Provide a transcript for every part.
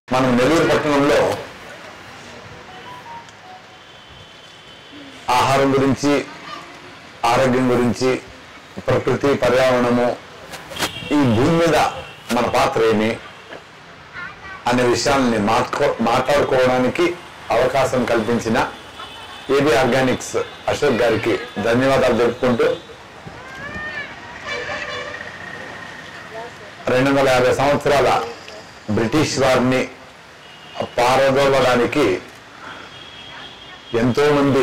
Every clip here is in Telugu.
మనం నెల్లూరు పట్టణంలో ఆహారం గురించి ఆరోగ్యం గురించి ప్రకృతి పర్యావరణము ఈ భూమి మీద మన పాత్ర ఏమి అనే విషయాల్ని మాట్కో మాట్లాడుకోవడానికి అవకాశం కల్పించిన ఏబి ఆర్గానిక్స్ అశోక్ గారికి ధన్యవాదాలు తెలుపుకుంటూ రెండు వందల యాభై సంవత్సరాల బ్రిటిష్ వారిని పారదోలడానికి ఎంతోమంది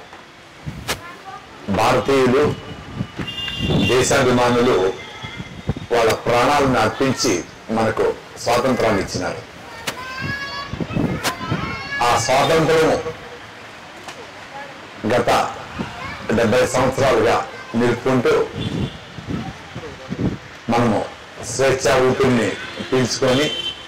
భారతీయులు దేశాభిమానులు వాళ్ళ ప్రాణాలను అర్పించి మనకు స్వాతంత్రాన్ని ఇచ్చినారు ఆ స్వాతంత్రము గత డెబ్బై సంవత్సరాలుగా నిలుపుకుంటూ మనము స్వేచ్ఛ ఊపిరిని పీల్చుకొని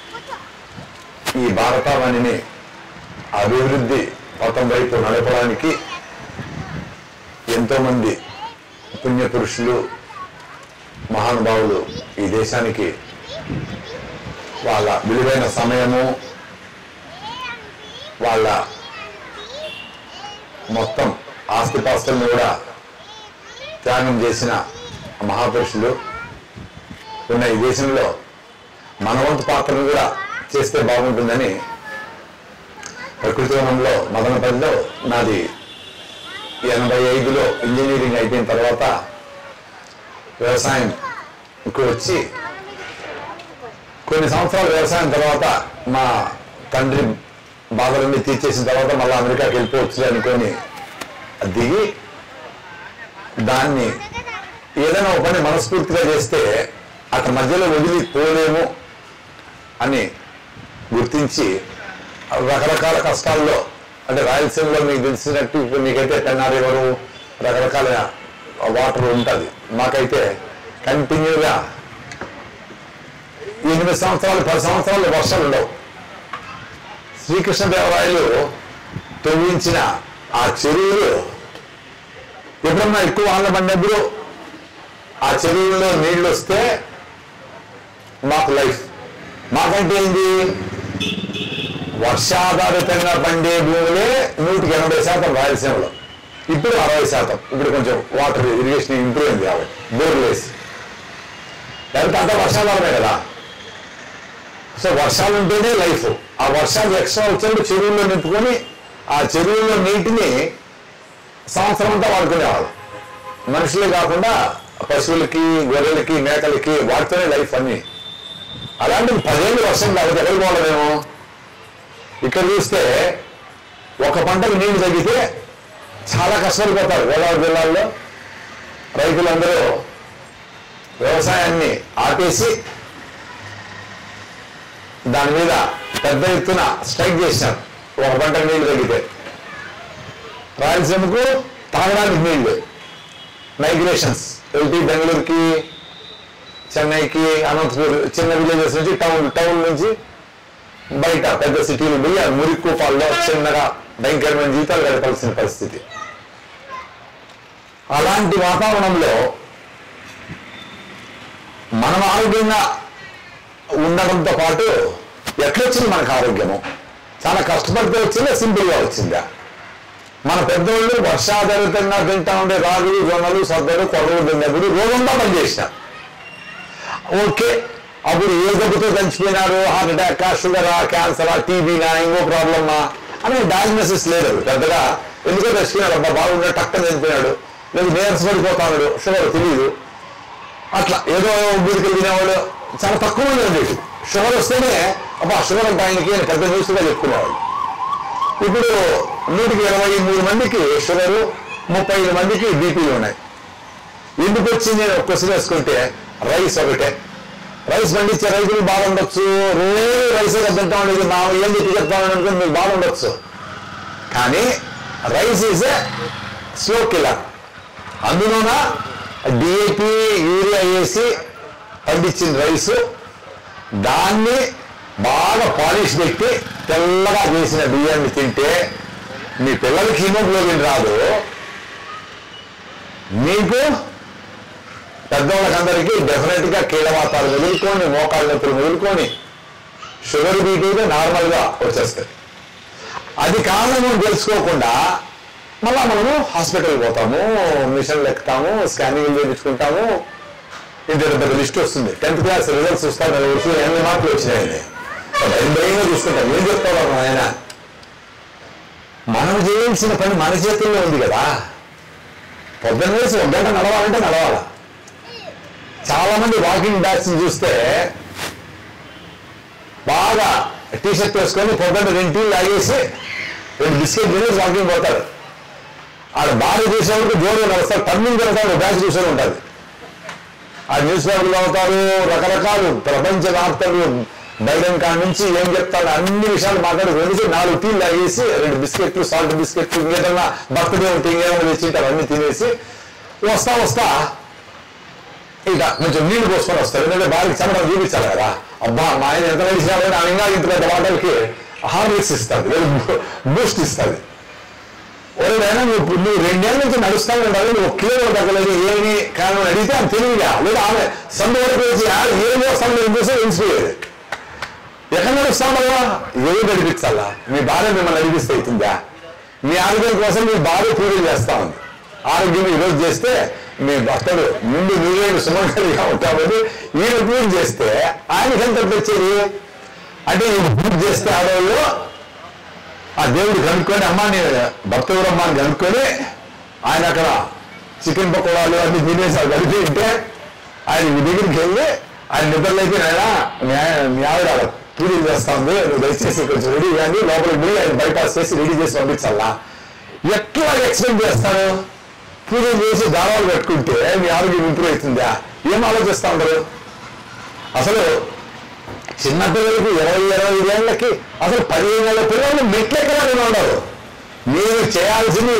ఈ భారతావనిని అభివృద్ధి పథం వైపు నడపడానికి ఎంతోమంది పుణ్యపురుషులు మహానుభావులు ఈ దేశానికి వాళ్ళ విలువైన సమయము వాళ్ళ మొత్తం ఆస్తిపాస్తులను కూడా త్యాగం చేసిన మహాపురుషులు ఉన్న ఈ దేశంలో మన వంతు పాత్రను కూడా చేస్తే బాగుంటుందని ప్రకృతి వనంలో మదనపల్లిలో నాది ఎనభై ఐదులో ఇంజనీరింగ్ అయిపోయిన తర్వాత వ్యవసాయంకు వచ్చి కొన్ని సంవత్సరాలు వ్యవసాయం తర్వాత మా తండ్రి బాధలన్నీ తీర్చేసిన తర్వాత మళ్ళీ అమెరికాకి వెళ్ళిపోవచ్చు అనుకొని దిగి దాన్ని ఏదైనా ఒక పని మనస్ఫూర్తిగా చేస్తే అక్కడ మధ్యలో వదిలిపోలేము అని గుర్తించి రకరకాల కష్టాల్లో అంటే రాయలసీమలో మీకు తెలిసినట్టు ఇప్పుడు మీకైతే పెన్నారి వరకు రకరకాల వాటర్ ఉంటుంది మాకైతే కంటిన్యూగా ఎనిమిది సంవత్సరాలు పది సంవత్సరాలు వర్షాలు ఉండవు శ్రీకృష్ణదేవరాయలు తవ్వించిన ఆ చెరువులు ఎప్పుడన్నా ఎక్కువ వాన పడినప్పుడు ఆ చెరువుల్లో నీళ్లు వస్తే మాకు లైఫ్ మాకంటే ఏంటి వర్షాధారితంగా పండే భూములే నూటికి ఎనభై శాతం రాయలసీమలో ఇప్పుడు అరవై శాతం ఇప్పుడు కొంచెం వాటర్ ఇరిగేషన్ ఇంప్రూవ్ అయింది కాబట్టి బోర్లు వేసి లేకపోతే అంతా వర్షాధారమే కదా సో వర్షాలు ఉంటేనే లైఫ్ ఆ వర్షాలు ఎక్స్ట్రా వచ్చినప్పుడు చెరువుల్లో నింపుకొని ఆ చెరువుల్లో నీటిని సంవత్సరం అంతా వాడుకునేవాళ్ళు మనుషులే కాకుండా పశువులకి గొర్రెలకి మేకలకి వాటితోనే లైఫ్ అన్ని అలాంటి పదేళ్ళు వర్షం కాబట్టి ఎక్కడికి పోవడమేమో ఇక్కడ చూస్తే ఒక పంటకు నీళ్లు తగ్గితే చాలా కష్టాలు పోతారు గోదావరి జిల్లాల్లో రైతులందరూ వ్యవసాయాన్ని ఆపేసి దాని మీద పెద్ద ఎత్తున స్ట్రైక్ చేశారు ఒక పంట నీళ్లు తగ్గితే రాయలసీమకు తాగడానికి నీళ్లు మైగ్రేషన్స్ ఎల్టీ బెంగళూరుకి చెన్నైకి అనంతపూర్ చిన్న విలేజెస్ నుంచి టౌన్ టౌన్ నుంచి బయట పెద్ద సిటీలు పోయి ఆ మురికి కూపాల్లో చిన్నగా భయంకరమైన జీతాలు గడపాల్సిన పరిస్థితి అలాంటి వాతావరణంలో మనం ఆరోగ్యంగా ఉండడంతో పాటు ఎట్లొచ్చింది మనకు ఆరోగ్యము చాలా కష్టపడితే వచ్చిందా సింపుల్గా వచ్చిందా మన పెద్దోళ్ళు వర్షాధారితంగా తింటా ఉండే రాగులు జొన్నలు సద్దలు కొడవలు తిన్నప్పుడు రోగంగా పనిచేసినారు ఓకే అప్పుడు ఏ జబ్బుతో చచ్చిపోయినారు హార్ట్ అటాక్ షుగరా క్యాన్సరా టీబీనా ఇంకో ప్రాబ్లమా అనే డయాగ్నోసిస్ లేదు పెద్దగా ఎందుకో చచ్చిపోయినాడు అబ్బా బాగుండే టక్కన చనిపోయినాడు లేదు నీరసపడిపోతాడు షుగర్ తెలియదు అట్లా ఏదో ఊరికి తినేవాడు చాలా తక్కువ మంది ఉండేది షుగర్ వస్తేనే అబ్బా షుగర్ అంటే ఆయనకి అని పెద్ద న్యూస్గా చెప్పుకునేవాడు ఇప్పుడు నూటికి ఇరవై మూడు మందికి షుగరు ముప్పై ఐదు మందికి బీపీలు ఉన్నాయి ఎందుకు వచ్చింది నేను క్వశ్చన్ వేసుకుంటే రైస్ ఒకటే రైస్ పండించే రైతులు బాగుండొచ్చు రోజు రైస్ తింటా ఉండేది మా ఏం చెప్పి చెప్తామని అనుకుని మీకు బాగుండొచ్చు కానీ rice is a slow killer అందులోన డిఏపి యూరియా వేసి పండించిన రైసు దాన్ని బాగా పాలిష్ పెట్టి తెల్లగా చేసిన బియ్యాన్ని తింటే మీ పిల్లలకి హిమోగ్లోబిన్ రాదు మీకు పెద్దవాళ్ళకందరికీ డెఫినెట్ గా కీళ్ళవాతాలు వదులుకొని మోకాళ్ళ నొప్పులు వదులుకొని షుగర్ బీపీ నార్మల్గా వచ్చేస్తాయి అది కారణము తెలుసుకోకుండా మళ్ళా మనము హాస్పిటల్ పోతాము మిషన్లు ఎక్కుతాము స్కానింగ్ చేయించుకుంటాము ఇంత పెద్ద లిస్ట్ వస్తుంది టెన్త్ క్లాస్ రిజల్ట్స్ చూస్తాను వచ్చి ఎనభై మార్కులు వచ్చినాయని భయం భయంగా చూసుకుంటాం ఏం చెప్తావు ఆయన మనం చేయాల్సిన పని మన చేతుల్లో ఉంది కదా పొద్దున్న వేసి ఒక గంట నడవాలంటే నడవాలా చాలా మంది వాకింగ్ బ్యాగ్స్ చూస్తే బాగా టీ షర్ట్ వేసుకొని పొద్దున్న రెండు టీలు తాగేసి రెండు బిస్కెట్ తినేసి వాకింగ్ పోతారు ఆడ భార్య చూసేవాళ్ళకి జోరుగా నడుస్తారు టర్నింగ్ తిరుగుతారు బ్యాచ్ చూసే ఉంటుంది ఆ న్యూస్ పేపర్లు అవుతారు రకరకాలు ప్రపంచ వార్తలు బైడెన్ కాడ నుంచి ఏం చెప్తాడు అన్ని విషయాలు మాట్లాడి వెలిసి నాలుగు టీలు తాగేసి రెండు బిస్కెట్లు సాల్ట్ బిస్కెట్లు ఇంకేదన్నా బర్త్డే ఉంటే ఇంకేదన్నా తెచ్చింటారు అన్ని తినేసి వస్తా వస్తా ఇక కొంచెం నీళ్లు పోసుకొని వస్తారు ఎందుకంటే భార్యకి చెమటం చూపించాలి కదా అబ్బా మా ఆయన ఎంత నడిచినా కూడా ఆమె ఇంకా ఇంత పెద్ద వాటర్కి హార్లిక్స్ ఇస్తుంది లేదా బూస్ట్ ఇస్తుంది ఎవరైనా నువ్వు నువ్వు రెండేళ్ళ నుంచి నడుస్తావు ఉండాలి నువ్వు కిలో తగ్గలేదు ఏమి కారణం అడిగితే ఆమె తెలియగా లేదా ఆమె సందు వరకు వచ్చి "ఆ, ఏం చేస్తాను నేను చూస్తే ఇన్స్పైర్ ఎక్కడ నడుస్తాం కదా ఏమి నడిపించాలా మీ భార్య మిమ్మల్ని నడిపిస్తే అవుతుందా మీ ఆరోగ్యం కోసం మీ భార్య పూజలు చేస్తా ఉంది ఆరోగ్యం ఈరోజు చేస్తే మీ భర్తడు ముందు నువ్వేమి సుమంగళిగా ఉంటామని ఈయన పూజ చేస్తే ఆయనకి ఎంత తెచ్చేది అంటే ఈయన పూజ చేస్తే ఆడవాళ్ళు ఆ దేవుడు కనుక్కొని అమ్మ నేను భర్త ఎవరమ్మా అని కనుక్కొని ఆయన అక్కడ చికెన్ పకోడాలు అన్ని తినేసి అది కలిపి ఉంటే ఆయన మీ దగ్గరికి వెళ్ళి ఆయన నిద్రలైతే ఆయన మీ ఆయన- మీ ఆవిడ ఆడ పూజలు చేస్తా ఉంది నువ్వు దయచేసి కొంచెం రెడీ కానీ లోపలికి పోయి ఆయన బైపాస్ చేసి రెడీ చేసి పంపించాలా ఎట్లా ఎక్స్పెక్ట్ చేస్తారు పూజలు చేసి దారాలు పెట్టుకుంటే మీ ఆరోగ్యం ఇంప్రూవ్ అవుతుందా ఏం ఆలోచిస్తా ఉంటారు అసలు చిన్న పిల్లలకి ఇరవై ఇరవై ఏళ్ళకి అసలు పదిహేను ఏళ్ళ పిల్లలు మెట్లెక్కడానికి ఉండరు మీరు చేయాల్సింది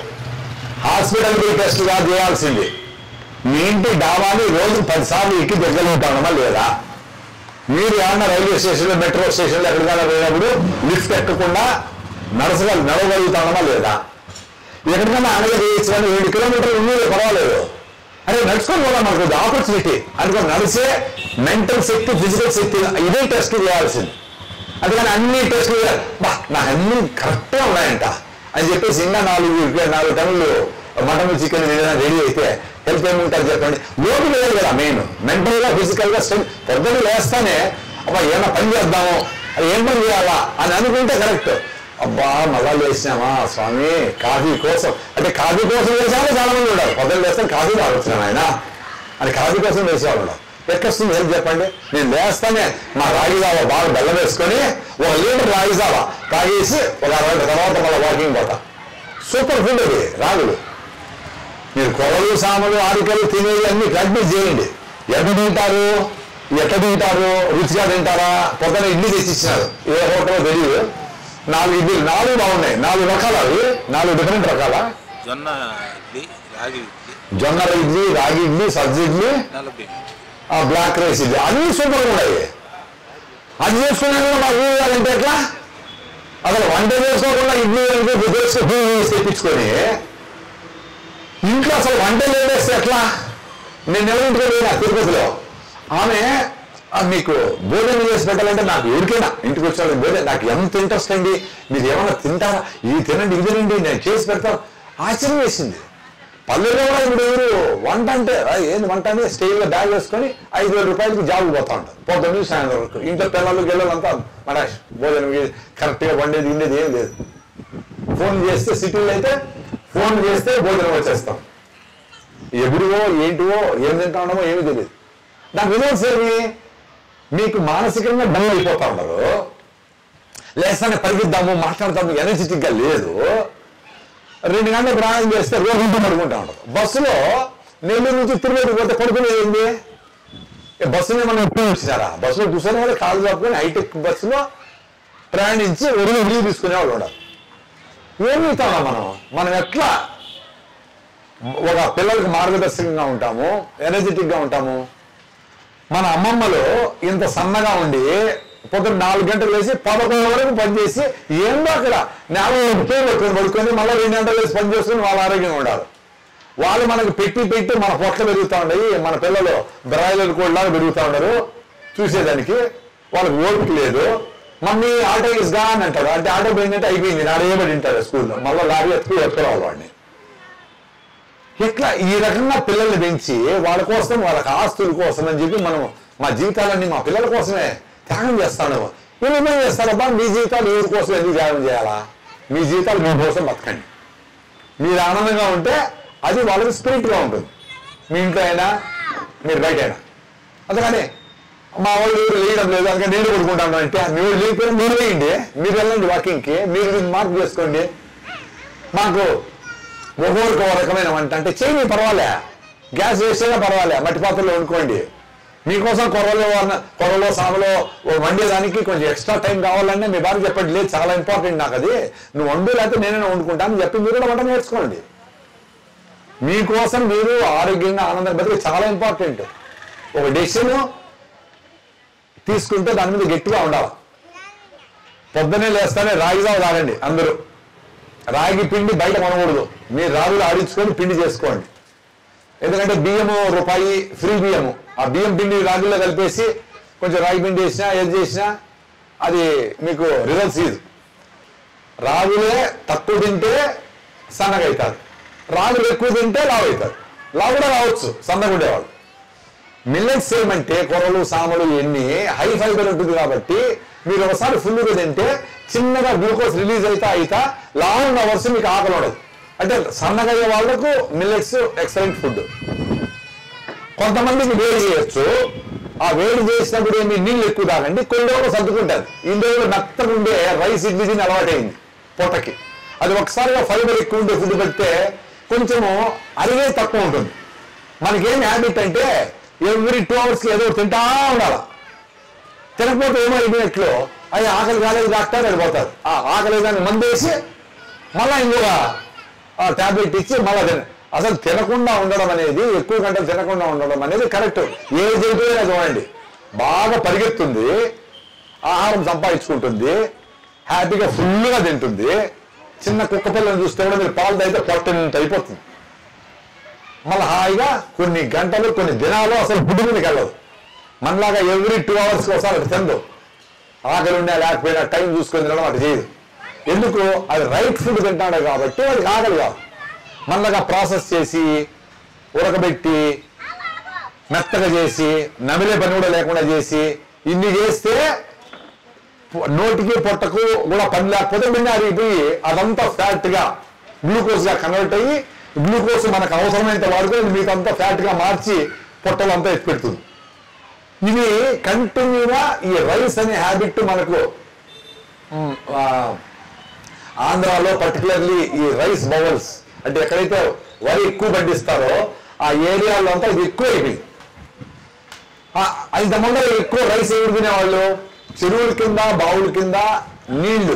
హాస్పిటల్ పోయి టెస్టుగా చేయాల్సింది మీ ఇంటి డాబాని రోజు పదిసార్లు ఎక్కి దగ్గర ఉంటామా లేదా మీరు ఏమన్నా రైల్వే స్టేషన్లో మెట్రో స్టేషన్లో ఎక్కడికైనా పోయినప్పుడు లిఫ్ట్ ఎక్కకుండా నడసగల నడవగలుగుతామా లేదా ఎక్కడికైనా అనగా చేయొచ్చు కానీ ఏడు కిలోమీటర్లు ఉన్నది పర్వాలేదు అరే నడుచుకొని పోదాం మనకు ఆపర్చునిటీ అనుకో నడిచే మెంటల్ శక్తి ఫిజికల్ శక్తి ఇదే టెస్ట్ చేయాల్సింది అందుకని అన్ని టెస్టులు చేయాలి. బా నాకు అన్ని కరెక్ట్గా ఉన్నాయంట అని చెప్పేసి ఇంకా నాలుగు నాలుగు టన్నులు మటన్ చికెన్ ఏదైనా రెడీ అయితే హెల్త్ ఏముంటుంది చెప్పండి లోటు లేదు కదా మెయిన్ మెంటల్గా ఫిజికల్గా స్ట్రెంగ్ పొద్దున్న లేస్తానే అబ్బా ఏమైనా పని చేద్దాము అది ఏం పని చేయాలా అని అనుకుంటే కరెక్ట్ అబ్బా మళ్ళా లేచినామా స్వామి కాఫీ కోసం అంటే కాఫీ కోసం వేసేవాళ్ళు చాలా మంది ఉన్నారు పొద్దున్న లేస్తాం కాఫీ తాగొచ్చినాం ఆయన అని కాఫీ కోసం వేసేవాళ్ళు ఉన్నారు ఎక్కొస్తుంది హెల్ప్ చెప్పండి నేను లేస్తానే మా రాగి జావా బాగా బెల్లం వేసుకొని ఒక లీటర్ రాగి జావా తాగేసి ఒక అరగంట తర్వాత మళ్ళీ వాకింగ్ పోతా సూపర్ ఫుడ్ అది రాగులు మీరు కొరలు సామలు ఆరికలు తినేవి అన్ని ప్రాక్టీస్ చేయండి ఎంత తింటారు ఎట్లా తింటారు రుచిగా తింటారా పొద్దున ఇడ్లీ తెచ్చిచ్చినారు ఏ హోటల్ తెలియదు నాలుగు ఇడ్లీ నాలుగు బాగున్నాయి నాలుగు రకాలు అవి నాలుగు డిఫరెంట్ రకాల జొన్న ఇడ్లీ రాగి ఇడ్లీ జొన్న ఇడ్లీ రాగి ఇడ్లీ సజ్జ ఇడ్లీ నలభై ఆ బ్లాక్ రైస్ ఇడ్లీ అన్ని సూపర్గా ఉన్నాయి అది చేసుకున్నాక మాకు ఇవ్వాలంటే ఎట్లా అసలు వంట చేసుకోకుండా ఇడ్లీ తెచ్చి తెప్పించుకొని ఇంట్లో అసలు వంట లేదేస్తే ఎట్లా నేను నిలబెట్టుకుని పోయినా తిరుపతిలో ఆమె "ఆ, మీకు భోజనం చేసి పెట్టాలంటే నాకు ఎవరికైనా ఇంటికి వచ్చాడు భోజనం నాకు ఎంత ఇంట్రెస్ట్ అండి మీరు ఏమైనా తింటారా ఇది తినండి ఇది తినండి నేను చేసి పెడతాను ఆశ్చర్యం వేసింది పల్లెల్లో కూడా ఇప్పుడు ఎవరు వంట అంటే "ఆ, ఏంది వంట అని స్టేజ్లో బ్యాగ్ వేసుకొని ఐదు వేల రూపాయలకి జాబ్ పోతా ఉంటారు పొద్దున్న నుంచి సాయంత్రం వరకు ఇంట్లో పిల్లలు గిల్లలంతా మన భోజనం కరెక్ట్గా వండేది ఉండేది ఏం లేదు ఫోన్ చేస్తే సిటీలో అయితే ఫోన్ చేస్తే భోజనం వచ్చేస్తాం ఎగురువో ఏంటివో ఏం తింటా ఉన్నామో ఏమీ తెలియదు దాని రిజల్ట్స్ ఏమి మీకు మానసికంగా డల్ అయిపోతా ఉన్నారు లేస్తానే పరిగెద్దాము మాట్లాడతాము ఎనర్జెటిక్ గా లేదు రెండు గంటలు ప్రయాణం చేస్తే రోజు ఇంటి పడుకుంటా ఉంటారు బస్సులో నెల్లూరు నుంచి తిరుపతి పోతే పడుకునేది ఏంది ఏ బస్సుని మనం ఎప్పుడు వచ్చినారా బస్సులో కూర్చొని వాళ్ళు కాలు చాపుకొని హైటెక్ బస్సులో ప్రయాణించి ఒడిలో లీవ్ తీసుకునే వాళ్ళు ఉన్నారు ఏం అవుతామా మనం మనం ఎట్లా ఒక పిల్లలకు మార్గదర్శకంగా ఉంటాము ఎనర్జెటిక్ గా ఉంటాము మన అమ్మమ్మలు ఇంత సన్నగా ఉండి పొద్దున్న నాలుగు గంటలు వేసి పదకొండు వరకు పనిచేసి ఏందో అక్కడ నాలుగు పేరు పెట్టుకొని పడుకొని మళ్ళీ రెండు గంటలు వేసి పని చేసుకుని వాళ్ళ ఆరోగ్యంగా ఉండాలి వాళ్ళు మనకు పెట్టి పెట్టి మన పొట్ల పెరుగుతూ ఉన్నాయి మన పిల్లలు బ్రాయిలర్ కూడా పెరుగుతూ ఉన్నారు చూసేదానికి వాళ్ళకి ఓపిక లేదు మమ్మీ ఆటో ఇస్ గాన్ అంటారు అంటే ఆటో పోయిందంటే అయిపోయింది నాడేయబడి ఉంటారు స్కూల్లో మళ్ళీ లారీ ఎత్తుకు ఎత్తుకోవాలి వాడిని ఇట్లా ఈ రకంగా పిల్లల్ని పెంచి వాళ్ళ కోసం వాళ్ళకి ఆస్తుల కోసం అని చెప్పి మనం మా జీవితాలన్నీ మా పిల్లల కోసమే త్యాగం చేస్తాను ఏమేమో చేస్తారబ్బా మీ జీవితాలు ఎవరి కోసం ఎందుకు త్యాగం చేయాలా మీ జీవితాలు మీ కోసం బతకండి మీరు ఆనందంగా ఉంటే అది వాళ్ళకి స్పిరిట్గా ఉంటుంది మీ ఇంట్లో అయినా మీరు బయట అయినా అందుకని మా వాళ్ళు ఎవరు లేయడం లేదు అందుకని నేను కొడుకుంటాను అంటే మీరు లేకపోయినా మీరు వేయండి మీరు వెళ్ళండి వాకింగ్కి మీరు మార్క్ చేసుకోండి మాకు ఒక్కొక్కరికి ఒక రకమైన వంట అంటే చేయని పర్వాలే గ్యాస్ వేస్తేనే పర్వాలే మట్టి పాత్రలో వండుకోండి మీకోసం కొరలో వన్న- కొరలో సామలో ఓ వండేదానికి కొంచెం ఎక్స్ట్రా టైం కావాలంటే మీ భార్య చెప్పండి లేదు చాలా ఇంపార్టెంట్ నాకు అది నువ్వు వండు లేకపోతే నేనే వండుకుంటాను అని చెప్పి మీరు కూడా వంట నేర్చుకోండి మీకోసం మీరు ఆరోగ్యంగా ఆనందంగా బతికి చాలా ఇంపార్టెంట్ ఒక డెసిషన్ తీసుకుంటే దాని మీద గట్టిగా ఉండాలి పొద్దునే లేస్తానే రాగిజావ తాగండి అందరూ రాగి పిండి బయట కొనకూడదు మీరు రాగులు ఆడించుకొని పిండి చేసుకోండి ఎందుకంటే బియ్యము రూపాయి ఫ్రీ బియ్యము ఆ బియ్యం పిండి రాగుల్లో కలిపేసి కొంచెం రాగి పిండి వేసినా ఏది చేసినా అది మీకు రిజల్ట్స్ ఇది రాగులే తక్కువ తింటే సన్నగా అవుతారు రాగులు ఎక్కువ తింటే లావు అవుతారు లావు కూడా రావచ్చు సన్నగా ఉండేవాళ్ళు మిల్లెట్స్ ఏమంటే కొరలు సామలు ఇవన్నీ హై ఫైబర్ ఉంటుంది కాబట్టి మీరు ఒకసారి ఫుల్గా తింటే చిన్నగా గ్లూకోజ్ రిలీజ్ అయితే అయితే లాంగ్ అవర్స్ మీకు ఆకలి ఉండదు అంటే సన్నగా అయ్యే వాళ్ళకు మిల్లెట్స్ ఎక్సలెంట్ ఫుడ్ కొంతమందికి వేడి చేయొచ్చు ఆ వేడి చేసినప్పుడు ఏమి నీళ్ళు ఎక్కువ తాగండి కొన్ని రోజులు సర్దుకుంటారు ఇన్ని రోజులు మెత్తగా ఉండే రైస్ ఇడ్లీ తిని అలవాటైంది పూటకి అది ఒకసారిగా ఫైబర్ ఎక్కువ ఉండే ఫుడ్ పెడితే కొంచెము అరిగే తక్కువ ఉంటుంది మనకేం హ్యాబిట్ అంటే ఎవ్రీ టూ అవర్స్కి ఏదో ఒకటి తింటా ఉండాలి తినకపోతే ఏమైపోయినట్లు అది ఆకలి కాలేదు డాక్టర్ వెళ్ళిపోతారు ఆ ఆకలి దాన్ని మందేసి మళ్ళా ఇంకొక టాబ్లెట్ ఇచ్చి మళ్ళా తిన అసలు తినకుండా ఉండడం అనేది ఎక్కువ గంటలు తినకుండా ఉండడం అనేది కరెక్ట్ ఏ జంతువైనా చూడండి బాగా పరిగెత్తుంది ఆహారం సంపాదించుకుంటుంది హ్యాపీగా ఫుల్గా తింటుంది చిన్న కుక్క పిల్లని చూస్తే కూడా మీరు పాలు తాగితే పొట్ట అయిపోతుంది మళ్ళీ హాయిగా కొన్ని గంటలు కొన్ని దినాలు అసలు ఫుడ్ మీదకి వెళ్ళదు మనలాగా ఎవ్రీ టూ అవర్స్ ఒకసారి అది తిందు ఆకలి ఉన్నా లేకపోయినా టైం చూసుకొని తినడం అటు చేయదు ఎందుకు అది రైట్ ఫుడ్ తింటాడు కాబట్టి వాడికి ఆకలి కాదు మనలాగా ప్రాసెస్ చేసి ఉడకబెట్టి మెత్తగా చేసి నమిలే పని కూడా లేకుండా చేసి ఇన్ని చేస్తే పొ- నోటికి పొట్టకు కూడా పని లేకపోతే మిన్న అరిగిపోయి అదంతా ఫ్యాట్ గా గ్లూకోజ్ గా కన్వర్ట్ అయ్యి గ్లూకోజ్ మనకు అవసరమైనంత వాడుకొని మీకు అంతా ఫ్యాట్ గా మార్చి పొట్టలు అంతా ఎత్తి పెడుతుంది ఇది కంటిన్యూగా ఈ రైస్ అనే హ్యాబిట్ మనకు మ్, ఆ, ఆంధ్రాలో పర్టికులర్లీ ఈ రైస్ బౌల్స్ అంటే ఎక్కడైతే వరి ఎక్కువ పండిస్తారో ఆ ఏరియాలో అంతా ఇది ఎక్కువ అయిపోయింది ఆ, ఇంత ముందర ఎక్కువ రైస్ ఎవరు తినేవాళ్ళు చెరువుల కింద బావుల కింద నీళ్లు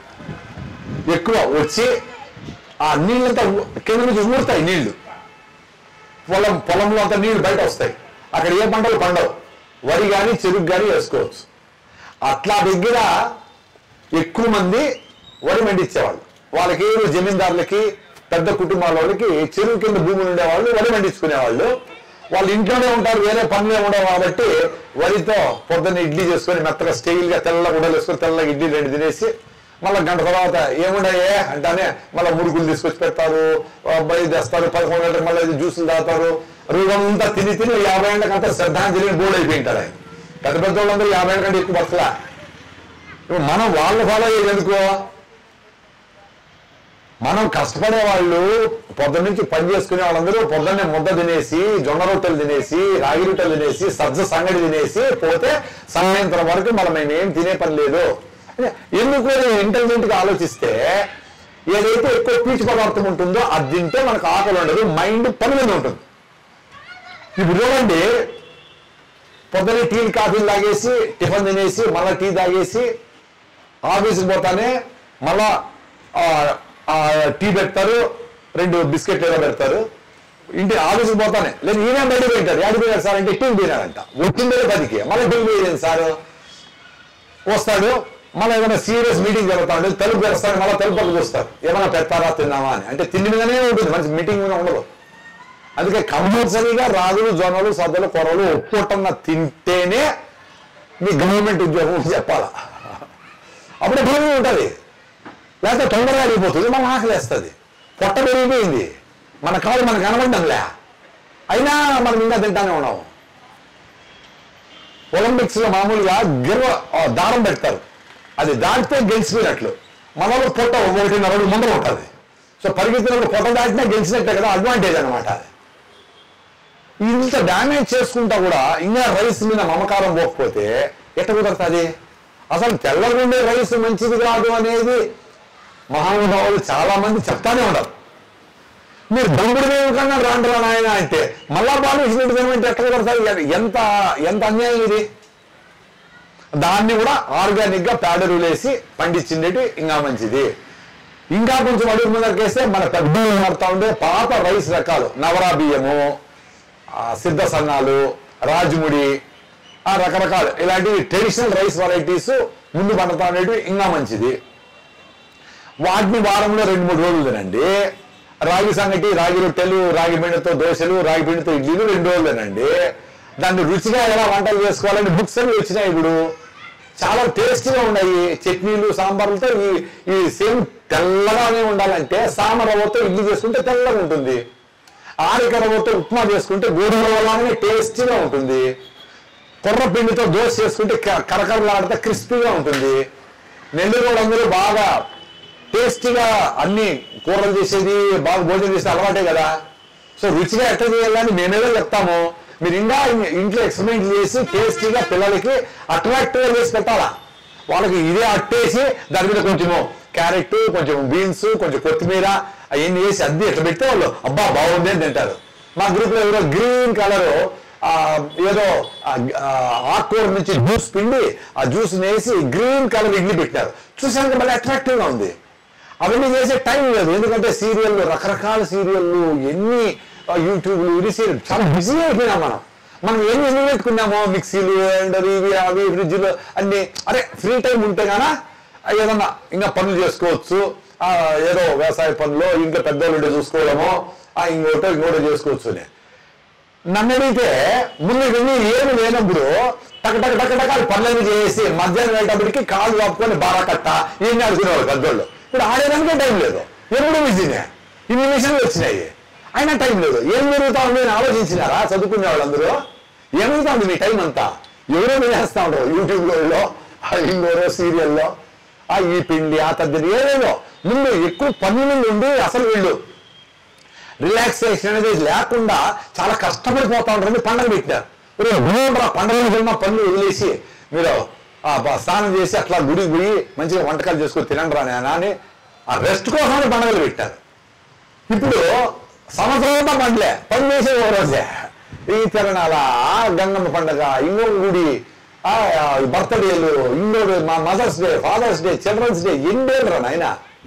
ఎక్కువ వచ్చి ఆ నీళ్ళంతా ఊ- కింద నుంచి ఊరుతాయి నీళ్లు పొలం పొలంలో అంతా నీళ్లు బయట వస్తాయి అక్కడ ఏ పంటలు పండవు వరి కానీ చెరుకు కానీ వేసుకోవచ్చు అట్లా దగ్గర ఎక్కువ మంది వరి పండించేవాళ్ళు వాళ్ళకి ఏదో జమీందారులకి పెద్ద కుటుంబాల వాళ్ళకి చెరువు కింద భూములు ఉండేవాళ్ళు వరి పండించుకునేవాళ్ళు వాళ్ళు ఇంట్లోనే ఉంటారు వేరే పనులే ఉండవు కాబట్టి వరితో పొద్దున్న ఇడ్లీ చేసుకొని మెత్తగా స్టైల్ గా తెల్ల గుడ్డలు వేసుకొని తెల్లగా ఇడ్లీ రెండు తినేసి మళ్ళీ గంట తర్వాత ఏముండయే అంటానే మళ్ళీ మురుకులు తీసుకొచ్చి పెడతారు ఆ, బయట తెస్తారు పదకొండు గంటలకు మళ్ళీ ఇది జ్యూసులు తాగుతారు రోజంతా తిని తిని యాభై ఏళ్ళకంతా శ్రద్ధాంజలి బోర్డు అయిపోయింటారు ఆయన పెద్ద పెద్ద వాళ్ళందరూ యాభై ఏళ్ళ కంటే ఎక్కువ బతకలా ఇప్పుడు మనం వాళ్ళు ఫాలో అయ్యేది ఎందుకు మనం కష్టపడే వాళ్ళు పొద్దున్న నుంచి పని చేసుకునే వాళ్ళందరూ పొద్దున్నే ముద్ద తినేసి జొన్న రొట్టెలు తినేసి రాగి రొట్టెలు తినేసి సజ్జ సంగడి తినేసి పోతే సాయంత్రం వరకు మనం మేము ఏం తినే పని లేదు అంటే ఎందుకు ఇంటెలిజెంట్ గా ఆలోచిస్తే ఏదైతే ఎక్కువ పీచు పదార్థం ఉంటుందో అది తింటే మనకు ఆకలి ఉండదు మైండ్ పని మీద ఉంటుంది ఇప్పుడు చూడండి పొద్దున్నే టీ కాఫీలు తాగేసి టిఫిన్ తినేసి మళ్ళీ టీ తాగేసి ఆఫీస్కి పోతానే మళ్ళా ఆ, ఆ, టీ పెడతారు రెండు బిస్కెట్లు ఏదో పెడతారు ఇంటి ఆఫీస్కి పోతానే లేదు ఈయన బయట పోయింటారు యాడి పోయారు సార్ అంటే టీ పోయినాడంట వచ్చిందే పదికి మళ్ళీ టీ పోయేది సార్ వస్తాడు మళ్ళీ ఏదైనా సీరియస్ మీటింగ్ జరుగుతాడు తలుపు తెరుస్తాడు మళ్ళీ తలుపు పక్కకు చూస్తారు ఏమైనా పెడతారా తిన్నామా అని అంటే తిండి మీదనే ఉంటుంది మంచి మీటింగ్ మీద ఉండదు అందుకే కంపల్సరీగా రాగులు జొన్నలు సద్దలు కొరలు ఒప్పుకొట్టన్న తింటేనే మీ గవర్నమెంట్ ఉద్యోగం చెప్పాలా అప్పుడే భూమి ఉంటుంది లేకపోతే తొందరగా అడిగిపోతుంది మన ఆకలి వేస్తుంది పొట్ట పెరిగిపోయింది మన కాళ్ళు మనకు కనబడ్డంలే అయినా మనం ఇంకా తింటానే ఉన్నాము ఒలింపిక్స్ లో మామూలుగా గిర్వ ఆ, దారం పెడతారు అది దాటితే గెలిచిపోయినట్లు మనలో పొట్ట ఒకటిన్నర అడుగు ముందర ఉంటుంది సో పరిగెత్తినప్పుడు పొట్ట దాటినా గెలిచినట్టే కదా అడ్వాంటేజ్ అనమాట అది ఇంత డ్యామేజ్ చేసుకుంటా కూడా ఇంకా రైస్ మీద మమకారం పోకపోతే ఎట్ట కుదరుతుంది అసలు తెల్లగుండే రైస్ మంచిది కాదు అనేది మహానుభావులు చాలా మంది చెప్తానే ఉన్నారు మీరు దంగుడు దేవుడు కన్నా రాండి రా నాయన అంటే మళ్ళా బాగా ఇచ్చినట్టు తినమంటే ఎట్లా కుదరుతుంది ఎంత ఎంత అన్యాయం ఇది దాన్ని కూడా ఆర్గానిక్ గా పేడరులు వేసి పండించిండేటి ఇంకా మంచిది ఇంకా కొంచెం అడుగు ముందరకేస్తే మన పెద్ద మారుతా ఉండే పాత రైస్ రకాలు నవరా బియ్యము ఆ, సిద్ధ సన్నాలు రాజముడి ఆ రకరకాలు ఇలాంటివి ట్రెడిషనల్ రైస్ వెరైటీస్ ముందు పండుతా ఉండేటివి ఇంకా మంచిది వాటిని వారంలో రెండు మూడు రోజులు తినండి రాగి సంగటి రాగి రొట్టెలు రాగి పిండితో దోశలు రాగి పిండితో ఇడ్లీలు రెండు రోజులు తినండి దాన్ని రుచిగా ఎలా వంటలు చేసుకోవాలని బుక్స్ అన్ని వచ్చినాయి ఇప్పుడు చాలా టేస్టీగా ఉన్నాయి చట్నీలు సాంబార్లతో ఈ ఈ సేమ్ తెల్లగానే ఉండాలంటే సామ రవ్వతో ఇడ్లీ చేసుకుంటే తెల్లగా ఉంటుంది ఆరిక రవ్వతో ఉప్మా చేసుకుంటే గోధుమ రవ్వలాగానే టేస్టీగా ఉంటుంది కొర్ర పిండితో దోశ చేసుకుంటే క- కరకరలాడితే క్రిస్పీగా ఉంటుంది నెల్లూరు వాళ్ళందరూ బాగా టేస్టీగా అన్ని కూరలు చేసేది బాగా భోజనం చేసేది అలవాటే కదా సో రుచిగా ఎట్లా చేయాలని మేమేదో చెప్తాము మీరు ఇంకా ఇం- ఇంట్లో ఎక్స్పెరిమెంట్ చేసి టేస్టీగా పిల్లలకి అట్రాక్టివ్గా చేసి పెట్టాలా వాళ్ళకి ఇదే అట్టేసి దాని మీద కొంచెము క్యారెట్ కొంచెం బీన్స్ కొంచెం కొత్తిమీర అవన్నీ వేసి అద్దె ఎట్లా పెడితే వాళ్ళు అబ్బా బాగుంది అని తింటారు మా గ్రూప్ లో ఎవరో గ్రీన్ కలర్ ఏదో ఆ, ఆ, ఆకుకూర నుంచి జ్యూస్ పిండి ఆ జ్యూస్ వేసి గ్రీన్ కలర్ ఇడ్లీ పెట్టారు చూసాక మళ్ళీ అట్రాక్టివ్ గా ఉంది అవన్నీ చేసే టైం లేదు ఎందుకంటే సీరియల్లు రకరకాల సీరియల్లు ఎన్ని ఆ, యూట్యూబ్లు ఇవి సీరియల్ చాలా బిజీ అయిపోయినాం మనం మనం ఎన్ని ఎన్ని పెట్టుకున్నామో మిక్సీలు గ్రైండర్ ఇవి అవి ఫ్రిడ్జ్లు అన్ని అరే ఫ్రీ టైం ఉంటే గానా ఏదన్నా ఇంకా పనులు చేసుకోవచ్చు ఆ, ఏదో వ్యవసాయ పనులు ఇంట్లో పెద్దోళ్ళు ఉంటే చూసుకోవడమో ఆ, ఇంకోటో ఇంకోటో చేసుకోవచ్చు అని నన్ను అడిగితే ముందు ఇవన్నీ ఏమి లేనప్పుడు టక టక టక టకాలు పనులన్నీ చేసి మధ్యాహ్నం వెళ్ళేటప్పటికి కాళ్ళు కప్పుకొని బారా కట్ట ఏం ఆడుకునేవాళ్ళు పెద్దోళ్ళు ఇప్పుడు ఆడేదానికే టైం లేదు ఎప్పుడు బిజీనే ఇన్ని మిషన్లు వచ్చినాయి అయినా టైం లేదు ఏం జరుగుతా ఉంది అని ఆలోచించినారా చదువుకునే వాళ్ళందరూ ఏమవుతుంది మీ టైం అంతా ఎవరో వినేస్తా ఉంటారు యూట్యూబ్లో ఇంకోరో సీరియల్లో ఆ ఈ పిండి ఆ తద్దిని ఏదేదో ముందు ఎక్కువ పని మీద ఉండి అసలు వీళ్ళు రిలాక్సేషన్ అనేది లేకుండా చాలా కష్టపడిపోతా ఉంటారని పండగ పెట్టారు మీరు భూమిరా పండగ ఉన్న పనులు వదిలేసి మీరు ఆ బ- స్నానం చేసి అట్లా గుడికి పోయి మంచిగా వంటకాలు చేసుకొని తినండి రా నాయనా అని ఆ రెస్ట్ కోసమని పండుగలు పెట్టారు ఇప్పుడు సంవత్సరం అంతా పండలే పని చేసే ఒక రోజే ఈ తిరణాల ఆ గంగమ్మ పండగ ఇంకొక గుడి ఆ బర్త్డేలు ఇంకోటి మా mother's day father's day children's day ఎన్నేళ్ళు రా నాయనా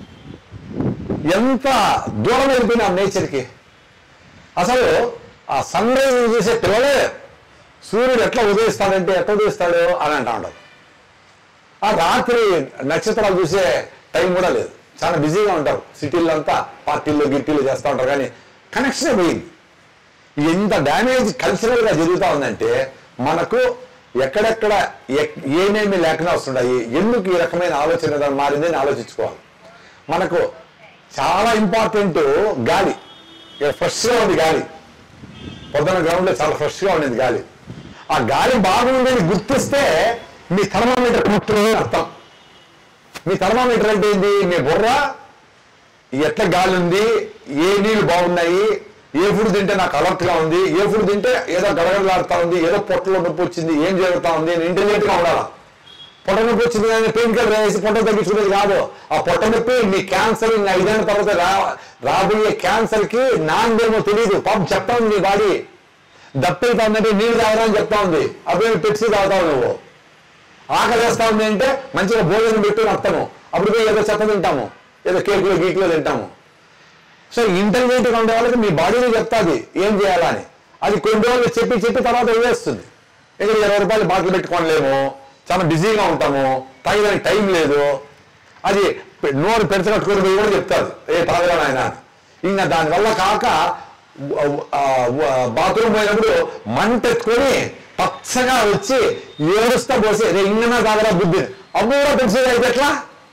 ఎంత దూరం వెళ్ళిపోయినాం నేచర్కి అసలు ఆ సన్ రైజ్ చూసే పిల్లలే సూర్యుడు ఎట్లా ఉదయిస్తాడంటే ఎట్లా ఉదయిస్తాడు అని అంటా ఉంటారు ఆ రాత్రి నక్షత్రాలు చూసే టైం కూడా లేదు చాలా బిజీగా ఉంటారు సిటీల్లో అంతా పార్టీల్లో గిట్టీలు చేస్తూ ఉంటారు కానీ కనెక్షన్ పోయింది ఎంత డ్యామేజ్ కల్చరల్ గా జరుగుతూ ఉందంటే మనకు ఎక్కడెక్కడ ఎక్- ఏమేమి లేకుండా వస్తున్నాయి ఎందుకు ఈ రకమైన ఆలోచన విధానం మారిందని ఆలోచించుకోవాలి మనకు చాలా ఇంపార్టెంట్ గాలి ఇక్కడ ఫ్రెష్గా ఉంది గాలి పొద్దున గ్రౌండ్ లో చాలా ఫ్రెష్ గా ఉండేది గాలి ఆ గాలి బాగుందని గుర్తిస్తే మీ థర్మామీటర్ కరెక్ట్ అర్థం మీ థర్మామీటర్ అంటే ఏంది మీ బుర్ర ఎట్లా గాలి ఉంది ఏ నీళ్లు బాగున్నాయి ఏ ఫుడ్ తింటే నాకు అలర్ట్ గా ఉంది ఏ ఫుడ్ తింటే ఏదో గడగడలాడుతా ఉంది ఏదో పొట్టలో నొప్పి వచ్చింది ఏం జరుగుతా ఉంది అని ఇంటెలిజెంట్ గా ఉండాలి పొట్ట నొప్పి వచ్చింది కానీ పెయిన్ కిల్లర్ వేసి పొట్ట తగ్గించుకునేది కాదు ఆ పొట్ట నొప్పి మీ క్యాన్సర్ ఇంకా ఐదేళ్ళ తర్వాత రా రాబోయే క్యాన్సర్ కి నాందేమో తెలియదు పాపం చెప్తా ఉంది నీ బాడీ దప్పిల్తా ఉందంటే నీళ్ళు తాగరా అని చెప్తా ఉంది అప్పుడు పెప్సీ తాగుతావు నువ్వు ఆకలి వేస్తా ఉంది అంటే మంచిగా భోజనం పెట్టు అని అర్థము అప్పుడు పోయి ఏదో చెత్త తింటాము ఏదో కేకులు గీకులు తింటాము సో ఇంటెలిజెంట్ గా ఉండే వాళ్ళకి మీ బాడీనే చెప్తాది ఏం చేయాలని అది కొన్ని రోజులు చెప్పి చెప్పి తర్వాత వదిలేస్తుంది ఇక్కడ ఇరవై రూపాయలు బాటిల్ పెట్టుకోలేము చాలా బిజీగా ఉంటాము తాగడానికి టైం లేదు అది పె- నోరు పెంచగట్టుకుని పోయి కూడా చెప్తారు ఏ తాగరా ఆయన ఇంకా దానివల్ల కాక బాత్రూమ్ పోయినప్పుడు మంట ఎత్తుకొని పచ్చగా వచ్చి ఏడుస్తా పోసి రే ఇంగనా కాదరా బుద్ధి అప్పుడు కూడా పెన్సిల్ అయితే ఎట్లా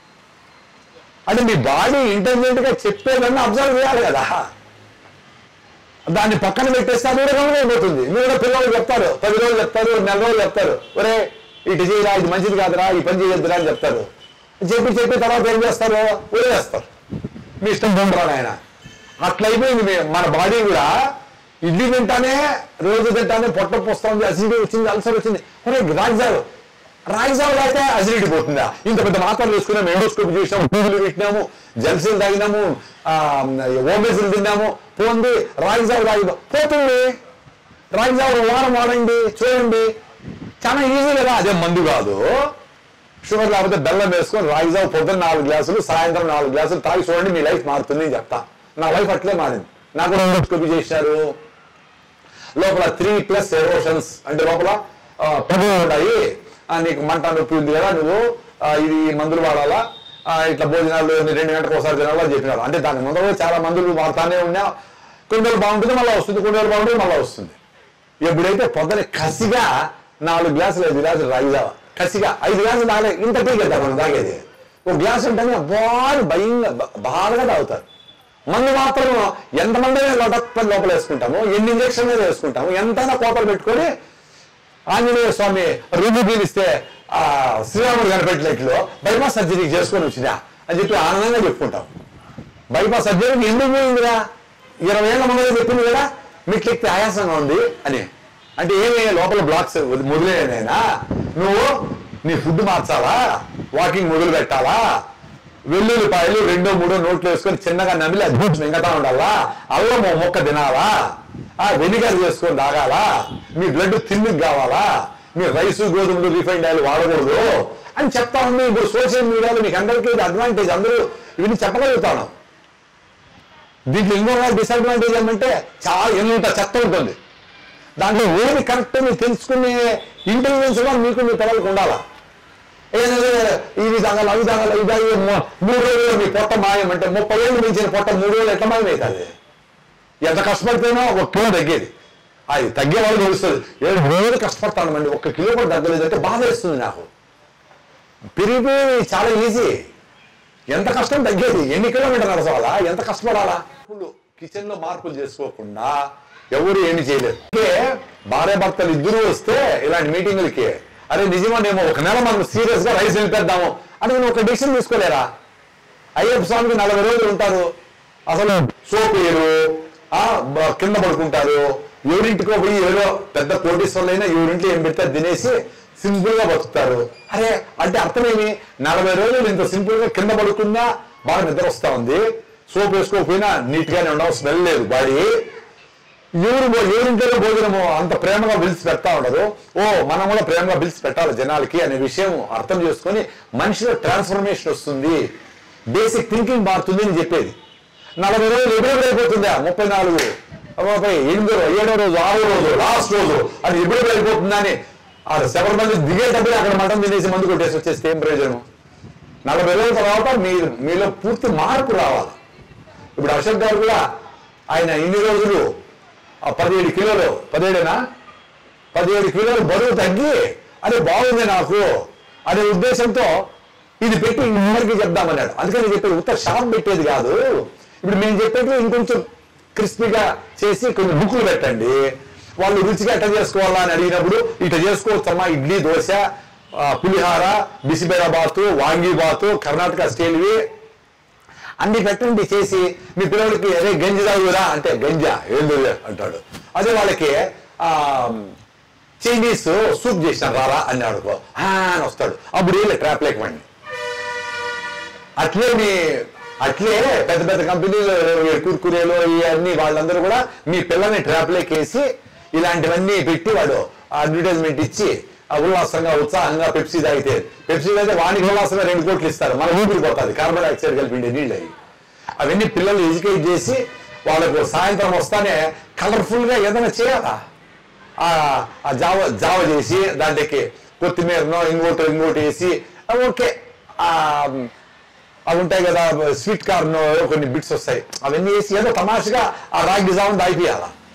అంటే మీ బాడీ ఇంటెలిజెంట్ గా చెప్పేదన్నా అబ్జర్వ్ చేయాలి కదా దాన్ని పక్కన పెట్టేస్తే అది కూడా గమనమైపోతుంది మీరు కూడా పిల్లలు చెప్తారు పది రోజులు చెప్తారు నెల రోజులు చెప్తారు ఒరే ఇటు చేయరా ఇది మంచిది కాదురా ఈ పని చేయొద్దురా అని చెప్తారు చెప్పి చెప్పి తర్వాత ఏం చేస్తారు వదిలేస్తారు మీ ఇష్టం పొందరా ఆయన అట్లా అయిపోయింది మీ- మన బాడీ కూడా ఇడ్లీ తింటానే రోజు తింటానే పొట్ట పుస్తుంది అసిడిటీ వచ్చింది అల్సర్ వచ్చింది ఒరే రాగిజావు రాగిజావు అయితే అసిడిటీ పోతుందా ఇంత పెద్ద మాత్రలు వేసుకున్నాము ఎండోస్కోప్ చేసినాము టీవీలు పెట్టినాము జల్సీలు తాగినాము ఓబేసులు తిన్నాము పోంది రాగిజావు తాగి పోతుంది రాగిజావు ఒక వారం వాడండి చూడండి చాలా ఈజీ కదా అదే మందు కాదు షుగర్ లేకపోతే బెల్లం వేసుకొని రాగిజావు పొద్దున్న నాలుగు గ్లాసులు సాయంత్రం నాలుగు గ్లాసులు తాగి చూడండి మీ లైఫ్ మారుతుంది అని చెప్తా నా లైఫ్ అట్లే మారింది నాకు కూడా ఎండోస్కోపీ చేశారు లోపల త్రీ ప్లస్ ఎరోషన్స్ అంటే లోపల ఆ, పదులు ఉన్నాయి ఆ, నీకు మంట నొప్పి ఉంది కదా నువ్వు ఆ, ఇది మందులు వాడాలా ఆ, ఇట్లా భోజనాలు నీ రెండు గంటలకు ఒకసారి తినాలా అని చెప్పినారు అంటే దాని ముందు కూడా చాలా మందులు వాడుతానే ఉన్నా కొన్ని రోజులు బాగుంటుంది మళ్ళీ వస్తుంది కొన్ని రోజులు బాగుంటుంది మళ్ళీ వస్తుంది ఎప్పుడైతే పొద్దున కసిగా నాలుగు గ్లాసులు ఐదు గ్లాసులు రాగిదావా కసిగా ఐదు గ్లాసులు తాగలే ఇంత టీ కదా మనం తాగేది ఒక గ్లాస్ ఉంటేనే బాగా భయంగా బ- బాగా తాగుతారు మందు మాత్రం ఎంతమంది లోటప్పని లోపల వేసుకుంటాము ఎన్ని ఇంజక్షన్లు వేసుకుంటాము ఎంతైనా కోతలు పెట్టుకొని ఆంజనేయ స్వామి రుజు పీలిస్తే ఆ శ్రీరాముడు కనిపెట్టినట్లు బైపాస్ సర్జరీ చేసుకొని వచ్చినా అని చెప్పి ఆనందంగా చెప్పుకుంటాం బైపాస్ సర్జరీకి ఎందుకు పోయిందిరా ఇరవై ఏళ్ళ ముందు చెప్పింది కదా మీకు ఎక్కితే ఆయాసంగా ఉంది అని అంటే ఏమి లోపల బ్లాక్స్ మొదలైనైనా నువ్వు నీ ఫుడ్ మార్చాలా వాకింగ్ మొదలు పెట్టాలా వెల్లుల్లిపాయలు రెండో మూడో నోట్లు వేసుకొని చిన్నగా నమిలి అది మింగతా ఉండాలా అల్లం ఓ మొక్క తినాలా ఆ వెనిగర్ చేసుకొని తాగాలా మీ బ్లడ్ తిన్నికి కావాలా మీ రైసు గోధుమలు రిఫైండ్ ఆయిల్ వాడకూడదు అని చెప్తా ఉంది ఇప్పుడు సోషల్ మీడియాలో మీకు అందరికీ ఇది అడ్వాంటేజ్ అందరూ ఇవన్నీ చెప్పగలుగుతాను దీంట్లో ఇంకొక డిసడ్వాంటేజ్ ఏమంటే చాలా ఎంత చెత్త ఉంటుంది దాంట్లో ఏది కరెక్ట్ మీరు తెలుసుకునే ఇంటెలిజెన్స్ కూడా మీకు మీ పిల్లలకు ఉండాలా ఏదైనా ఇవి తాగాలి అవి తాగాలి ఇవి తాగి మొ- మూడు రోజులు మీ పొట్ట మాయం అంటే ముప్పై ఏళ్ళు మించిన పొట్ట మూడు రోజులు ఎట్లా మాయం అవుతుంది ఎంత కష్టపడితేనో ఒక కిలో తగ్గేది అది తగ్గే వాళ్ళు తెలుస్తుంది ఏడు రోజులు కష్టపడతామండి ఒక కిలో కూడా తగ్గలేదు అంటే బాధ వేస్తుంది నాకు పెరిగిపోయి చాలా ఈజీ ఎంత కష్టం తగ్గేది ఎన్ని కిలోమీటర్ నడచాలా ఎంత కష్టపడాలా కిచెన్ లో మార్పులు చేసుకోకుండా ఎవరు ఏమి చేయలేరు అందుకే భార్య భర్తలు ఇద్దరు వస్తే ఇలాంటి మీటింగులకి అరే నిజమేమో ఒక నెల మనం సీరియస్ గా రైస్ నిలిపేద్దాము అని నువ్వు ఒక డిసిషన్ తీసుకోలేరా అయ్యప్ప స్వామికి నలభై రోజులు ఉంటారు అసలు సోపు వేయరు ఆ బ- కింద పడుకుంటారు ఎవరింటికో పోయి ఏదో పెద్ద కోటీశ్వర్లైనా ఎవరింట్లో ఏం పెడితే అది తినేసి సింపుల్ గా బతుకుతారు అరే అంటే అర్థమేమి నలభై రోజులు ఇంత సింపుల్ గా కింద పడుకున్నా బాగా నిద్ర వస్తా ఉంది సోప్ వేసుకోకపోయినా నీట్ గానే ఉండవు స్మెల్ లేదు బాడీ ఎవరు భో- ఎవరింట్లో భోజనము అంత ప్రేమగా పిలిచి పెడతా ఉండదు ఓ మనం కూడా ప్రేమగా పిలిచి పెట్టాలి జనాలకి అనే విషయం అర్థం చేసుకొని మనిషిలో ట్రాన్స్ఫర్మేషన్ వస్తుంది బేసిక్ థింకింగ్ మారుతుంది అని చెప్పేది నలభై రోజులు ఎప్పుడు అయిపోతుందా ముప్పై నాలుగు ముప్పై ఎనిమిదో ఏడో రోజు ఆరో రోజు లాస్ట్ రోజు అది ఎప్పుడు అయిపోతుందా అని ఆ శబరిమల దిగేటప్పుడు అక్కడ మటన్ తినేసి మందు కొట్టేసి వచ్చేస్తే ఏం ప్రయోజనం నలభై రోజుల తర్వాత మీ మీలో పూర్తి మార్పు రావాలి ఇప్పుడు అశోక్ గారు కూడా ఆయన ఇన్ని రోజులు ఆ పదిహేడు కిలోలు పదిహేడేనా పదిహేడు కిలోలు బరువు తగ్గి అదే బాగుంది నాకు అనే ఉద్దేశంతో ఇది పెట్టి అందరికీ చెప్దామన్నాడు అందుకని చెప్పేది ఉత్త షాప్ పెట్టేది కాదు ఇప్పుడు మేము చెప్పేది ఇంకొంచెం క్రిస్పీగా చేసి కొన్ని బుక్కులు పెట్టండి వాళ్ళు రుచిగా ఎట్లా చేసుకోవాలా అని అడిగినప్పుడు ఇట్లా చేసుకోవచ్చమ్మా ఇడ్లీ దోశ ఆ, పులిహార బిసిబెర బాతు వాంగి బాతు కర్ణాటక స్టైల్వి అన్ని పెట్టండి చేసి మీ పిల్లలకి అరే గంజి తాగురా అంటే గంజా ఏంది అంటాడు అదే వాళ్ళకి ఆ చైనీస్ సూప్ చేసిన రారా అని అడుకో "ఆ" అని వస్తాడు అప్పుడు వీళ్ళ ట్రాప్ లేకపోండి అట్లే మీ అట్లే పెద్ద పెద్ద కంపెనీలు కుర్కురేలు ఇవన్నీ వాళ్ళందరూ కూడా మీ పిల్లల్ని ట్రాప్లోకి వేసి ఇలాంటివన్నీ పెట్టి వాడు అడ్వర్టైజ్మెంట్ ఇచ్చి ఆ ఉల్లాసంగా ఉత్సాహంగా పెప్సీ తాగితే పెప్సీ తాగితే వానికి ఉల్లాసంగా రెండు కోట్లు ఇస్తారు మన ఊపిరి పోతుంది కార్బన్ డైఆక్సైడ్ కలిపిండే నీళ్ళు అవి అవన్నీ పిల్లలు ఎడ్యుకేట్ చేసి వాళ్ళకు సాయంత్రం వస్తానే కలర్ఫుల్ గా ఏదైనా చేయాలా ఆ ఆ జావ జావ చేసి దాంట్లోకి కొత్తిమీరనో ఇంకోటి ఇంకోటి వేసి ఆ, ఓకే ఆ అవి ఉంటాయి కదా స్వీట్ కార్న్ కొన్ని బిట్స్ వస్తాయి అవన్నీ వేసి ఏదో తమాషగా ఆ రాగి జావం దాయిపోయాల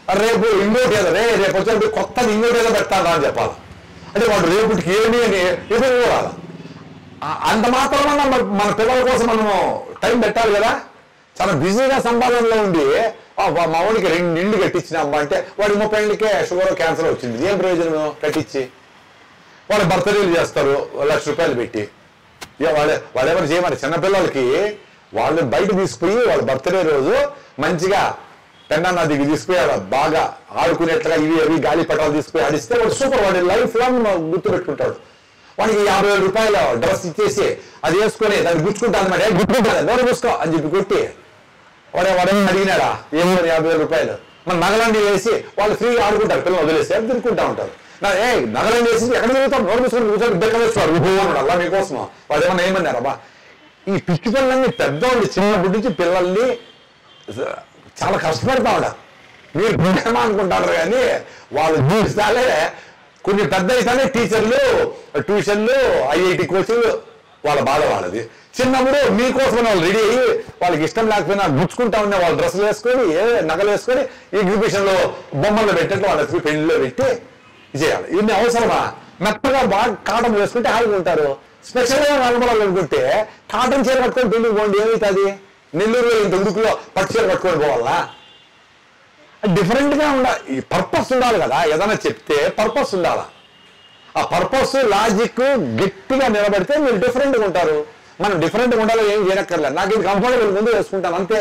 రేపు ఇంకోటి ఏదో రే రేపు వచ్చేటప్పుడు కొత్తది ఇంకోటి ఏదో పెడతాను అని చెప్పాలి అంటే వాడు రేపటికి ఏమి అని ఎదురు చూడాలి ఆ- అంత మాత్రం మన మన పిల్లల కోసం మనము టైం పెట్టాలి కదా చాలా బిజీగా సంపాదనలో ఉండి "ఆ, వా- మా వాడికి రెండు నిండు కట్టించిన అమ్మ అంటే వాడి ముప్పై ఏళ్ళకే షుగర్ క్యాన్సర్ వచ్చింది ఏం ప్రయోజనం కట్టించి వాళ్ళ బర్త్డేలు చేస్తారు లక్ష రూపాయలు పెట్టి ఇక వాళ్ళ వాళ్ళెవరు చేయమని చిన్నపిల్లలకి వాళ్ళు బయట తీసుకుపోయి వాళ్ళ బర్త్డే రోజు మంచిగా పెన్నా నదికి తీసుకుపోయి ఆడ బాగా ఆడుకునేట్లుగా ఇవి అవి గాలి పటాలు తీసుకుపోయి ఆడిస్తే వాడు సూపర్ వాడి లైఫ్ లాంగ్ గుర్తు పెట్టుకుంటాడు వాడికి యాభై వేల రూపాయల డ్రెస్ ఇచ్చేసి అది వేసుకొని దాన్ని గుచ్చుకుంటాను మరి గుచ్చుకుంటాను నోరు మూసుకో అని చెప్పి కొట్టి వాడే వాడేమో అడిగినాడా ఏమో యాభై వేల రూపాయలు మన నగలండి వేసి వాళ్ళు ఫ్రీగా ఆడుకుంటారు పిల్లలు వదిలేసి అది తిరుగుకుంటా ఉంటారు నా ఏ నగలండి వేసి ఎక్కడ తిరుగుతాం నోరు మూసుకొని కూర్చొని బెక్క వేసుకోవాలి ఉన్నాడు అలా మీకోసం వాడు ఏమన్నా ఏమన్నారు అబ్బా ఈ పిచ్చి పిల్లల్ని పెద్దవాళ్ళు చిన్నప్పటి నుంచి పిల్లల్ని చాలా కష్టపడతా ఉంటారు మీరు గుండెమా అనుకుంటారు కానీ వాళ్ళు చూస్తాలే కొన్ని పెద్ద అయితేనే టీచర్లు ట్యూషన్లు ఐఐటి కోచింగ్లు వాళ్ళ బాధ వాళ్ళది చిన్నప్పుడు మీకోసం వాళ్ళు రెడీ అయ్యి వాళ్ళకి ఇష్టం లేకపోయినా గుచ్చుకుంటా ఉన్న వాళ్ళు డ్రెస్సులు వేసుకొని ఏ నగలు వేసుకొని ఎగ్జిబిషన్ లో బొమ్మలు పెట్టినట్టు వాళ్ళకి పెళ్లిలో పెట్టి ఇది చేయాలి ఇన్ని అవసరమా మెత్తగా బాగా కాటన్ వేసుకుంటే హాయిగా ఉంటారు స్పెషల్ గా నలమలాలు అనుకుంటే కాటన్ చీర కట్టుకొని పెళ్లికి పోండి ఏమవుతుంది నెల్లూరులో ఇంత ఉడుకులో పట్టు చీర కట్టుకొని పోవాలా డిఫరెంట్ గా ఉండాలి ఈ పర్పస్ ఉండాలి కదా ఏదైనా చెప్తే పర్పస్ ఉండాలా ఆ పర్పస్ లాజిక్ గట్టిగా నిలబడితే మీరు డిఫరెంట్ గా ఉంటారు మనం డిఫరెంట్ గా ఉండాలో ఏం చేయనక్కర్లేదు నాకు ఇది కంఫర్టబుల్ ముందు వేసుకుంటాను అంతే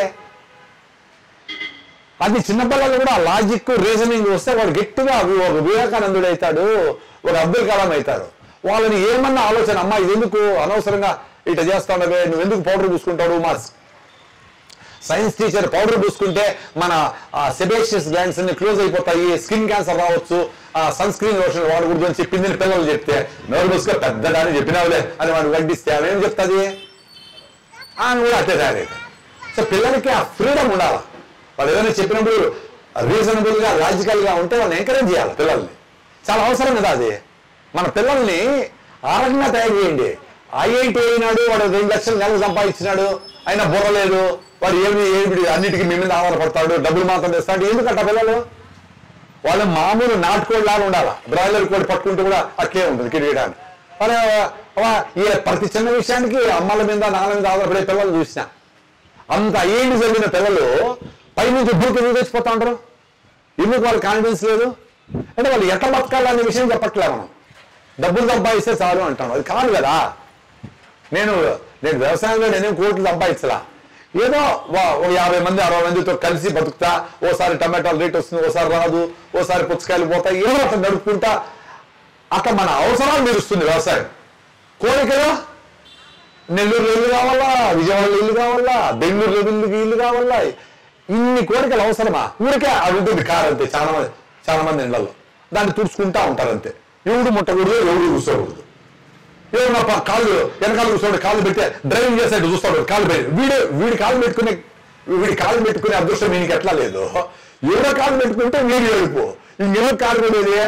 అది చిన్నపిల్లలు కూడా లాజిక్ రీజనింగ్ వస్తే వాడు గట్టిగా వి- ఒక వివేకానందుడు అవుతాడు ఒక అబ్దుల్ కలాం అవుతాడు వాళ్ళని ఏమన్నా ఆలోచన అమ్మా ఇది ఎందుకు అనవసరంగా ఇట చేస్తాడవే నువ్వు ఎందుకు పౌడర్ పూసుకుంటాడు మా సైన్స్ టీచర్ పౌడర్ పూసుకుంటే మన సెబేషియస్ గ్లాండ్స్ అన్ని క్లోజ్ అయిపోతాయి స్కిన్ క్యాన్సర్ రావచ్చు సన్ స్క్రీన్ లోషన్ వాడకూడదు అని చెప్పింది పిల్లలు చెప్తే నోరు పూసుకొని పెద్దదాన్ని చెప్పినావులే అని వాడు వడ్డిస్తే ఆమె ఏం చెప్తుంది ఆమె కూడా అట్టే తయారైతే సో పిల్లలకి ఆ ఫ్రీడమ్ ఉండాలి వాళ్ళు ఏదైనా చెప్పినప్పుడు రీజనబుల్ గా లాజికల్ గా ఉంటే వాళ్ళని ఎంకరేజ్ చేయాలి పిల్లల్ని చాలా అవసరం కదా అది మన పిల్లల్ని ఆ రకంగా తయారు చేయండి ఐఐటి అయినాడు వాడు రెండు లక్షలు నెలకు సంపాదించినాడు అయినా బుర్ర లేదు వాడు ఏమి ఏమి అన్నిటికీ మీ మీద ఆధారపడతాడు డబ్బులు మాత్రం తెస్తాడు ఎందుకంట పిల్లలు వాళ్ళు మామూలు నాటుకోడి లాగా ఉండాలి బ్రాయిలర్ కోడి పట్టుకుంటే కూడా అట్లే ఉంటుంది కిరీటాన్ని వాళ్ళ వా- ఈ ప్రతి చిన్న విషయానికి అమ్మల మీద నాన్న మీద ఆధారపడే పిల్లలు చూసిన అంత అయ్యేంటి చదివిన పిల్లలు పైనుంచి దూకి ఎందుకు తెచ్చిపోతా ఉంటారు ఎందుకు వాళ్ళ కాన్ఫిడెన్స్ లేదు అంటే వాళ్ళు ఎట్లా బతకాలనే విషయం చెప్పట్లే మనం డబ్బులు సంపాదిస్తే చాలు అంటాం అది కాదు కదా నేను నేను వ్యవసాయంలో నేనేం కోట్లు సంపాదించలా ఏదో వా- ఓ యాభై మంది అరవై మందితో కలిసి బతుకుతా ఓసారి టమాటాలు రేట్ వస్తుంది ఓసారి రాదు ఓసారి పుచ్చకాయలు పోతాయి ఏదో అట్లా నడుపుకుంటా అట్లా మన అవసరాలు తీరుస్తుంది వ్యవసాయం కోరికలో నెల్లూరులో ఇల్లు కావాలా విజయవాడలో ఇల్లు కావాలా బెంగళూరులో ఇల్లు ఇల్లు కావాలా ఇన్ని కోరికలు అవసరమా ఊరికే అది ఉంటుంది కారు అంతే చాలా మంది చాలా మంది ఇళ్లలో దాన్ని తుడుచుకుంటా ఉంటారు అంతే ఎవడు ముట్టకూడదు ఎవడు కూర్చోకూడదు ఏమన్నా ప- కాళ్ళు వెనకాల కూర్చోడు కాళ్ళు పెడితే డ్రైవింగ్ చేసేట్టు చూస్తాడు కాళ్ళు పెట్టి వీడు వీడి కాళ్ళు పెట్టుకునే వీడి కాళ్ళు పెట్టుకునే అదృష్టం వీనికి ఎట్లా లేదు ఎవరో కాళ్ళు పెట్టుకుంటే వీడు ఏడుపు ఇంకెవరు కాళ్ళు పెట్టేది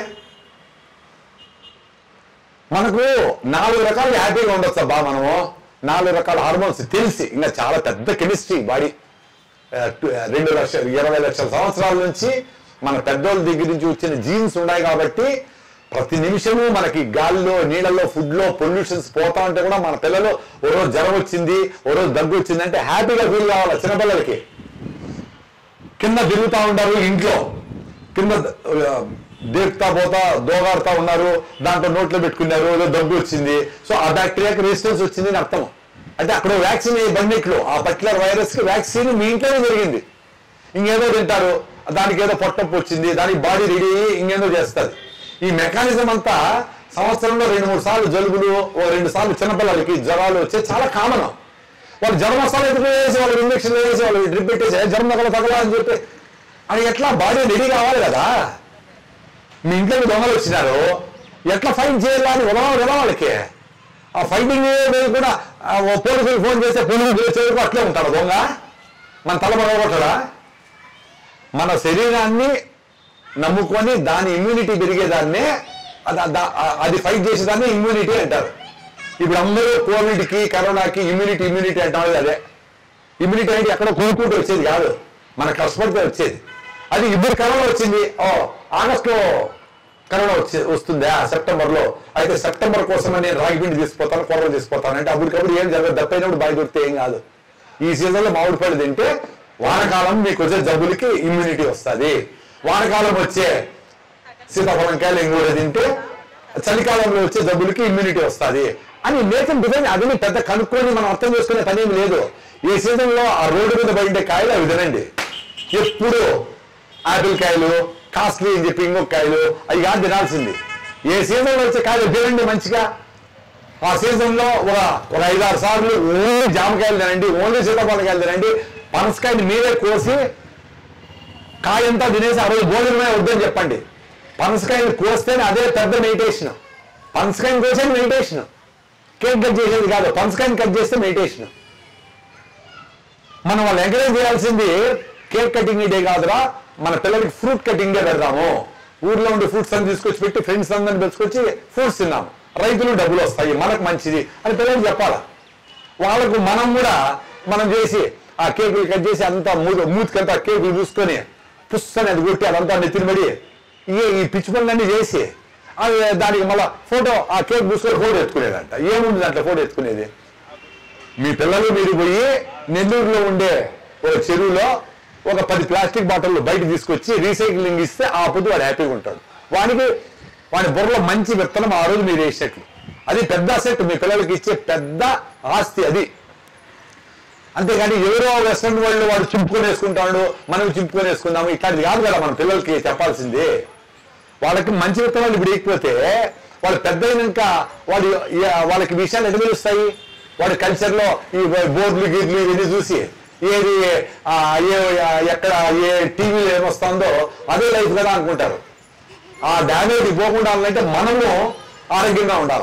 మనకు నాలుగు రకాలు హ్యాపీగా ఉండొచ్చు అబ్బా మనము నాలుగు రకాల హార్మోన్స్ తెలిసి ఇంకా చాలా పెద్ద కెమిస్ట్రీ బాడీ ఆ, టు- ఆ, రెండు లక్షలు ఇరవై లక్షల సంవత్సరాల నుంచి మన పెద్దోళ్ళ దగ్గర నుంచి వచ్చిన జీన్స్ ఉన్నాయి కాబట్టి ప్రతి నిమిషము మనకి గాలిలో నీళ్ళలో ఫుడ్ లో పొల్యూషన్స్ పోతా ఉంటే కూడా మన పిల్లలు ఓ రోజు జ్వరం వచ్చింది ఓ రోజు దగ్గు వచ్చింది అంటే హ్యాపీగా ఫీల్ కావాలి చిన్నపిల్లలకి కింద తిరుగుతా ఉంటారు ఇంట్లో కింద ఆ, దేక్తా పోతా దోగాడుతా ఉన్నారు దాంట్లో నోట్లో పెట్టుకున్నారు ఏదో దగ్గు వచ్చింది సో ఆ బ్యాక్టీరియాకి రెసిస్టెన్స్ వచ్చింది అని అర్థం అంటే అక్కడ వ్యాక్సిన్ బండిట్లో ఆ పర్టికులర్ వైరస్ కి వ్యాక్సిన్ మీ ఇంట్లోనే జరిగింది ఇంకేదో తింటారు దానికి ఏదో పొట్టప్పు వచ్చింది దానికి బాడీ రెడీ అయ్యి ఇంకేదో చేస్తుంది ఈ మెకానిజం అంతా సంవత్సరంలో రెండు మూడు సార్లు జలుబులు ఓ రెండు సార్లు చిన్నపిల్లలకి జ్వరాలు వచ్చే చాలా కామన్ వాళ్ళు జ్వరం వస్తాలు ఎందుకు వేసి వాళ్ళు ఇంజక్షన్ వేసి వాళ్ళు డ్రిప్ పెట్టేసి "ఏ, జ్వరం తగల తగల అని చెప్పి అది ఎట్లా బాడీ రెడీ కావాలి కదా మీ ఇంట్లోకి దొంగలు వచ్చినారు ఎట్లా ఫైట్ చేయాలా అని ఉదవాలి కదా వాళ్ళకి ఆ ఫైటింగ్ కూడా ఆ, ఓ పోలీసులు ఫోన్ చేస్తే పోలీసులు పిలిచే వరకు అట్లే ఉంటాడు దొంగ మన తల పడగొట్టడా మన శరీరాన్ని నమ్ముకొని దాని ఇమ్యూనిటీ పెరిగేదాన్నే అది దా- అది ఫైట్ చేసేదాన్ని ఇమ్యూనిటీ అంటారు ఇప్పుడు అందరూ కోవిడ్కి కరోనాకి ఇమ్యూనిటీ ఇమ్యూనిటీ అంటారు అదే ఇమ్యూనిటీ అంటే ఎక్కడ కోరుకుంటూ వచ్చేది కాదు మన కష్టపడితే వచ్చేది అది ఇప్పుడు కరోనా వచ్చింది ఓ ఆగస్టులో కరోనా వచ్చి వస్తుందా సెప్టెంబర్లో అయితే సెప్టెంబర్ కోసం నేను రాగి పిండి తీసుకుపోతాను కూరలు తీసుకుపోతాను అంటే అప్పటికప్పుడు ఏం జరగదు దప్పైనప్పుడు బాగా దొరికితే ఏం కాదు ఈ సీజన్లో మామిడి పళ్ళు తింటే వానకాలం మీకు వచ్చే జబ్బులకి ఇమ్యూనిటీ వస్తుంది వానకాలం వచ్చే సీతాఫలంకాయలు ఇంకోటి తింటే చలికాలంలో వచ్చే జబ్బులకి ఇమ్యూనిటీ వస్తుంది అని నేచర్ డిజైన్ అది పెద్ద కనుక్కొని మనం అర్థం చేసుకునే పని ఏం లేదు ఈ సీజన్లో ఆ రోడ్డు మీద పడితే కాయలు అవి తినండి ఎప్పుడు ఆపిల్ కాయలు కాస్ట్లీ అని చెప్పి ఇంకొక కాయలు అవి కాదు తినాల్సింది ఏ సీజన్లో వచ్చే కాయలు తినండి మంచిగా ఆ సీజన్లో ఒక ఒక ఐదారు సార్లు ఓన్లీ జామకాయలు తినండి ఓన్లీ సీతాఫలకాయలు తినండి పనసకాయని మీరే కోసి కాయంతా తినేసి ఆ రోజు భోజనమే వద్దని చెప్పండి పనసకాయని కోస్తేనే అదే పెద్ద మెడిటేషన్ పనసకాయని కోసేది మెడిటేషన్ కేక్ కట్ చేసేది కాదు పనసకాయని కట్ చేస్తే మెడిటేషన్ మనం వాళ్ళు ఎంకరేజ్ చేయాల్సింది కేక్ కటింగ్ డే కాదురా మన పిల్లలకి ఫ్రూట్ కటింగ్ డే పెడదాము ఊర్లో ఉండే ఫ్రూట్స్ అని తీసుకొచ్చి పెట్టి ఫ్రెండ్స్ అందరిని పిలుచుకొచ్చి ఫ్రూట్స్ తిన్నాము రైతులు డబ్బులు వస్తాయి మనకు మంచిది అని పిల్లలకి చెప్పాలా వాళ్ళకు మనం కూడా మనం చేసి ఆ కేకులు కట్ చేసి అంతా మూత మూతికంతా కేకులు చూసుకొని పుస్తని అది కొట్టి అదంతా నెత్తినబడి ఇక ఈ పిచ్చి పనులన్నీ చేసి అది దానికి మళ్ళీ ఫోటో ఆ కేక్ చూసుకొని ఫోటో ఎత్తుకునేదంట ఏముంది దాంట్లో ఫోటో ఎత్తుకునేది మీ పిల్లలు మీరు పోయి నెల్లూరులో ఉండే ఒక చెరువులో ఒక పది ప్లాస్టిక్ బాటిల్ బయట తీసుకొచ్చి రీసైక్లింగ్ ఇస్తే ఆ పొద్దు వాడు హ్యాపీగా ఉంటాడు వానికి వాడి బుర్రలో మంచి విత్తనం ఆ రోజు మీరు వేసేట్లు అది పెద్ద సెట్ మీ పిల్లలకి ఇచ్చే పెద్ద ఆస్తి అది అంతేగాని ఎవరో వెస్ట్రన్ వరల్డ్ వాడు చింపుకొని వేసుకుంటాడు మనం చింపుకొని వేసుకుందాము ఇట్లాంటిది కాదు కదా మన పిల్లలకి చెప్పాల్సింది వాళ్ళకి మంచి విత్తనాలు ఇప్పుడు ఎక్కిపోతే వాళ్ళు పెద్ద అయినాక వాడు వాళ్ళకి విషయాలు ఎటు తెలుస్తాయి వాడి కల్చర్లో ఈ బోర్డులు గీర్లు ఇవన్నీ చూసి ఏది ఆ, ఏ ఎక్కడ ఏ టీవీలో ఏమొస్తుందో అదే లైఫ్ కదా అనుకుంటారు ఆ డ్యామేజ్ పోకుండా ఉండాలంటే మనము ఆరోగ్యంగా ఉండాలి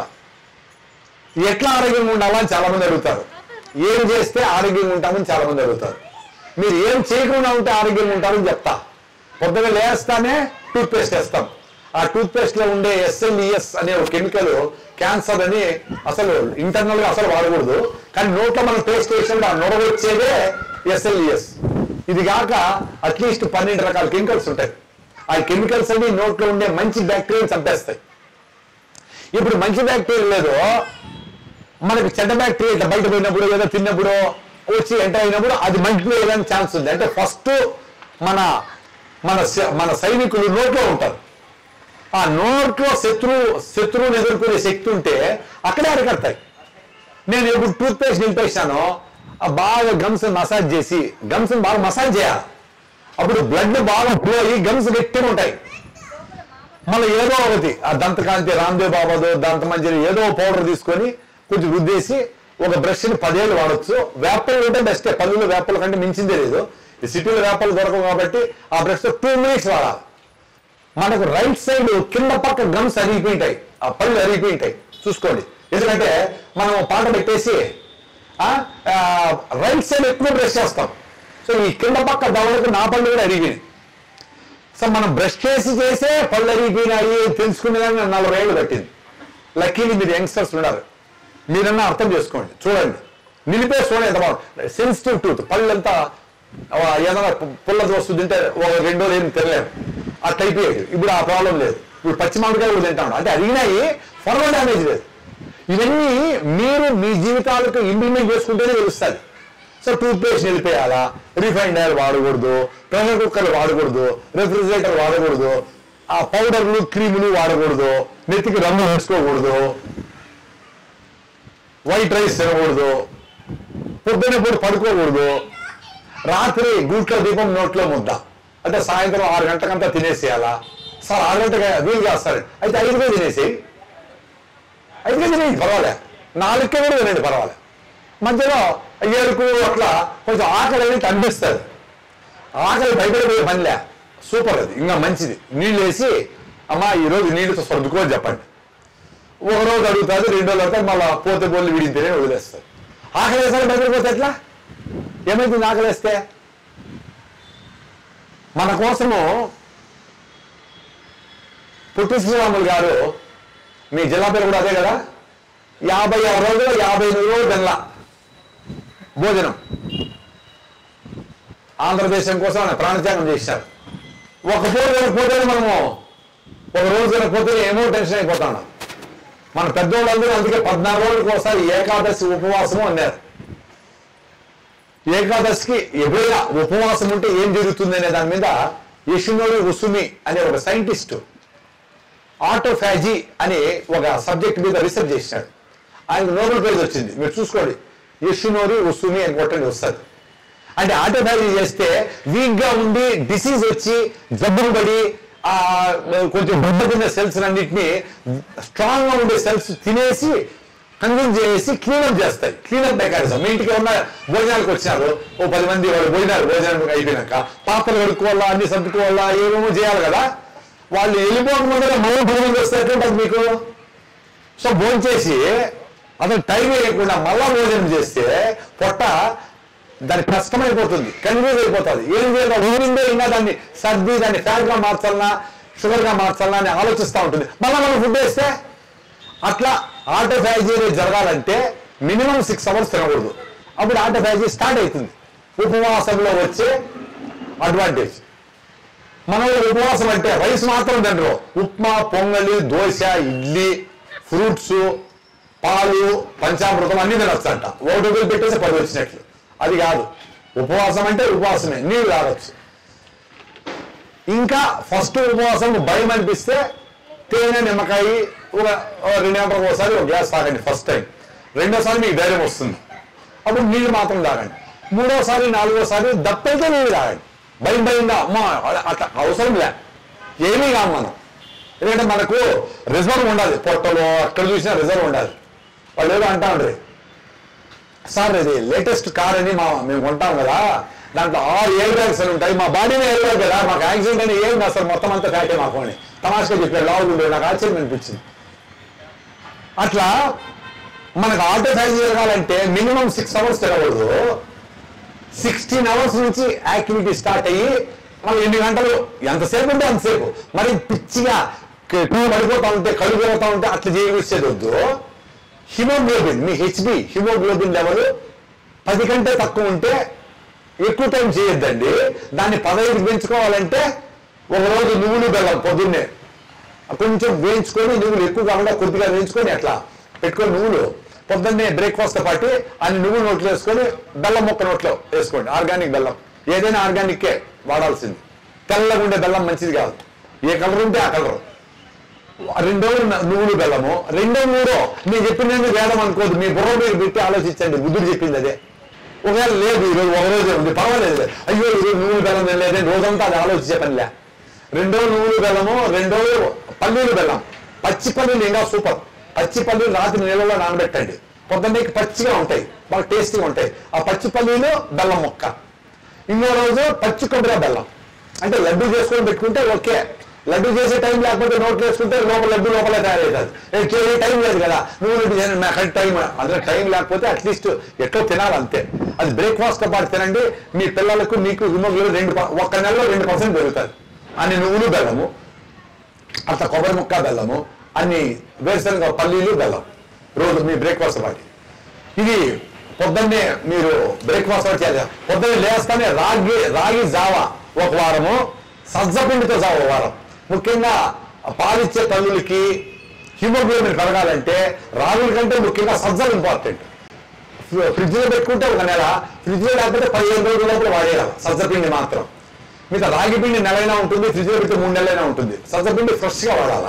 ఎట్లా ఆరోగ్యంగా ఉండాలని చాలా మంది అడుగుతారు ఏం చేస్తే ఆరోగ్యంగా ఉంటామని చాలా మంది అడుగుతారు మీరు ఏం చేయకుండా ఉంటే ఆరోగ్యంగా ఉంటారని చెప్తా పొద్దున లేస్తానే టూత్ పేస్ట్ వేస్తాం ఆ టూత్ పేస్ట్ లో ఉండే ఎస్ఎల్ఈఎస్ అనే ఒక కెమికల్ క్యాన్సర్ అని అసలు ఇంటర్నల్ గా అసలు వాడకూడదు కానీ నోట్లో మనం పేస్ట్ వేసినప్పుడు ఆ నొర వచ్చేదే ఎస్ఎల్ఈఎస్ ఇది కాక అట్లీస్ట్ పన్నెండు రకాల కెమికల్స్ ఉంటాయి ఆ కెమికల్స్ అన్ని నోట్లో ఉండే మంచి బ్యాక్టీరియా చంపేస్తాయి ఇప్పుడు మంచి బ్యాక్టీరియా లేదు మనకి చెడ్డ బ్యాక్టీరియా ఇట్లా బయట పోయినప్పుడు ఏదో తిన్నప్పుడు వచ్చి ఎంటర్ అయినప్పుడు అది మంచిపోయేదానికి ఛాన్స్ ఉంది అంటే ఫస్ట్ మన మన స- మన సైనికులు నోట్లో ఉంటారు ఆ నోట్లో శత్రువు శత్రువుని ఎదుర్కొనే శక్తి ఉంటే అక్కడే అరకడతాయి నేను ఇప్పుడు టూత్ పేస్ట్ నింపేసాను ఆ బాగా గమ్స్ మసాజ్ చేసి గమ్స్ బాగా మసాజ్ చేయాలి అప్పుడు బ్లడ్ బాగా ఫ్లో అయ్యి గమ్స్ గట్టిగా ఉంటాయి మళ్ళీ ఏదో ఒకటి ఆ దంతకాంతి రామ్దేవ్ బాబాదో దంతమంజరి ఏదో పౌడర్ తీసుకొని కొంచెం రుద్దేసి ఒక బ్రష్ ని పదేళ్ళు వాడచ్చు వేపలు ఉంటే బెస్టే పళ్ళులో వేపల కంటే మించిందే లేదు ఈ సిటీలో వేపలు దొరకవు కాబట్టి ఆ బ్రష్ తో టూ మినిట్స్ వాడాలి మనకు రైట్ సైడ్ కింద పక్క గమ్స్ అరిగిపోయింటాయి ఆ పళ్ళు అరిగిపోయింటాయి చూసుకోండి ఎందుకంటే మనం పాట పెట్టేసి ఆ, ఆ, రైట్ సైడ్ ఎక్కువ బ్రష్ చేస్తాం సో ఈ కింద పక్క దవడకు నా పళ్ళు కూడా అరిగినాయి సో మనం బ్రష్ చేసి చేసే పళ్ళు అరిగిపోయినాయి తెలుసుకునేదాన్ని నాకు నలభై ఏళ్ళు పట్టింది లక్కీలీ మీరు యంగ్స్టర్స్ ఉన్నారు మీరన్నా అర్థం చేసుకోండి చూడండి నిలిపే చూడండి ఎంత బాగుంది సెన్సిటివ్ టూత్ పళ్ళంతా ఆ, ఏదైనా పు- పుల్ల వస్తుంది తింటే ఒక రెండో ఏం తినలేము అట్లా అయిపోయాడు ఇప్పుడు ఆ ప్రాబ్లం లేదు ఇప్పుడు పచ్చి మామిడికాయ కూడా తింటాడు అంటే అడిగినాయి ఫర్దర్ డ్యామేజ్ లేదు ఇవన్నీ మీరు మీ జీవితాలకు ఇంప్లిమెంట్ చేసుకుంటేనే తెలుస్తుంది సో టూత్ పేస్ట్ నిలిపేయాలా రిఫైండ్ ఆయిల్ వాడకూడదు ప్రెషర్ కుక్కర్ వాడకూడదు రెఫ్రిజిరేటర్ వాడకూడదు ఆ పౌడర్లు క్రీములు వాడకూడదు నెత్తికి రంగు వేసుకోకూడదు వైట్ రైస్ తినకూడదు పొద్దున్న పూట పడుకోకూడదు రాత్రి గూట్లో దీపం నోట్లో ముద్ద అంటే సాయంత్రం ఆరు గంటకంతా తినేసేయాలా సార్ ఆరు గంటగా వీలు కాదు సార్ అయితే ఐదుగా తినేసి ఐదుగా తినేది పర్వాలే నాలుగుకే కూడా తినండి పర్వాలే మధ్యలో ఏడుకు అట్లా కొంచెం ఆకలి అనేది అనిపిస్తుంది ఆకలి భయపడిపోయే పనిలే సూపర్ అది ఇంకా మంచిది నీళ్ళు వేసి అమ్మా ఈ రోజు నీళ్ళతో సర్దుకోని చెప్పండి ఒక రోజు అడుగుతుంది రెండు రోజులు అవుతాయి మళ్ళీ పోతే పోలు విడితేనే వదిలేస్తారు ఆకలి వేసారి భయపడిపోతే ఎట్లా ఏమైతుంది ఆకలి వేస్తే మన కోసము పుట్టి శ్రీరాములు గారు మీ జిల్లా పేరు కూడా అదే కదా యాభై ఆరు రోజులు యాభై ఎనిమిది రోజులు తినలా భోజనం ఆంధ్రదేశం కోసం ఆయన ప్రాణత్యాగం చేశారు ఒక పూట తినకపోతే మనము ఒక రోజు తినకపోతే ఏమో టెన్షన్ అయిపోతాను మన పెద్దోళ్ళందరూ అందుకే పద్నాలుగు రోజులకు ఒకసారి ఏకాదశి ఉపవాసము అన్నారు ఏకాదశికి ఎప్పుడైనా ఉపవాసం ఉంటే ఏం జరుగుతుంది అనే దాని మీద యశునోరి రుసుమి అనే ఒక సైంటిస్ట్ ఆటోఫాజీ అనే ఒక సబ్జెక్ట్ మీద రీసెర్చ్ చేసినాడు ఆయనకు నోబెల్ ప్రైజ్ వచ్చింది మీరు చూసుకోండి యశునోరి రుసుమి అని కొట్టండి వస్తుంది అంటే ఆటోఫాజీ చేస్తే వీక్ గా ఉండి డిసీజ్ వచ్చి జబ్బులు పడి ఆ కొంచెం దెబ్బతిన్న సెల్స్ అన్నింటినీ స్ట్రాంగ్ గా ఉండే సెల్స్ తినేసి కన్విన్స్ చేసి క్లీనప్ చేస్తాయి క్లీనప్ మెకానిజం మీ ఇంటికి ఉన్న భోజనాలకు వచ్చినారు ఓ పది మంది వాళ్ళు భోజనాలు భోజనం అయిపోయినాక పాత్రలు కడుక్కోవాలా అన్ని సర్దుకోవాలా ఏమేమో చేయాలి కదా వాళ్ళు వెళ్ళిపోక ముందర మళ్ళీ భోజనం చేస్తే ఎట్లుంటుంది మీకు సో భోజనం చేసి అతను టైం వేయకుండా మళ్ళా భోజనం చేస్తే పొట్ట దాని కష్టమైపోతుంది కన్ఫ్యూజ్ అయిపోతుంది ఏం చేయాలి ఊరిందే ఇంకా దాన్ని సర్ది దాన్ని ఫ్యాట్ గా మార్చాలన్నా షుగర్ గా మార్చాలన్నా అని ఆలోచిస్తూ ఉంటుంది మళ్ళీ మనం ఫుడ్ వేస్తే అట్లా ఆటోఫాజీ అనేది జరగాలంటే మినిమం సిక్స్ అవర్స్ తినకూడదు అప్పుడు ఆటోఫాజీ స్టార్ట్ అవుతుంది ఉపవాసంలో వచ్చే అడ్వాంటేజ్ మన ఉపవాసం అంటే రైస్ మాత్రం తినరు ఉప్మా పొంగలి దోశ ఇడ్లీ ఫ్రూట్స్ పాలు పంచామృతం అన్ని తినొచ్చు అంట ఒకటి వదిలి పెట్టేసి పది వచ్చినట్లు అది కాదు ఉపవాసం అంటే ఉపవాసమే నీళ్ళు తాగొచ్చు ఇంకా ఫస్ట్ ఉపవాసం భయం అనిపిస్తే తేనె నిమ్మకాయ ఒక ఒక రెండు గంటలకు ఒకసారి ఒక గ్లాస్ తాగండి ఫస్ట్ టైం రెండోసారి మీకు ధైర్యం వస్తుంది అప్పుడు నీళ్ళు మాత్రం తాగండి మూడోసారి నాలుగోసారి దప్పైతే నీళ్ళు తాగండి భయం భయంగా అమ్మా అట్లా అవసరం లే ఏమీ కాదు మనం ఎందుకంటే మనకు రిజర్వ్ ఉండాలి పొట్టలో అక్కడ చూసినా రిజర్వ్ ఉండాలి వాళ్ళు ఏదో అంటా ఉండ్రి సార్ ఇది లేటెస్ట్ కార్ అని మా మేము కొంటాం కదా దాంట్లో ఆరు ఎయిర్ బ్యాగ్స్ అని ఉంటాయి మా బాడీనే ఎయిర్ బ్యాగ్ కదా మాకు యాక్సిడెంట్ అని ఏం కాదు సార్ మొత్తం అంతా ఫ్యాటే మాకు అని తమాషగా చెప్పారు లావు ఉండే నాకు ఆశ్చర్యం అనిపించింది అట్లా మనకు ఆటో ఫ్యాక్టరీ జరగాలంటే మినిమం సిక్స్ అవర్స్ తినకూడదు సిక్స్టీన్ అవర్స్ నుంచి యాక్టివిటీ స్టార్ట్ అయ్యి మనం ఎన్ని గంటలు ఎంతసేపు ఉంటే అంతసేపు మరి పిచ్చిగా క- కళ్ళు పడిపోతా ఉంటే కళ్ళు పోతా ఉంటే అట్లా చేయవచ్చేది వద్దు హిమోగ్లోబిన్ మీ హెచ్బి హిమోగ్లోబిన్ లెవెల్ పది కంటే తక్కువ ఉంటే ఎక్కువ టైం చేయొద్దండి దాన్ని పదహైదు పెంచుకోవాలంటే ఒక రోజు నువ్వులు బెల్లం పొద్దున్నే కొంచెం వేయించుకొని నువ్వులు ఎక్కువ కాకుండా కొద్దిగా వేయించుకొని అట్లా పెట్టుకొని నువ్వులు పొద్దున్నే బ్రేక్ఫాస్ట్ పాటు అన్ని నువ్వులు నోట్లో వేసుకొని బెల్లం మొక్క నోట్లో వేసుకోండి ఆర్గానిక్ బెల్లం ఏదైనా ఆర్గానిక్కే వాడాల్సింది తెల్లగా ఉండే బెల్లం మంచిది కాదు ఏ కలర్ ఉంటే ఆ కలర్ రెండో నువ్వులు బెల్లము రెండో మూడో నేను చెప్పింది వేదం అనుకోదు మీ బుర్ర మీరు పెట్టి ఆలోచించండి బుద్ధుడు చెప్పింది అదే ఒకవేళ లేదు ఈరోజు ఒక రోజే ఉంది పర్వాలేదు అయ్యో ఈరోజు నువ్వులు బెల్లం తినలేదే రోజంతా అది ఆలోచించే పనిలే రెండో నువ్వులు బెల్లము రెండో పల్లీలు బెల్లం పచ్చి పల్లీలు ఇంకా సూపర్ పచ్చి పల్లీలు రాత్రి నీళ్ళలో నానబెట్టండి పొద్దున్నకి పచ్చిగా ఉంటాయి బాగా టేస్టీగా ఉంటాయి ఆ పచ్చి పల్లీలు బెల్లం మొక్క ఇంకో రోజు పచ్చి కొబ్బరి బెల్లం అంటే లడ్డు చేసుకొని పెట్టుకుంటే ఓకే లడ్డు చేసే టైం లేకపోతే నోట్లో వేసుకుంటే లోపల లడ్డు లోపలే తయారవుతుంది ఏ చేసే టైం లేదు కదా నువ్వు లడ్డు చేయను నాకు టైం అందులో టైం లేకపోతే అట్లీస్ట్ ఎట్లో తినాలి అంతే అది బ్రేక్ఫాస్ట్ తో పాటు తినండి మీ పిల్లలకు మీకు హిమోగ్లోబిన్ రెండు ప- ఒక్క నెలలో రెండు పర్సెంట్ పెరుగుతుంది అన్ని నువ్వులు బెల్లము అట్లా కొబ్బరి ముక్క బెల్లము అన్ని వేరుశనగ పల్లీలు బెల్లం రోజు మీ బ్రేక్ఫాస్ట్ పాటి ఇది పొద్దున్నే మీరు బ్రేక్ఫాస్ట్ ఒకటి చేయాలి పొద్దున్నే లేస్తానే రాగి రాగి జావా ఒక వారము సజ్జపిండితో జావ ఒక వారం ముఖ్యంగా పాలిచ్చే తల్లులకి హిమోగ్లోబిన్ పెరగాలంటే రాగుల కంటే ముఖ్యంగా సజ్జలు ఇంపార్టెంట్ ఫ్రిడ్జ్ లో పెట్టుకుంటే ఒక నెల ఫ్రిడ్జ్ లో లేకపోతే పదిహేను రోజుల లోపల వాడేయాలి సజ్జపిండి మాత్రం మిగతా రాగి పిండి నెలైనా ఉంటుంది ఫ్రిడ్జ్ లో పెడితే మూడు నెలలైనా ఉంటుంది సజ్జపిండి ఫ్రెష్ గా వాడాలా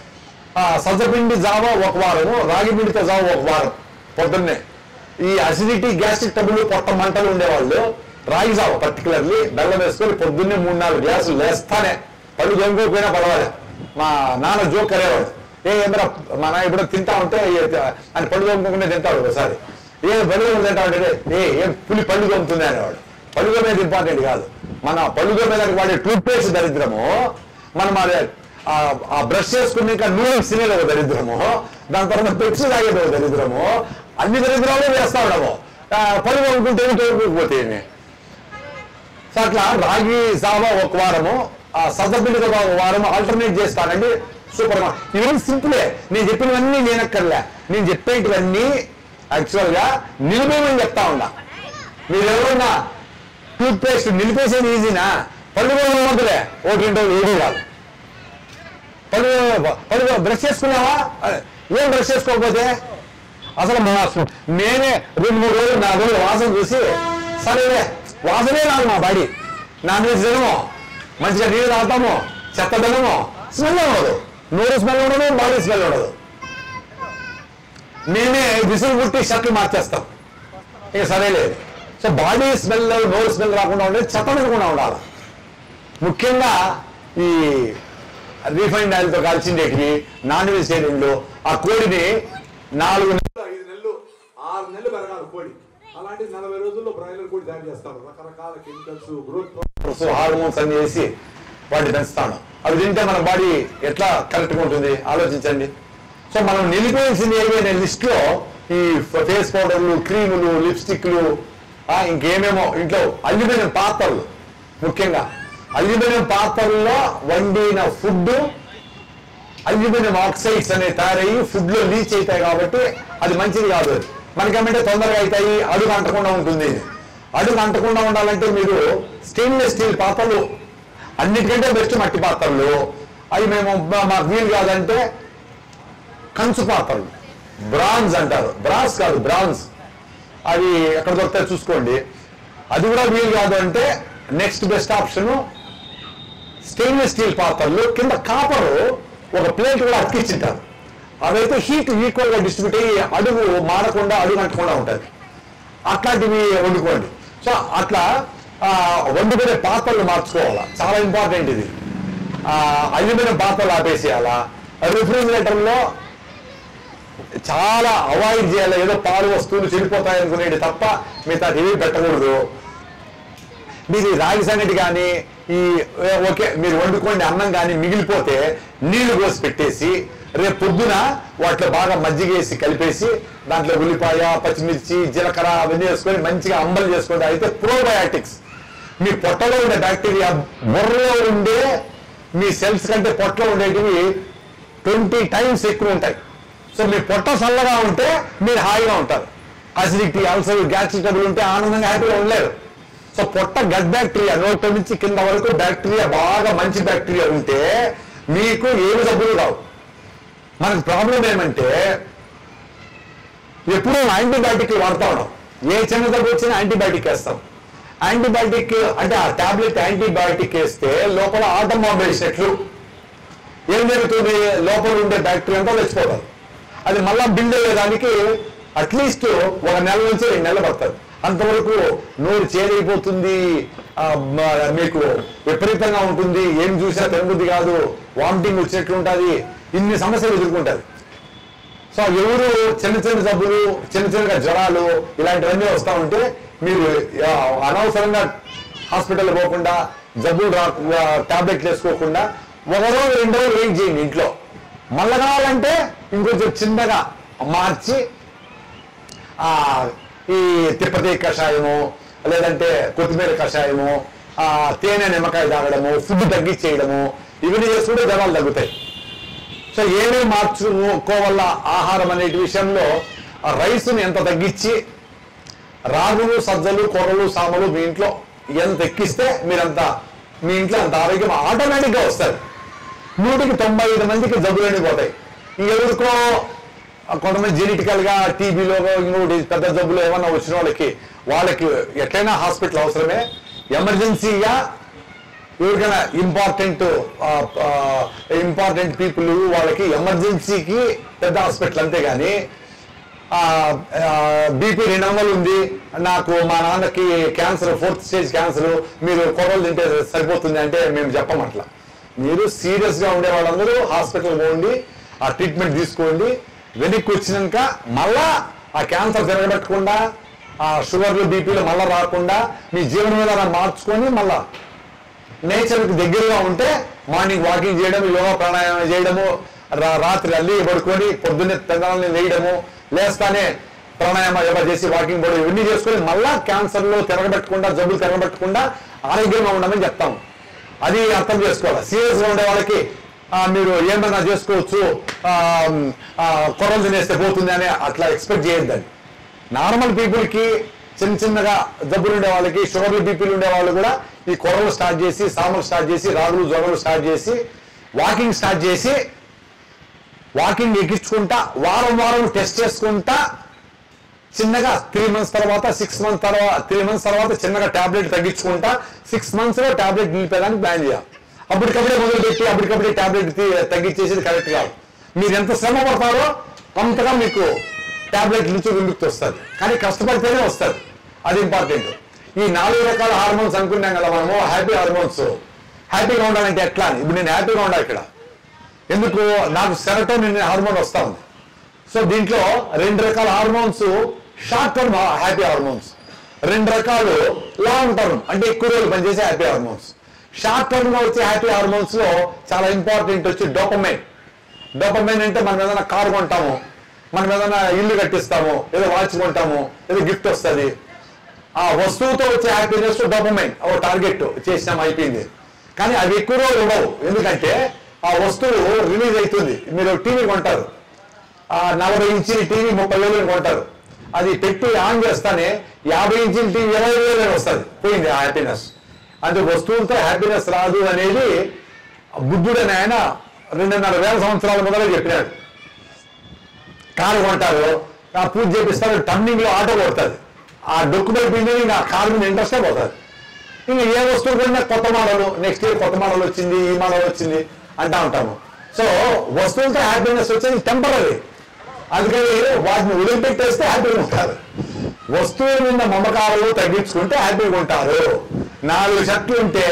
ఆ సజ్జపిండి జావ ఒక వారము రాగి పిండితో జావ ఒక వారం పొద్దున్నే ఈ అసిడిటీ గ్యాస్ట్రిక్ ట్రబుల్ పొట్ట మంటలు ఉండేవాళ్ళు రాగి జావ పర్టికులర్లీ బెల్లం వేసుకొని పొద్దున్నే మూడు నాలుగు గ్లాసులు లేస్తానే పళ్ళు దొంగకపోయినా పర్వాలేదు మా నాన్న జోక్ కరేవాడు ఏ ఏమరా మా నాన్న ఇప్పుడు తింటా ఉంటే ఏ- ఆయన పళ్ళు దొంగకుండా తింటాడు ఒకసారి ఏ పళ్ళు దొంగ తింటా ఉంటే ఏ ఏం పులి పళ్ళు దొంగతుంది అనేవాడు పళ్ళు దొంగ ఇంపార్టెంట్ కాదు మన పళ్ళు దొంగ వాడే టూత్ పేస్ట్ దరిద్రము మనం అది ఆ- ఆ బ్రష్ చేసుకున్నాక నూనె సినేది ఒక దరిద్రము దాని తర్వాత పెప్సి తాగేది ఒక దరిద్రము అన్ని దరిద్రాలు వేస్తా ఉండము ఆ, పళ్ళు కొనుక్కుంటే ఏమి తోడుకోకపోతే ఏమి సో అట్లా రాగి సావా ఒక వారము ఆ సజ్జపిండితో ఒక వారము ఆల్టర్నేట్ చేస్తానండి సూపర్ గా ఇవన్నీ సింపులే నేను చెప్పినవన్నీ నేనక్కర్లే నేను చెప్పేటివన్నీ యాక్చువల్ గా నిలిపేయమని చెప్తా ఉన్నా మీరు ఎవరన్నా టూత్ పేస్ట్ నిలిపేసేది ఈజీనా పళ్ళు కూడా మందులే ఒకటి రెండు రోజులు ఏమీ కాదు పళ్ళు పళ్ళు బ్రష్ చేసుకున్నావా అదే, ఏం బ్రష్ చేసుకోకపోతే అసలు మా నేనే రెండు మూడు రోజులు నా రోజులు వాసన చూసి సరేలే వాసనే రాదు మా బాడీ నాన్ వెజ్ తినము మంచిగా నీళ్ళు తాగుతాము చెత్త తినము స్మెల్ ఉండదు నోరు స్మెల్ ఉండదు బాడీ స్మెల్ ఉండదు మేమే విసులు పుట్టి షర్ట్లు మార్చేస్తాం ఇక సరేలేదు సో బాడీ స్మెల్ నోరు స్మెల్ రాకుండా ఉండేది చెత్త తినకుండా ఉండాలి ముఖ్యంగా ఈ రీఫైండ్ ఆయిల్తో కాల్చిండేటివి నాన్ వెజిటేరియన్లు ఆ కోడిని నాలుగు నెలలు ఐదు నెలలు ఆరు నెలలు పెరగాలి కోడి అలాంటి నలభై రోజుల్లో బ్రాయిలర్ కోడి తయారు చేస్తారు రకరకాల కెమికల్స్ గ్రోత్ హార్మోన్స్ అన్ని వేసి వాటిని పెంచుతాను అవి తింటే మన బాడీ ఎట్లా కరెక్ట్గా ఉంటుంది ఆలోచించండి సో మనం నిలిపేయాల్సింది ఏమైనా లిస్ట్లో ఈ ఫేస్ పౌడర్లు క్రీములు లిప్స్టిక్లు ఆ, ఇంకేమేమో ఇంట్లో అల్యూమినియం పాత్రలు ముఖ్యంగా అల్యూమినియం పాత్రల్లో వండిన ఫుడ్ అల్యూమినియం ఆక్సైడ్స్ అనేవి తయారయ్యి ఫుడ్ లో లీచ్ అవుతాయి కాబట్టి అది మంచిది కాదు అది మనకేమంటే తొందరగా అవుతాయి అడుగు అంటకుండా ఉంటుంది ఇది. అడుగు అంటకుండా ఉండాలంటే మీరు స్టెయిన్లెస్ స్టీల్ పాత్రలు అన్నిటికంటే బెస్ట్ మట్టి పాత్రలు అవి మేము మా- మాకు వీలు కాదంటే కంచు పాత్రలు బ్రాన్స్ అంటారు బ్రాన్స్ కాదు బ్రాన్స్ అవి ఎక్కడ దొరుకుతాయి చూసుకోండి అది కూడా వీలు కాదు అంటే next best option stainless steel పాత్రలు కింద కాపరు ఒక ప్లేట్ కూడా అతికించుంటారు అవైతే హీట్ ఈక్వల్ గా డిస్ట్రిబ్యూట్ అయ్యి అడుగు మాడకుండా అడుగు అంటకుండా ఉంటుంది అట్లాంటివి వండుకోండి సో అట్లా ఆ, వండుకునే పాత్రలు మార్చుకోవాలా చాలా ఇంపార్టెంట్ ఇది ఆ, అల్యూమినియం పాత్రలు ఆపేసేయాలా రిఫ్రిజిరేటర్లో చాలా అవాయిడ్ చేయాలి ఏదో పాలు వస్తువులు చెడిపోతాయి అనుకునేది తప్ప మిగతా ఏవి పెట్టకూడదు మీరు ఈ రాగి సంగటి కానీ ఈ ఏ, ఓకే మీరు వండుకోండి అన్నం కానీ మిగిలిపోతే నీళ్లు పోసి పెట్టేసి రేపు పొద్దున వాటిలో బాగా మజ్జిగ వేసి కలిపేసి దాంట్లో ఉల్లిపాయ పచ్చిమిర్చి జీలకర్ర అవన్నీ వేసుకొని మంచిగా అంబలు చేసుకోండి అయితే ప్రోబయాటిక్స్ మీ పొట్టలో ఉండే బ్యాక్టీరియా బుర్రలో ఉండే మీ సెల్స్ కంటే పొట్టలో ఉండేటివి ట్వంటీ టైమ్స్ ఎక్కువ ఉంటాయి సో మీ పొట్ట చల్లగా ఉంటే మీరు హాయిగా ఉంటారు అసిడిటీ అల్సర్ గ్యాస్ట్రిక్ ట్రబుల్ ఉంటే ఆనందంగా హ్యాపీగా ఉండలేరు సో పొట్ట గట్ బ్యాక్టీరియా నోటి నుంచి కింద వరకు బ్యాక్టీరియా బాగా మంచి బ్యాక్టీరియా ఉంటే మీకు ఏమి జబ్బులు రావు మనకు ప్రాబ్లం ఏమంటే ఎప్పుడూ యాంటీబయాటిక్ వాడుతూ ఉన్నాం ఏ చిన్న జబ్బు వచ్చినా యాంటీబయాటిక్ వేస్తాం యాంటీబయాటిక్ అంటే ఆ టాబ్లెట్ యాంటీబయాటిక్ వేస్తే లోపల ఆటం బాంబు వేసినట్లు ఏం జరుగుతుంది లోపల ఉండే బ్యాక్టీరియా అంతా చచ్చిపోతారు అది మళ్ళా బిల్డ్ అయ్యేదానికి అట్లీస్ట్ ఒక నెల నుంచి రెండు నెలలు పడుతుంది అంతవరకు నోరు చేరైపోతుంది ఆ, మ- మీకు విపరీతంగా ఉంటుంది ఏం చూసినా తినబుద్ధి కాదు వామిటింగ్ వచ్చినట్లు ఉంటుంది ఇన్ని సమస్యలు ఎదుర్కొంటుంది సో ఎవరు చిన్న చిన్న జబ్బులు చిన్న చిన్న జ్వరాలు ఇలాంటివన్నీ వస్తూ ఉంటే మీరు ఆ, అనవసరంగా హాస్పిటల్ పోకుండా జబ్బులు రా టాబ్లెట్లు వేసుకోకుండా ఒక రోజు రెండు రోజులు వెయిట్ చేయండి ఇంట్లో మళ్ళా కావాలంటే ఇంకొంచెం చిన్నగా మార్చి ఆ, ఈ తిప్పతి కషాయము లేదంటే కొత్తిమీర కషాయము ఆ, తేనె నిమ్మకాయ తాగడము ఫుడ్ తగ్గించేయడము ఇవన్నీ చేసుకుంటే జ్వరాలు తగ్గుతాయి సో ఏమేమి మార్చుకోవాల ఆహారం అనే విషయంలో ఆ రైస్ని ఎంత తగ్గించి రాగులు సజ్జలు కొర్రలు సామలు మీ ఇంట్లో ఎంత ఎక్కిస్తే మీరంత మీ ఇంట్లో అంత ఆరోగ్యం ఆటోమేటిక్గా వస్తుంది నూటికి తొంభై ఐదు మందికి జబ్బులన్నీ పోతాయి ఇంకెవరికో కొంతమంది జెనెటికల్ గా టీబీలో ఇంకోటి పెద్ద జబ్బులు ఏమన్నా వచ్చిన వాళ్ళకి వాళ్ళకి ఎట్లయినా హాస్పిటల్ అవసరమే ఎమర్జెన్సీగా ఎవరికైనా ఇంపార్టెంట్ ఇంపార్టెంట్ పీపుల్ వాళ్ళకి ఎమర్జెన్సీకి పెద్ద హాస్పిటల్ అంతేగాని బీపీ రెండు వందలు ఉంది నాకు మా నాన్నకి క్యాన్సర్ ఫోర్త్ స్టేజ్ క్యాన్సర్ మీరు కొరలు తింటే సరిపోతుంది అంటే మేము చెప్పమట్లా మీరు సీరియస్ గా ఉండే వాళ్ళందరూ హాస్పిటల్ పోండి ఆ ట్రీట్మెంట్ తీసుకోండి వెనక్కి వచ్చినాక మళ్ళా ఆ క్యాన్సర్ తిరగబెట్టకుండా ఆ షుగర్లు బీపీలు మళ్ళా రాకుండా మీ జీవన విధానం మార్చుకొని మళ్ళా నేచర్కి దగ్గరగా ఉంటే మార్నింగ్ వాకింగ్ చేయడం యోగా ప్రాణాయామం చేయడము రా- రాత్రి అల్లి పడుకొని పొద్దున్నే తెల్లాలని వేయడము లేస్తానే ప్రాణాయామ యోగా చేసి వాకింగ్ పోవడం ఇవన్నీ చేసుకొని మళ్ళా క్యాన్సర్లో తిరగబెట్టకుండా జబ్బులు తిరగబెట్టకుండా ఆరోగ్యంగా ఉండమని చెప్తాము అది అర్థం చేసుకోవాలి సీరియస్గా ఉండే వాళ్ళకి ఆ, మీరు ఏమైనా చేసుకోవచ్చు ఆ, ఆ, కొర్రలు తినేస్తే పోతుంది అని అట్లా ఎక్స్పెక్ట్ చేయొద్దని నార్మల్ పీపుల్కి చిన్న చిన్నగా జబ్బులు ఉండే వాళ్ళకి షుగర్లు బీపీలు ఉండే వాళ్ళు కూడా ఈ కొరలు స్టార్ట్ చేసి సాములు స్టార్ట్ చేసి రాగులు జొగలు స్టార్ట్ చేసి వాకింగ్ స్టార్ట్ చేసి వాకింగ్ ఎక్కించుకుంటా వారం వారం టెస్ట్ చేసుకుంటా చిన్నగా త్రీ మంత్స్ తర్వాత సిక్స్ మంత్స్ తర్వాత త్రీ మంత్స్ తర్వాత చిన్నగా టాబ్లెట్ తగ్గించుకుంటా సిక్స్ మంత్స్ లో టాబ్లెట్ నిలిపేదానికి ప్లాన్ చేయాలి అప్పటికప్పుడే మొదలు పెట్టి అప్పటికప్పుడే టాబ్లెట్ తగ్గించేసేది కరెక్ట్ కాదు మీరు ఎంత శ్రమ పడతారో అంతగా మీకు టాబ్లెట్ నుంచి విముక్తి వస్తుంది కానీ కష్టపడితేనే వస్తుంది అది ఇంపార్టెంట్ ఈ నాలుగు రకాల హార్మోన్స్ అనుకున్నాం కదా మనము హ్యాపీ హార్మోన్స్ హ్యాపీగా ఉండాలంటే ఎట్లా అని ఇప్పుడు నేను హ్యాపీగా ఉండాలి ఇక్కడ ఎందుకు నాకు సెరటోనిన్ హార్మోన్ వస్తా ఉంది సో దీంట్లో రెండు రకాల hormones short term happy hormones రెండు రకాలు లాంగ్ టర్మ్ అంటే ఎక్కువ రోజులు పనిచేసే హ్యాపీ హార్మోన్స్ షార్ట్ టర్మ్ గా వచ్చే హ్యాపీ హార్మోన్స్ లో చాలా ఇంపార్టెంట్ వచ్చి డోపమైన్ డోపమైన్ అంటే మనం ఏదైనా కారు కొంటాము మనం ఏదైనా ఇల్లు కట్టిస్తాము ఏదో వాచ్ కొంటాము ఏదో గిఫ్ట్ వస్తుంది ఆ వస్తువుతో వచ్చే హ్యాపీనెస్ డోపమైన్ ఓ టార్గెట్ చేసినాం అయిపోయింది కానీ అవి ఎక్కువ రోజులు ఉండవు ఎందుకంటే ఆ వస్తువు రిలీజ్ అవుతుంది మీరు టీవీ కొంటారు ఆ నలభై ఇంచిన టీవీ ముప్పై వేలు కొంటారు అది పెట్టి ఆన్ చేస్తానే యాభై ఇంచిన టీవీ ఇరవై వేలు వస్తుంది పోయింది ఆ హ్యాపీనెస్ అంటే వస్తువులతో హ్యాపీనెస్ రాదు అనేది బుద్ధుడని ఆయన రెండున్నర వేల సంవత్సరాల మొదలే చెప్పినాడు కారు కొంటారు ఆ పూజ చేపిస్తారు టర్నింగ్ లో ఆటో కొడుతుంది ఆ డొక్యుమెంట్ పిండి ఇంకా కారు మీద ఇంట్రెస్టే పోతుంది ఇంకా ఏ వస్తువు కొన్నా కొత్త మోడల్ నెక్స్ట్ ఇయర్ కొత్త మోడల్ వచ్చింది ఈ మోడల్ వచ్చింది అంటా ఉంటాము సో వస్తువులతో హ్యాపీనెస్ వచ్చేది టెంపరీ అందుకని వాటిని వదిలిపెట్టేస్తే హ్యాపీగా ఉంటారు వస్తువుల మీద మమకారాలు తగ్గించుకుంటే హ్యాపీగా ఉంటారు నాలుగు షర్ట్లు ఉంటే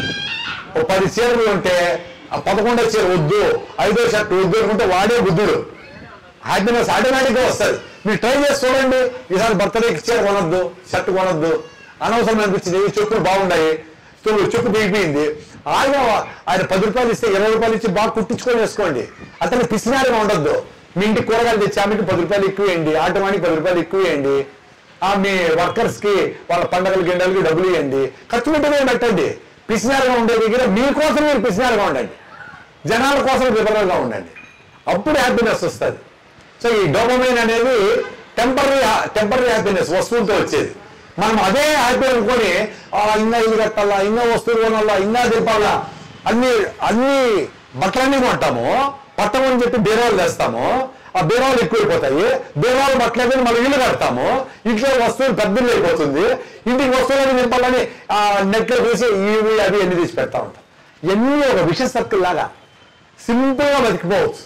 ఓ పది చీరలు ఉంటే ఆ పదకొండో చీర వద్దు ఐదో షర్ట్ వద్దు అనుకుంటే వాడే బుద్ధుడు హ్యాపీనెస్ ఆటోమేటిక్గా వస్తుంది మీరు ట్రై చేసి చూడండి ఈసారి బర్త్డేకి చీర కొనొద్దు షర్ట్ కొనొద్దు అనవసరం అనిపించింది ఈ చెప్పులు బాగున్నాయి చెప్పులు చెప్పు దిగిపోయింది ఆయన ఆయన పది రూపాయలు ఇస్తే ఇరవై రూపాయలు ఇచ్చి బాగా కుట్టించుకొని వేసుకోండి అతను పిసినారిగా ఉండొద్దు మీ ఇంటికి కూరగాయలు తెచ్చి ఆమెకి పది రూపాయలు ఎక్కువ వేయండి ఆటోమానికి పది రూపాయలు ఎక్కువ వేయండి ఆ మీ వర్కర్స్ కి వాళ్ళ పండగల గిండలకి డబ్బులు ఇవ్వండి ఖర్చు పెట్టమే పెట్టండి పిసినారుగా ఉండే దగ్గర మీకోసం మీరు పిసినారుగా ఉండండి జనాల కోసం లిబరల్గా ఉండండి అప్పుడు హ్యాపీనెస్ వస్తుంది సో ఈ డోపమైన్ అనేది టెంపరీ టెంపరీ హ్యాపీనెస్ వస్తువులతో వచ్చేది మనం అదే హ్యాపీ అనుకొని "ఆ, ఇంకా ఇల్లు కట్టాలా ఇంకా వస్తువులు కొనాలా ఇంకా తిప్పాలా అన్ని అన్ని బట్టలన్నీ కొంటాము పట్టమని చెప్పి బీరాలు తెస్తాము ఆ బీరాలు ఎక్కువైపోతాయి బీరాలు బట్టలేదు మనం ఇల్లు కడతాము ఇంట్లో వస్తువులు పెద్దలు అయిపోతుంది ఇంటికి వస్తువులని నింపాలని ఆ నెట్లో తీసి ఇవి అవి అన్ని తీసి పెడతా ఉంటాం ఎన్ని ఒక విష సర్కిల్ లాగా సింపుల్గా బతికిపోవచ్చు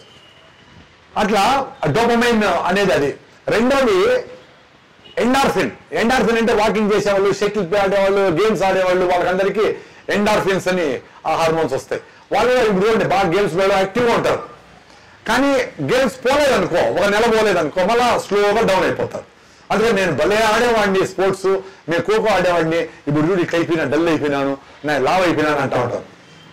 అట్లా డోపమైన్ అనేది అది రెండోది ఎండార్ఫిన్ ఎండార్ఫిన్ అంటే వాకింగ్ చేసేవాళ్ళు షటిల్ ఆడేవాళ్ళు గేమ్స్ ఆడేవాళ్ళు వాళ్ళకందరికీ ఎండార్ఫిన్స్ అని ఆ హార్మోన్స్ వస్తాయి వాళ్ళు ఇప్పుడు చూడండి బాగా గేమ్స్ లో యాక్టివ్గా ఉంటారు కానీ గేమ్స్ పోలేదనుకో ఒక నెల పోలేదనుకో మళ్ళా స్లోగా డౌన్ అయిపోతారు అందుకని నేను భలే ఆడేవాడిని స్పోర్ట్స్ నేను ఖోఖో ఆడేవాడిని ఇప్పుడు చూడు ఇట్లా అయిపోయినా డల్ అయిపోయినాను నేను లావ్ అయిపోయినాను అంటా ఉంటాను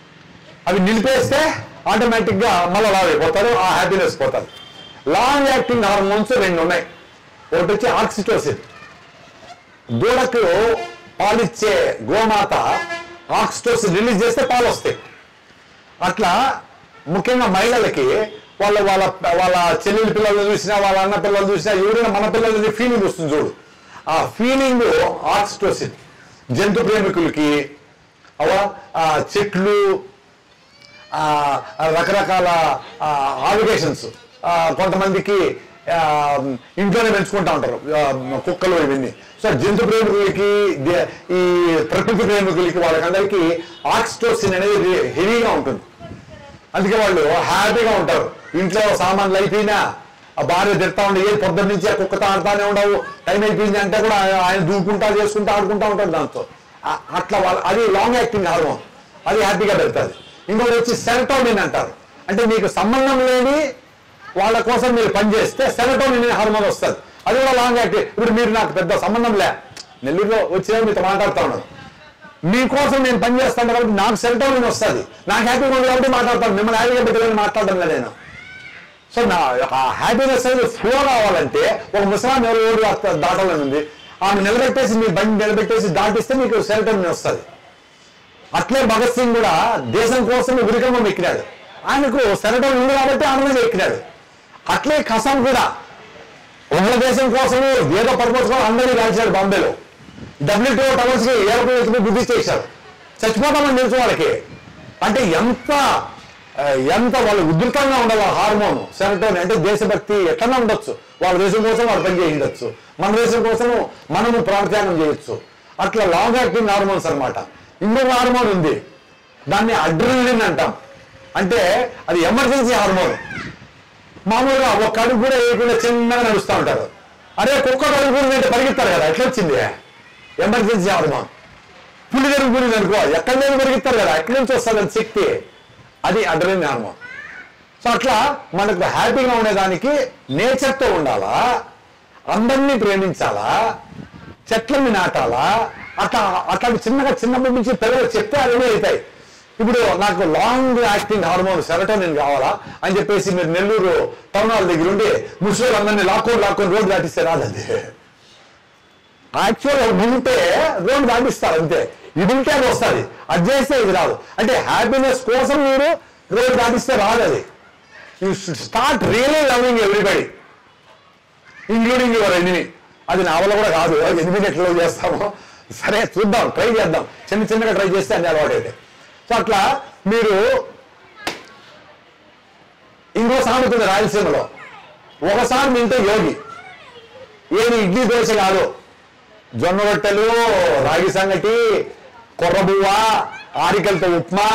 అవి నిలిపేస్తే ఆటోమేటిక్ గా మళ్ళీ లావ్ అయిపోతారు ఆ హ్యాపీనెస్ పోతారు లాంగ్ యాక్టింగ్ హార్మోన్స్ రెండు ఉన్నాయి ఒకటి వచ్చి ఆక్సిటోసిన్ దూడకు పాలిచ్చే గోమాత ఆక్సిటోసిన్ రిలీజ్ చేస్తే పాలు వస్తాయి అట్లా ముఖ్యంగా మహిళలకి వాళ్ళ వాళ్ళ వాళ్ళ చెల్లెల పిల్లలు చూసినా వాళ్ళ అన్న పిల్లలు చూసినా ఎవరైనా మన పిల్లలది ఫీలింగ్ వస్తుంది చూడు ఆ ఫీలింగ్ ఆక్సిటోసిన్ జంతు ప్రేమికులకి అవా ఆ చెట్లు ఆ, రకరకాల ఆబ్లిగేషన్స్ కొంతమందికి ఆ, ఇంట్లోనే పెంచుకుంటా ఉంటారు ఆ, కుక్కలు ఇవన్నీ సో జంతు ప్రేమికులకి దే- ఈ ప్రకృతి ప్రేమికులకి వాళ్ళకందరికీ ఆక్సిటోసిన్ అనేది హెవీగా ఉంటుంది అందుకే వాళ్ళు హ్యాపీగా ఉంటారు ఇంట్లో సామాన్లు అయిపోయినా ఆ భార్య తిడతా ఉండే ఏ పొద్దున్న నుంచి ఆ కుక్కతో ఆడుతానే ఉండవు టైం అయిపోయింది అంటే కూడా ఆయన- ఆయన దూకుంటా చేసుకుంటా ఆడుకుంటా ఉంటాడు దాంతో ఆ- అట్లా వాళ్ళ అది లాంగ్ యాక్టింగ్ హార్మోన్ అది హ్యాపీగా పెడతాది ఇంకోటి వచ్చి సెరటోనిన్ అంటారు అంటే మీకు సంబంధం లేని వాళ్ళ కోసం మీరు పనిచేస్తే సెరటోనిన్ హార్మోన్ వస్తుంది అది కూడా లాంగ్ యాక్టివ్ ఇప్పుడు మీరు నాకు పెద్ద సంబంధం లే నెల్లూరులో వచ్చే మీతో మాట్లాడుతా ఉన్నాను మీకోసం నేను పని చేస్తాను కాబట్టి నాకు సెరటోనిన్ వస్తుంది నాకు హ్యాపీగా ఉంది కాబట్టి మాట్లాడతాను మిమ్మల్ని హ్యాపీగా పెట్టాలని మాట్లాడడం లేదు నేను సో నా ఆ హ్యాపీనెస్ అనేది ఫ్లో కావాలంటే ఒక ముసలాం ఎవరు ఎవరు దాటాలని ఉంది ఆమె నిలబెట్టేసి మీ బండి నిలబెట్టేసి దాటిస్తే మీకు సెరటోనిన్ వస్తుంది అట్లే భగత్ సింగ్ కూడా దేశం కోసం ఉరికంబం ఎక్కినాడు ఆయనకు సెరటోనిన్ ఉంది కాబట్టి ఆనందంగా ఎక్కినాడు అట్లే కసం కూడా ఉమ్మల దేశం కోసం ఏదో పర్పస్ కోసం అందరినీ కాల్చాడు బాంబేలో డబ్ల్యూటీఓ టవర్స్ కి ఏరోప్లేన్ ఎత్తుకుని బుద్ధి చేశారు చచ్చిపోతామని తెలుసు వాళ్ళకి అంటే ఎంత ఆ, ఎంత వాళ్ళు ఉధృతంగా ఉండాలి ఆ హార్మోన్ సెరటోన్ అంటే దేశభక్తి ఎట్లన్నా ఉండొచ్చు వాళ్ళ దేశం కోసం వాళ్ళు పని చేయించచ్చు మన దేశం కోసం మనము ప్రాణత్యాగం చేయొచ్చు అట్లా లాంగ్ యాక్టింగ్ హార్మోన్స్ అన్నమాట ఇంకొక హార్మోన్ ఉంది దాన్ని అడ్రినలిన్ అంటాం అంటే అది ఎమర్జెన్సీ హార్మోన్ మామూలుగా ఒక అడుగు కూడా వేయకుండా చిన్నగా నడుస్తూ ఉంటారు అరే కుక్క అడుగు కూడా అంటే పరిగెత్తారు కదా ఎట్లా వచ్చింది ఎమర్జెన్సీ హార్మోన్ పులి జరుగుతుంది అనుకో ఎక్కడ లేదు పరిగెత్తారు కదా ఎక్కడి నుంచి వస్తుంది అది శక్తి అది అడ్రలిన్ హార్మోన్ సో అట్లా మనకు హ్యాపీగా ఉండేదానికి నేచర్తో ఉండాలా అందరినీ ప్రేమించాలా చెట్లని నాటాలా అట్లా అట్లాంటి చిన్నగా చిన్నప్పటి నుంచి పిల్లలు చెప్తే అవే అవుతాయి ఇప్పుడు నాకు లాంగ్ యాక్టింగ్ హార్మోన్ సెరటోనిన్ కావాలా అని చెప్పేసి మీరు నెల్లూరు టౌన్ హాల్ దగ్గర ఉండి ముసలి అందరినీ లాక్కొని లాక్కొని రోడ్డు దాటిస్తే రాదండి యాక్చువల్ ఉంటే రోడ్డు దాటిస్తారు అంతే ఇది ఉంటే అది వస్తుంది అది చేస్తే ఇది రాదు అంటే హ్యాపీనెస్ కోసం మీరు రోడ్డు దాటిస్తే రాదు అది you should start really loving everybody including your enemy అది నా వల్ల కూడా కాదు ఎనిమిది ఎట్లా చేస్తామో సరే చూద్దాం ట్రై చేద్దాం చిన్న చిన్నగా ట్రై చేస్తే అన్ని అలవాటు అయితే సో అట్లా మీరు ఇంకో సామెత ఉంది రాయలసీమలో ఒకసారి తింటే యోగి ఏది ఇడ్లీ దోశ కాదు జొన్న రొట్టెలు రాగి సంగటి కొర్రబువ్వ ఆరికలతో ఉప్మా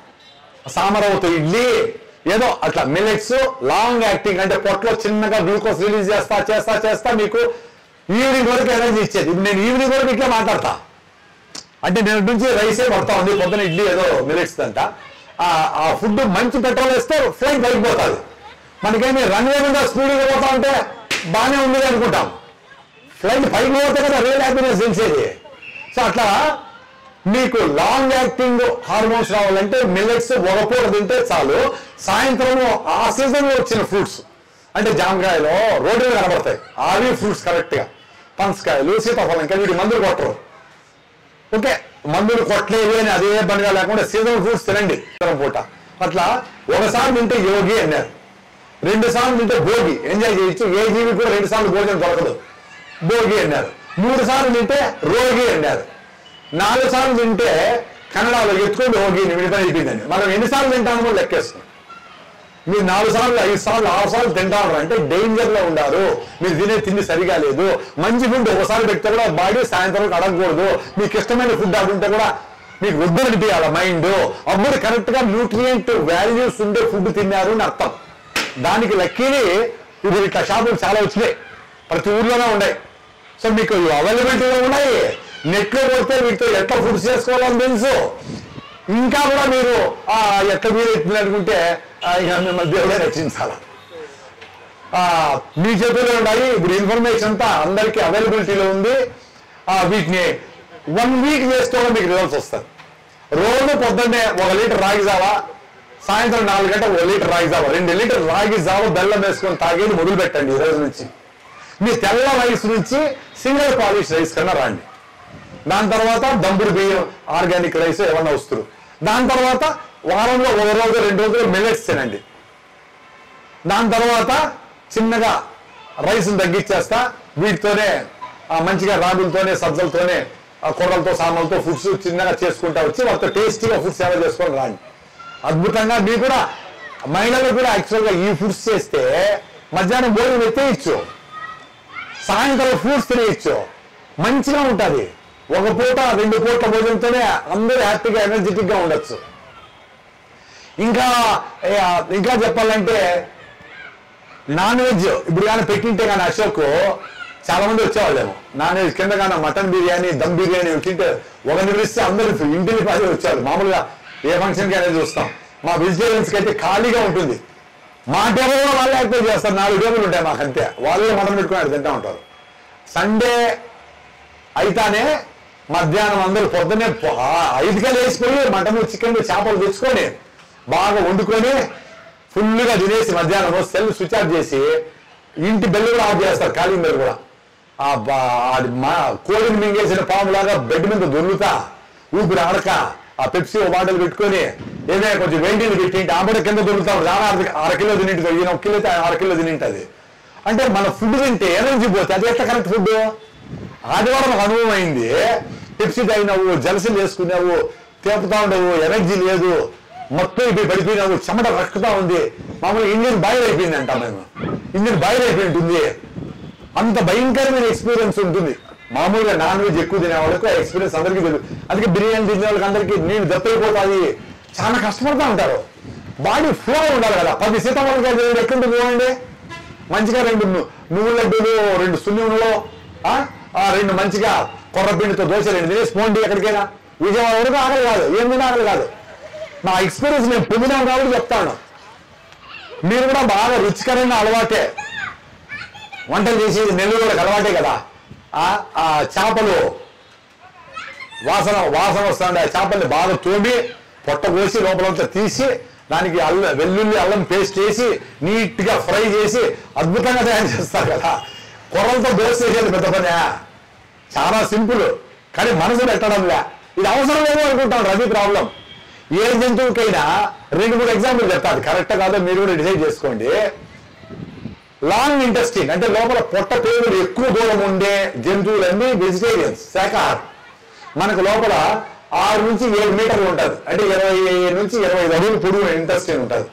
సామరవతో ఇడ్లీ ఏదో అట్లా మిల్లెట్స్ లాంగ్ యాక్టింగ్ అంటే పొట్టలో చిన్నగా గ్లూకోజ్ రిలీజ్ చేస్తా చేస్తా చేస్తా మీకు ఈవినింగ్ వరకు ఎనర్జీ ఇచ్చేది ఇప్పుడు నేను ఈవినింగ్ వరకు ఇట్లా మాట్లాడతా అంటే నేను నుంచి రైసే పడతా ఉంది పొద్దున ఇడ్లీ ఏదో మిల్లెట్స్ అంట ఆ- ఆ ఫుడ్ మంచి పెట్రోల్ వేస్తే ఫ్లైట్ పైకి పోతుంది మనకేమి రన్వే మీద స్పీడ్గా పోతా ఉంటే బాగానే ఉంది అనుకుంటాం ఫ్లైట్ పైకి పోతే కదా రియల్ హ్యాపీనెస్ తెలిసేది సో అట్లా మీకు లాంగ్ యాక్టింగ్ హార్మోన్స్ రావాలంటే మిల్లెట్స్ ఒక పూట తింటే చాలు సాయంత్రం ఆ సీజన్ లో వచ్చిన ఫ్రూట్స్ అంటే జామకాయలు రోడ్డు మీద కనబడతాయి అవి ఫ్రూట్స్ కరెక్ట్ గా పనసకాయలు సీతాఫలం కాయలు వీటి మందులు కొట్టరు ఓకే మందులు కొట్టలేవి అని అదే పనిగా లేకుండా సీజనల్ ఫ్రూట్స్ తినండి ఉత్తరం పూట అట్లా ఒకసారి తింటే యోగి అన్నారు రెండు సార్లు తింటే భోగి ఎంజాయ్ చేయొచ్చు ఏ జీవి కూడా రెండు సార్లు భోజనం దొరకదు భోగి అన్నారు మూడు సార్లు తింటే రోగి అన్నారు నాలుగు సార్లు తింటే కన్నడలో ఎత్తుకొని రోగిని విడిపోయి అయిపోయిందండి మనం ఎన్నిసార్లు తింటామో కూడా లెక్కేస్తున్నాం మీరు నాలుగు సార్లు ఐదు సార్లు ఆరు సార్లు తింటారు అంటే డేంజర్ లో ఉండారు మీరు తినే తిండి సరిగా లేదు మంచి ఫుడ్ ఒకసారి పెడితే కూడా బాడీ సాయంత్రం వరకు అడగకూడదు మీకు ఇష్టమైన ఫుడ్ అడుగుంటే కూడా మీకు వద్దు అనిపించాలి మైండ్ అప్పుడు కరెక్ట్ గా న్యూట్రియంట్ వాల్యూస్ ఉండే ఫుడ్ తిన్నారు అని అర్థం దానికి లక్కీని ఇప్పుడు ఇట్లా షాపులు చాలా వచ్చినాయి ప్రతి ఊర్లోనే ఉన్నాయి సో మీకు అవైలబిలిటీగా ఉన్నాయి నెట్లో కొడితే వీటితో ఎట్లా ఫుడ్స్ చేసుకోవాలని తెలుసు ఇంకా కూడా మీరు ఆ ఎట్లా మీరు ఎత్తుంది అనుకుంటే ఆ, ఇక మిమ్మల్ని దేవుడే రక్షించాలి ఆ, మీ చేతుల్లో ఉన్నాయి ఇప్పుడు ఇన్ఫర్మేషన్ అంతా అందరికీ అవైలబిలిటీలో ఉంది ఆ, వీటిని వన్ వీక్ చేసుకోవడం మీకు రిజల్ట్స్ వస్తుంది రోజు పొద్దున్నే ఒక లీటర్ రాగి జావా సాయంత్రం నాలుగు గంటల ఒక లీటర్ రాగి జావా రెండు లీటర్ రాగి జావా బెల్లం వేసుకొని తాగేది మొదలు పెట్టండి ఈ రోజు నుంచి మీ తెల్ల రైస్ నుంచి సింగిల్ పాలిష్ రైస్ కన్నా రాండి దాని తర్వాత దంపుడు బియ్యం ఆర్గానిక్ రైస్ ఏమన్నా వస్తారు దాని తర్వాత వారంలో ఒక రోజు రెండు రోజులు మిల్లెట్స్ తినండి దాని తర్వాత చిన్నగా రైస్ తగ్గించేస్తా వీటితోనే ఆ మంచిగా రాగులతోనే సజ్జలతోనే ఆ కొర్రలతో సామాన్లతో ఫుడ్స్ చిన్నగా చేసుకుంటా వచ్చి వాళ్ళతో టేస్టీగా ఫుడ్స్ సేవ చేసుకొని రాండి అద్భుతంగా మీరు కూడా మహిళలు కూడా యాక్చువల్గా ఈ ఫుడ్స్ చేస్తే మధ్యాహ్నం భోజనం ఎత్తేయచ్చు సాయంత్రం ఫ్రూట్స్ తినేయచ్చు మంచిగా ఉంటుంది ఒక పూట రెండు పూట్ల భోజనంతోనే అందరూ హ్యాపీగా ఎనర్జెటిక్ గా ఉండొచ్చు ఇంకా ఏ, ఇంకా చెప్పాలంటే నాన్ వెజ్ ఇప్పుడు కానీ పెట్టింటే కానీ అశోక్ చాలా మంది వచ్చేవాళ్ళేమో నాన్ వెజ్ కింద కానీ మటన్ బిర్యానీ దమ్ బిర్యానీ తింటే ఒక నిలిస్తే అందరూ ఇంటిని పది వచ్చారు మామూలుగా ఏ ఫంక్షన్కి అనేది చూస్తాం మా వెజిటేరియన్స్కి అయితే ఖాళీగా ఉంటుంది మా టేబుల్ కూడా వాళ్ళే యాక్టివ్ చేస్తారు నాలుగు టేబుల్ ఉంటాయి మాకు అంతే వాళ్ళే మటన్ పెట్టుకుని ఆడ తింటా ఉంటారు సండే అయితేనే మధ్యాహ్నం అందరూ పొద్దున్నే పొ- ఆ ఐదుగా లేచిపోయి మటన్ చికెన్ చేపలు తెచ్చుకొని బాగా వండుకొని ఫుల్గా తినేసి మధ్యాహ్నం సెల్ స్విచ్ ఆఫ్ చేసి ఇంటి బెల్ కూడా ఆఫ్ చేస్తారు ఖాళీ బెల్ కూడా ఆ బా- అది మా కోడిని మింగేసిన పాములాగా బెడ్ మీద దొరుకుతా ఊపిరి ఆడక ఆ పెప్సీ ఓ బాటలు పెట్టుకొని ఏదైనా కొంచెం వెయిటీలు పెట్టి ఆమెడ కింద దొరుకుతాం దాని అర అరకిలో తినింటుంది ఈయన ఒక కిలో అయితే అర కిలో తినింటది అంటే మన ఫుడ్ తింటే ఎనర్జీ పోతే అది ఎట్లా కరెక్ట్ ఫుడ్ ఆదివారం ఒక అనుభవం అయింది టిప్సీ తాగినావు జలసలు వేసుకున్నావు తేపుతా ఉండవు ఎనర్జీ లేదు మొత్తం ఇప్పుడు పడిపోయినావు చెమట రక్కుతా ఉంది మామూలుగా ఇండియన్ బాయిల్ అయిపోయింది అంట మేము ఇండియన్ బాయిల్ అయిపోయి ఉంటుంది అంత భయంకరమైన ఎక్స్పీరియన్స్ ఉంటుంది మామూలుగా నాన్ వెజ్ ఎక్కువ తినే వాళ్ళకు ఆ ఎక్స్పీరియన్స్ అందరికీ తెలియదు అందుకే బిర్యానీ తినే వాళ్ళకి అందరికీ నీళ్ళు దప్పైపోతుంది చాలా కష్టపడుతూ ఉంటారు బాడీ ఫ్లో ఉండాలి కదా పది సీతాఫలకాయ ఎక్కడ పోవండి మంచిగా రెండు ను- నువ్వుల లడ్డూలు రెండు సున్నిలో ఆ రెండు మంచిగా కొర్రపిండితో దోశ రెండు తినేసి పోండి ఎక్కడికైనా విజయవాడ వరకు ఆకలి కాదు ఏం తినా ఆకలి కాదు నా ఎక్స్పీరియన్స్ నేను పొందినాను కాబట్టి చెప్తాను మీరు కూడా బాగా రుచికరమైన అలవాటే వంటలు చేసేది నెల్లూరు కూడా అలవాటే కదా ఆ ఆ చేపలు వాసన వాసన వస్తుంది ఆ చేపల్ని బాగా తోమి పొట్ట కోసి లోపలంతా తీసి దానికి అల్లం వెల్లుల్లి అల్లం పేస్ట్ చేసి నీట్ గా ఫ్రై చేసి అద్భుతంగా తయారు చేస్తారు కదా కొర్రలతో దోశ చేసేది పెద్ద పని చాలా సింపుల్ కానీ మనసు పెట్టడంలే ఇది అవసరం ఏమో అనుకుంటాం అది ప్రాబ్లం ఏ జంతువుకైనా రెండు మూడు ఎగ్జాంపుల్ చెప్తాను కరెక్ట్ కాదో మీరు కూడా డిసైడ్ చేసుకోండి లాంగ్ ఇంటెస్టిన్ అంటే లోపల పొట్ట పేగులు ఎక్కువ దూరం ఉండే జంతువులన్నీ వెజిటేరియన్స్ శాఖాహారం మనకు లోపల ఆరు నుంచి ఏడు మీటర్లు ఉంటుంది అంటే ఇరవై నుంచి ఇరవై ఐదు అడుగులు పొడుగు ఇంటెస్టిన్ ఉంటుంది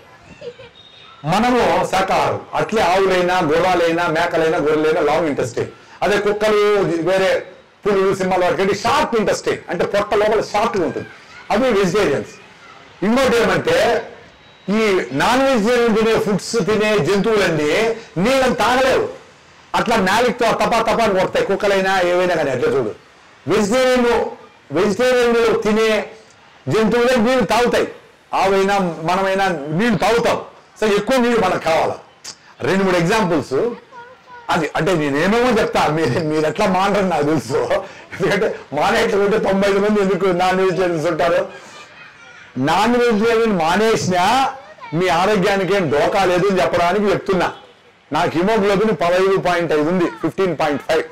మనము శాఖాహారం అట్లే ఆవులైనా గుర్రాలైనా మేకలైనా గొర్రెలైనా లాంగ్ ఇంటెస్టిన్ అదే కుక్కలు వేరే పులులు సింహాలు వరకు షార్ట్ ఇంటెస్టిన్ అంటే పొట్ట లోపల షార్ట్గా ఉంటుంది అవి వెజిటేరియన్స్ ఇంకోటి ఏమంటే ఈ నాన్ వెజిటేరియన్ తినే ఫుడ్స్ తినే జంతువులన్నీ నీళ్ళని తాగలేవు అట్లా నాలికతో తపా తపా అని కొడతాయి కుక్కలైనా ఏవైనా కానీ అట్లా చూడు వెజిటేరియన్ వెజిటేరియన్ తినే జంతువులే నీళ్ళు తాగుతాయి ఆవైనా మనమైనా నీళ్ళు తాగుతాం సో ఎక్కువ నీళ్ళు మనకు కావాలి రెండు మూడు ఎగ్జాంపుల్స్ అది అంటే నేనేమేమో చెప్తా మీరు మీరు ఎట్లా మానరని నాకు తెలుసు ఎందుకంటే మానేట్లుంటే తొంభై ఐదు మంది ఎందుకు నాన్ వెజిటేరియన్స్ ఉంటారు నాన్ వెజిటేరియన్ మానేసినా మీ ఆరోగ్యానికి ఏం డోకా లేదు అని చెప్పడానికి చెప్తున్నా నాకు హిమోగ్లోబిన్ పదహైదు పాయింట్ ఐదు ఉంది fifteen point five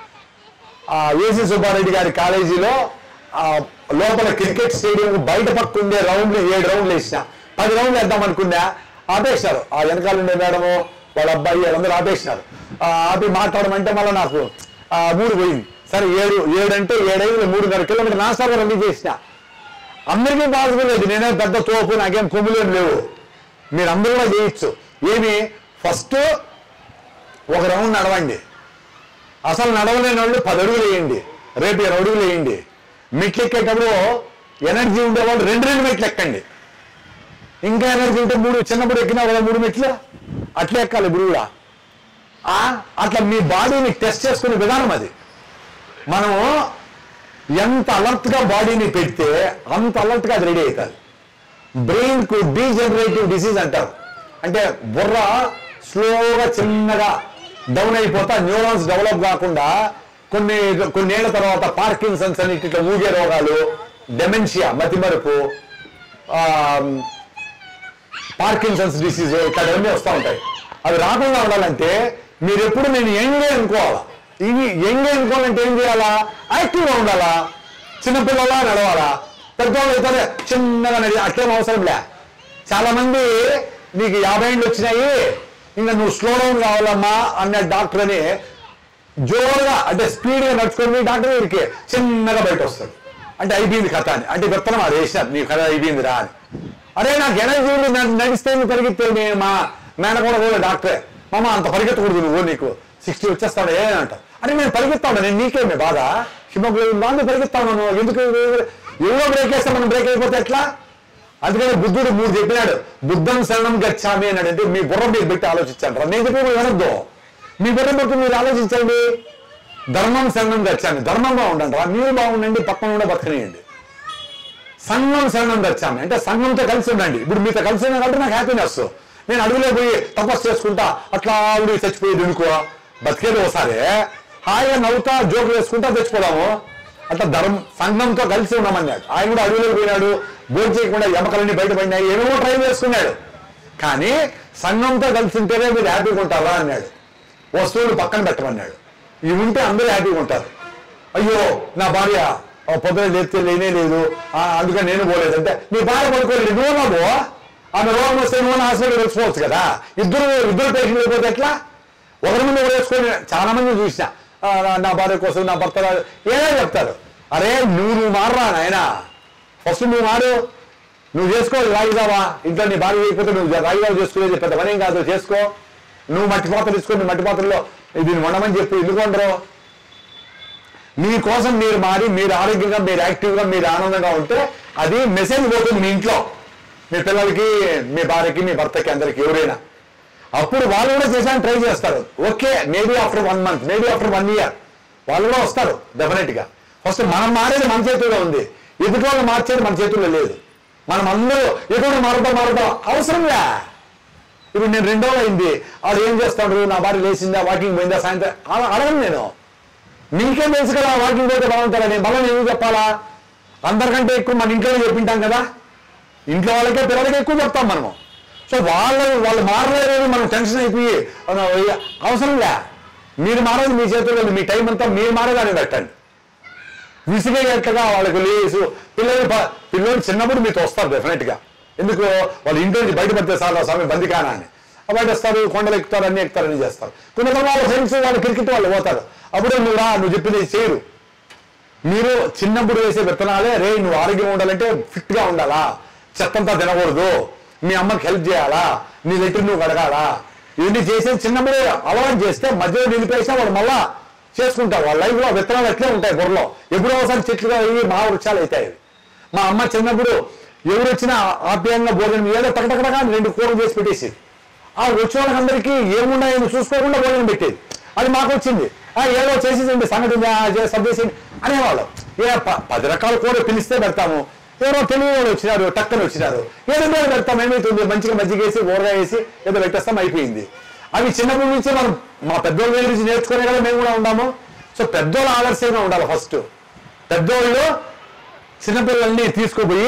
AC Subba Reddy గారి కాలేజీలో ఆ, లోపల క్రికెట్ స్టేడియం బయట పక్క ఉండే రౌండ్లు ఏడు రౌండ్లు వేసిన పది రౌండ్లు వేద్దాం అనుకున్నా ఆపేసినారు ఆ వెనకాల ఉండే మేడము వాళ్ళ అబ్బాయి వాళ్ళందరూ ఆపేసినారు ఆ, ఆపి మాట్లాడమంటే మళ్ళీ నాకు ఆ, మూడు పోయింది సరే ఏడు ఏడు అంటే ఏడైదు మూడున్నర కిలోమీటర్ నా సార్ రన్నింగ్ చేసిన అందరికీ పాసిబుల్ లేదు నేనే పెద్ద తోపు నాకేం కొమ్ములు ఏం లేవు మీరు అందరూ కూడా చేయొచ్చు ఏమి ఫస్ట్ ఒక రౌండ్ నడవండి అసలు నడవలేని వాళ్ళు పది అడుగులు వేయండి రేపు ఇరవై అడుగులు వేయండి మెట్లు ఎక్కేటప్పుడు ఎనర్జీ ఉండేవాళ్ళు రెండు రెండు మెట్లు ఎక్కండి ఇంకా ఎనర్జీ ఉంటే మూడు చిన్నప్పుడు ఎక్కినా కదా మూడు మెట్లు అట్లా ఎక్కాలి ఇప్పుడు కూడా ఆ, అట్లా మీ బాడీని టెస్ట్ చేసుకునే విధానం అది మనము ఎంత అలర్ట్ గా బాడీని పెడితే అంత అలర్ట్ గా అది రెడీ అవుతుంది బ్రెయిన్ కు డీజనరేటివ్ డిసీజ్ అంటారు అంటే బుర్ర స్లోగా చిన్నగా డౌన్ అయిపోతా న్యూరాన్స్ డెవలప్ కాకుండా కొన్ని కొన్నేళ్ల తర్వాత పార్కిన్సన్స్ అని ఇట్లా ఊగే రోగాలు డెమెన్షియా మతిమరుపు ఆ, పార్కిన్సన్స్ డిసీజ్ ఇట్లాంటివన్నీ వస్తూ ఉంటాయి అవి రాకుండా ఉండాలంటే మీరు ఎప్పుడు నేను యంగే అనుకోవాలా ఇవి యంగే అనుకోవాలంటే ఏం చేయాలా యాక్టివ్గా ఉండాలా చిన్నపిల్లలా నడవాలా పెద్దవాళ్ళు అయితే చిన్నగా నడి అట్లేం అవసరం లే చాలా మంది నీకు యాభై ఏళ్ళు వచ్చినాయి ఇంకా నువ్వు స్లో డౌన్ కావాలమ్మా అన్న డాక్టర్ అని జోరుగా అంటే స్పీడ్గా నడుచుకొని డాక్టర్ దగ్గరికి చిన్నగా బయట వస్తాడు అంటే అయిపోయింది కథ అని అంటే విత్తనం అది వేసినారు నీ కథ అయిపోయింది రా అని అరే నాకు ఎనర్జీ ఉంది నన్ను నడిస్తే నువ్వు పరిగెత్తే నేను మా మేనకోడ కూడా డాక్టరే మామ అంత పరిగెత్తకూడదు నువ్వు నీకు సిక్స్టీ వచ్చేస్తాడు ఏ అంట అరే నేను పరిగెత్తాను నేను నీకేమే బాధ హిమోగ్లోబిన్ బాగా పరిగెత్తాను నువ్వు ఎందుకు ఎవరో బ్రేక్ వేస్తే మనం బ్రేక్ అయిపోతే ఎట్లా అందుకని బుద్ధుడు మూడు చెప్పినాడు బుద్ధం శరణం గచ్చామి అన్నాడు అంటే మీ బుర్ర మీరు పెట్టి ఆలోచించండి నేను చెప్పి మీరు వినొద్దు మీ బుర్ర పెట్టి మీరు ఆలోచించండి ధర్మం శరణం గచ్చామి ధర్మంగా ఉండండి రా మీరు బాగుండండి పక్కన ఉండే బతకనియండి సంఘం శరణం గచ్చామి అంటే సంఘంతో కలిసి ఉండండి ఇప్పుడు మీతో కలిసి ఉన్నా కాబట్టి నాకు హ్యాపీనెస్ నేను అడవిలో పోయి తపస్సు చేసుకుంటా అట్లా ఆవిడ చచ్చిపోయేది అనుకో బతికేది ఒకసారి హాయిగా నవ్వుతా జోకు వేసుకుంటా చచ్చిపోదాము అట్లా ధర్మం సంఘంతో కలిసి ఉన్నామన్నాడు ఆయన కూడా అడవిలో పోయినాడు భోజనం చేయకుండా ఎమకలన్నీ బయటపడినాయి ఏమేమో ట్రై చేసుకున్నాడు కానీ సంఘంతో కలిసి ఉంటేనే మీరు హ్యాపీగా ఉంటారా అన్నాడు వస్తువులు పక్కన పెట్టమన్నాడు ఇవి ఉంటే అందరూ హ్యాపీగా ఉంటారు అయ్యో నా భార్య ఆ పొద్దున లేస్తే లేనే లేదు ఆ, అందుకని నేను పోలేదంటే నీ భార్య పడుకోలేదు నువ్వు బాబు ఆమె రోగం వస్తే నువ్వు హాస్పిటల్ వచ్చిపోవచ్చు కదా ఇద్దరు ఇద్దరు పేషెంట్ అయిపోతే ఎట్లా ఒకరి ముందు ఒకరు వేసుకొని చాలా మంది చూసిన ఆ, నా- నా భార్య కోసం నా భర్త రా- ఏదో చెప్తారు అరే నువ్వు నువ్వు మారరా నాయన ఫస్ట్ నువ్వు మారు నువ్వు చేసుకో రాగిదావా ఇంట్లో నీ భార్య చేయకపోతే నువ్వు రాగిదావా చేసుకునేది పెద్ద పనేం కాదు చేసుకో నువ్వు మట్టి పాత్రలు తీసుకొని నీ మట్టి పాత్రలో దీన్ని వండమని చెప్పి ఎందుకు వండరు మీ కోసం మీరు మారి మీరు ఆరోగ్యంగా మీరు యాక్టివ్గా మీరు ఆనందంగా ఉంటే అది మెసేజ్ పోతుంది మీ ఇంట్లో మీ పిల్లలకి మీ భార్యకి మీ భర్తకి అందరికి ఎవరైనా అప్పుడు వాళ్ళు కూడా చేసాను ట్రై చేస్తారు okay maybe after one month maybe after one year వాళ్ళు కూడా వస్తారు డెఫినెట్ గా ఫస్ట్ మనం మారేది మన చేతుల్లో ఉంది ఎదుటి వాళ్ళు మార్చేది మన చేతుల్లో లేదు మనం అందరూ ఎటువంటి మారుతాం మారుతాం అవసరంలే ఇప్పుడు నేను రెండో అయింది వాడు ఏం చేస్తాడు నా భార్య లేచిందా వాకింగ్ పోయిందా సాయంత్రం అలా అడగను నేను మీకేం తెలుసు కదా వాకింగ్ పోతే బాగుంటారని మళ్ళీ నేను ఎందుకు చెప్పాలా అందరికంటే ఎక్కువ మన ఇంట్లోనే చెప్పింటాం కదా ఇంట్లో వాళ్ళకే పిల్లలకి ఎక్కువ చెప్తాం మనము సో వాళ్ళు వాళ్ళు మారలేరు మనం టెన్షన్ అయిపోయి అవునా, అయ్య, అవసరంలే మీరు మారేది మీ చేతుల్లో ఉంది. మీ టైం అంతా మీరు మారేదాన్ని పెట్టండి విసిగేటట్టుగా వాళ్ళకి లేసు పిల్లలు ప- పిల్లలు చిన్నప్పుడు మీతో వస్తారు డెఫినెట్ గా ఎందుకు వాళ్ళు ఇంట్లో నుంచి బయటపడితే సార్ స్వామి బందికానా అని బయట వస్తారు కొండలు ఎక్కుతారు అన్ని ఎక్కుతారు అన్ని చేస్తారు కొంతమంది వాళ్ళ ఫ్రెండ్స్ వాళ్ళ క్రికెట్ వాళ్ళు పోతారు అప్పుడే నువ్వు రా నువ్వు చెప్పింది చేయరు మీరు చిన్నప్పుడు వేసే విత్తనాలే రే నువ్వు ఆరోగ్యం ఉండాలంటే ఫిట్ గా ఉండాలా చెత్తంతా తినకూడదు మీ అమ్మకి హెల్ప్ చేయాలా నీ లెటర్ నువ్వు కడగాలా ఇవన్నీ చేసేది చిన్నప్పుడే అలవాటు చేస్తే మధ్యలో నిలిపేసినా వాడు మళ్ళా చేసుకుంటారు వాళ్ళ లైఫ్ లో విత్తనాలు అట్లే ఉంటాయి బుర్రలో ఎప్పుడో ఒకసారి చెట్లుగా అయ్యి మా వృక్షాలు అవుతాయి అవి. మా అమ్మ చిన్నప్పుడు ఎవరు వచ్చినా ఆప్యాయంగా భోజనం ఏదో టకటకటగా రెండు కూరలు చేసి పెట్టేసి ఆ వచ్చిన వాళ్ళకందరికీ ఏమున్నాయని చూసుకోకుండా భోజనం పెట్టేది అది మాకు వచ్చింది ఆ ఏదో చేసేసింది సంగతి ఉంది, ఆ చే- సర్దేసింది అనేవాళ్ళం ఏ ప- పది రకాల కూర పిలిస్తే పెడతాము ఎవరో తెలియని వాళ్ళు వచ్చినారు టక్కన వచ్చినారు ఏదో మీద పెడతాం ఏమవుతుంది మంచిగా మజ్జిగ వేసి ఊరగాయ వేసి ఏదో పెట్టేస్తాం అయిపోయింది అవి చిన్నప్పటి నుంచే మనం మా పెద్దోళ్ళ దగ్గర నుంచి నేర్చుకునే కదా మేము కూడా ఉన్నాము సో పెద్దోళ్ళ ఆదర్శంగా ఉండాలి ఫస్ట్ పెద్దోళ్ళు చిన్నపిల్లల్ని తీసుకుపోయి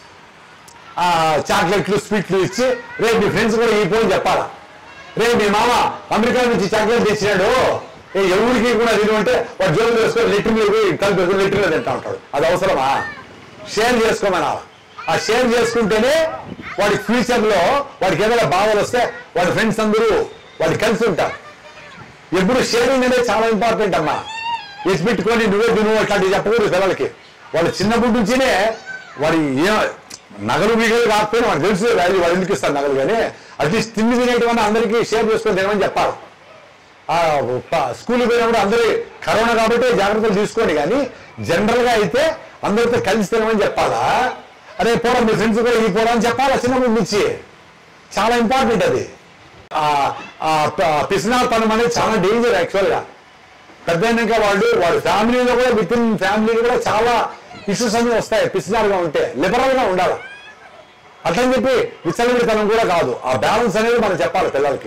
ఆ చాక్లెట్లు స్వీట్లు ఇచ్చి రేపు మీ ఫ్రెండ్స్ కూడా ఈ పోని చెప్పాలా రేపు మీ మామ అమెరికా నుంచి చాక్లెట్ తెచ్చినాడు ఏ ఎవరికి కూడా తిను అంటే వాడు జోలు వేసుకొని లిటర్ కలిపి లిటర్ తింటా ఉంటాడు అది అవసరమా షేర్ చేసుకోమని ఆ షేర్ చేసుకుంటేనే వాడి ఫ్యూచర్ లో వాడికి ఏదైనా బాధలు వస్తే వాడి ఫ్రెండ్స్ అందరూ వాడు కలిసి ఉంటారు ఎప్పుడు షేరింగ్ అనేది చాలా ఇంపార్టెంట్ అమ్మా ఎసి పెట్టుకొని నువ్వే తిను అట్లాంటివి చెప్పకూడదు పిల్లలకి వాళ్ళు చిన్నప్పటి నుంచినే వాడి ఏ నగలు మిగలు కాకపోయినా వాడు తెలుసు వాల్యూ వాడు ఎందుకు ఇస్తారు నగలు కానీ అట్లీస్ట్ తిండి తినేటివన్నీ అందరికీ షేర్ చేసుకొని తినమని చెప్పాలి ఆ ప- స్కూల్కి పోయినప్పుడు అందరూ కరోనా కాబట్టి జాగ్రత్తలు తీసుకోండి కానీ జనరల్ గా అయితే అందరితో కలిసి తినమని చెప్పాలా అరే పోరా మీ ఫ్రెండ్స్ కూడా ఈ పోరా అని చెప్పాలా చిన్నప్పటి నుంచి చాలా ఇంపార్టెంట్ అది ఆ ఆ ప- పిసినాతనం అనేది చాలా డేంజర్ యాక్చువల్గా పెద్ద అయినాక వాళ్ళు వాడి ఫ్యామిలీలో కూడా విత్ ఇన్ ఫ్యామిలీలో కూడా చాలా ఇష్యూస్ అన్ని వస్తాయి పిసినారుగా ఉంటే లిబరల్ గా ఉండాలి అట్లని చెప్పి విచ్చలవిడితనం కూడా కాదు ఆ బ్యాలెన్స్ అనేది మనం చెప్పాలి పిల్లలకి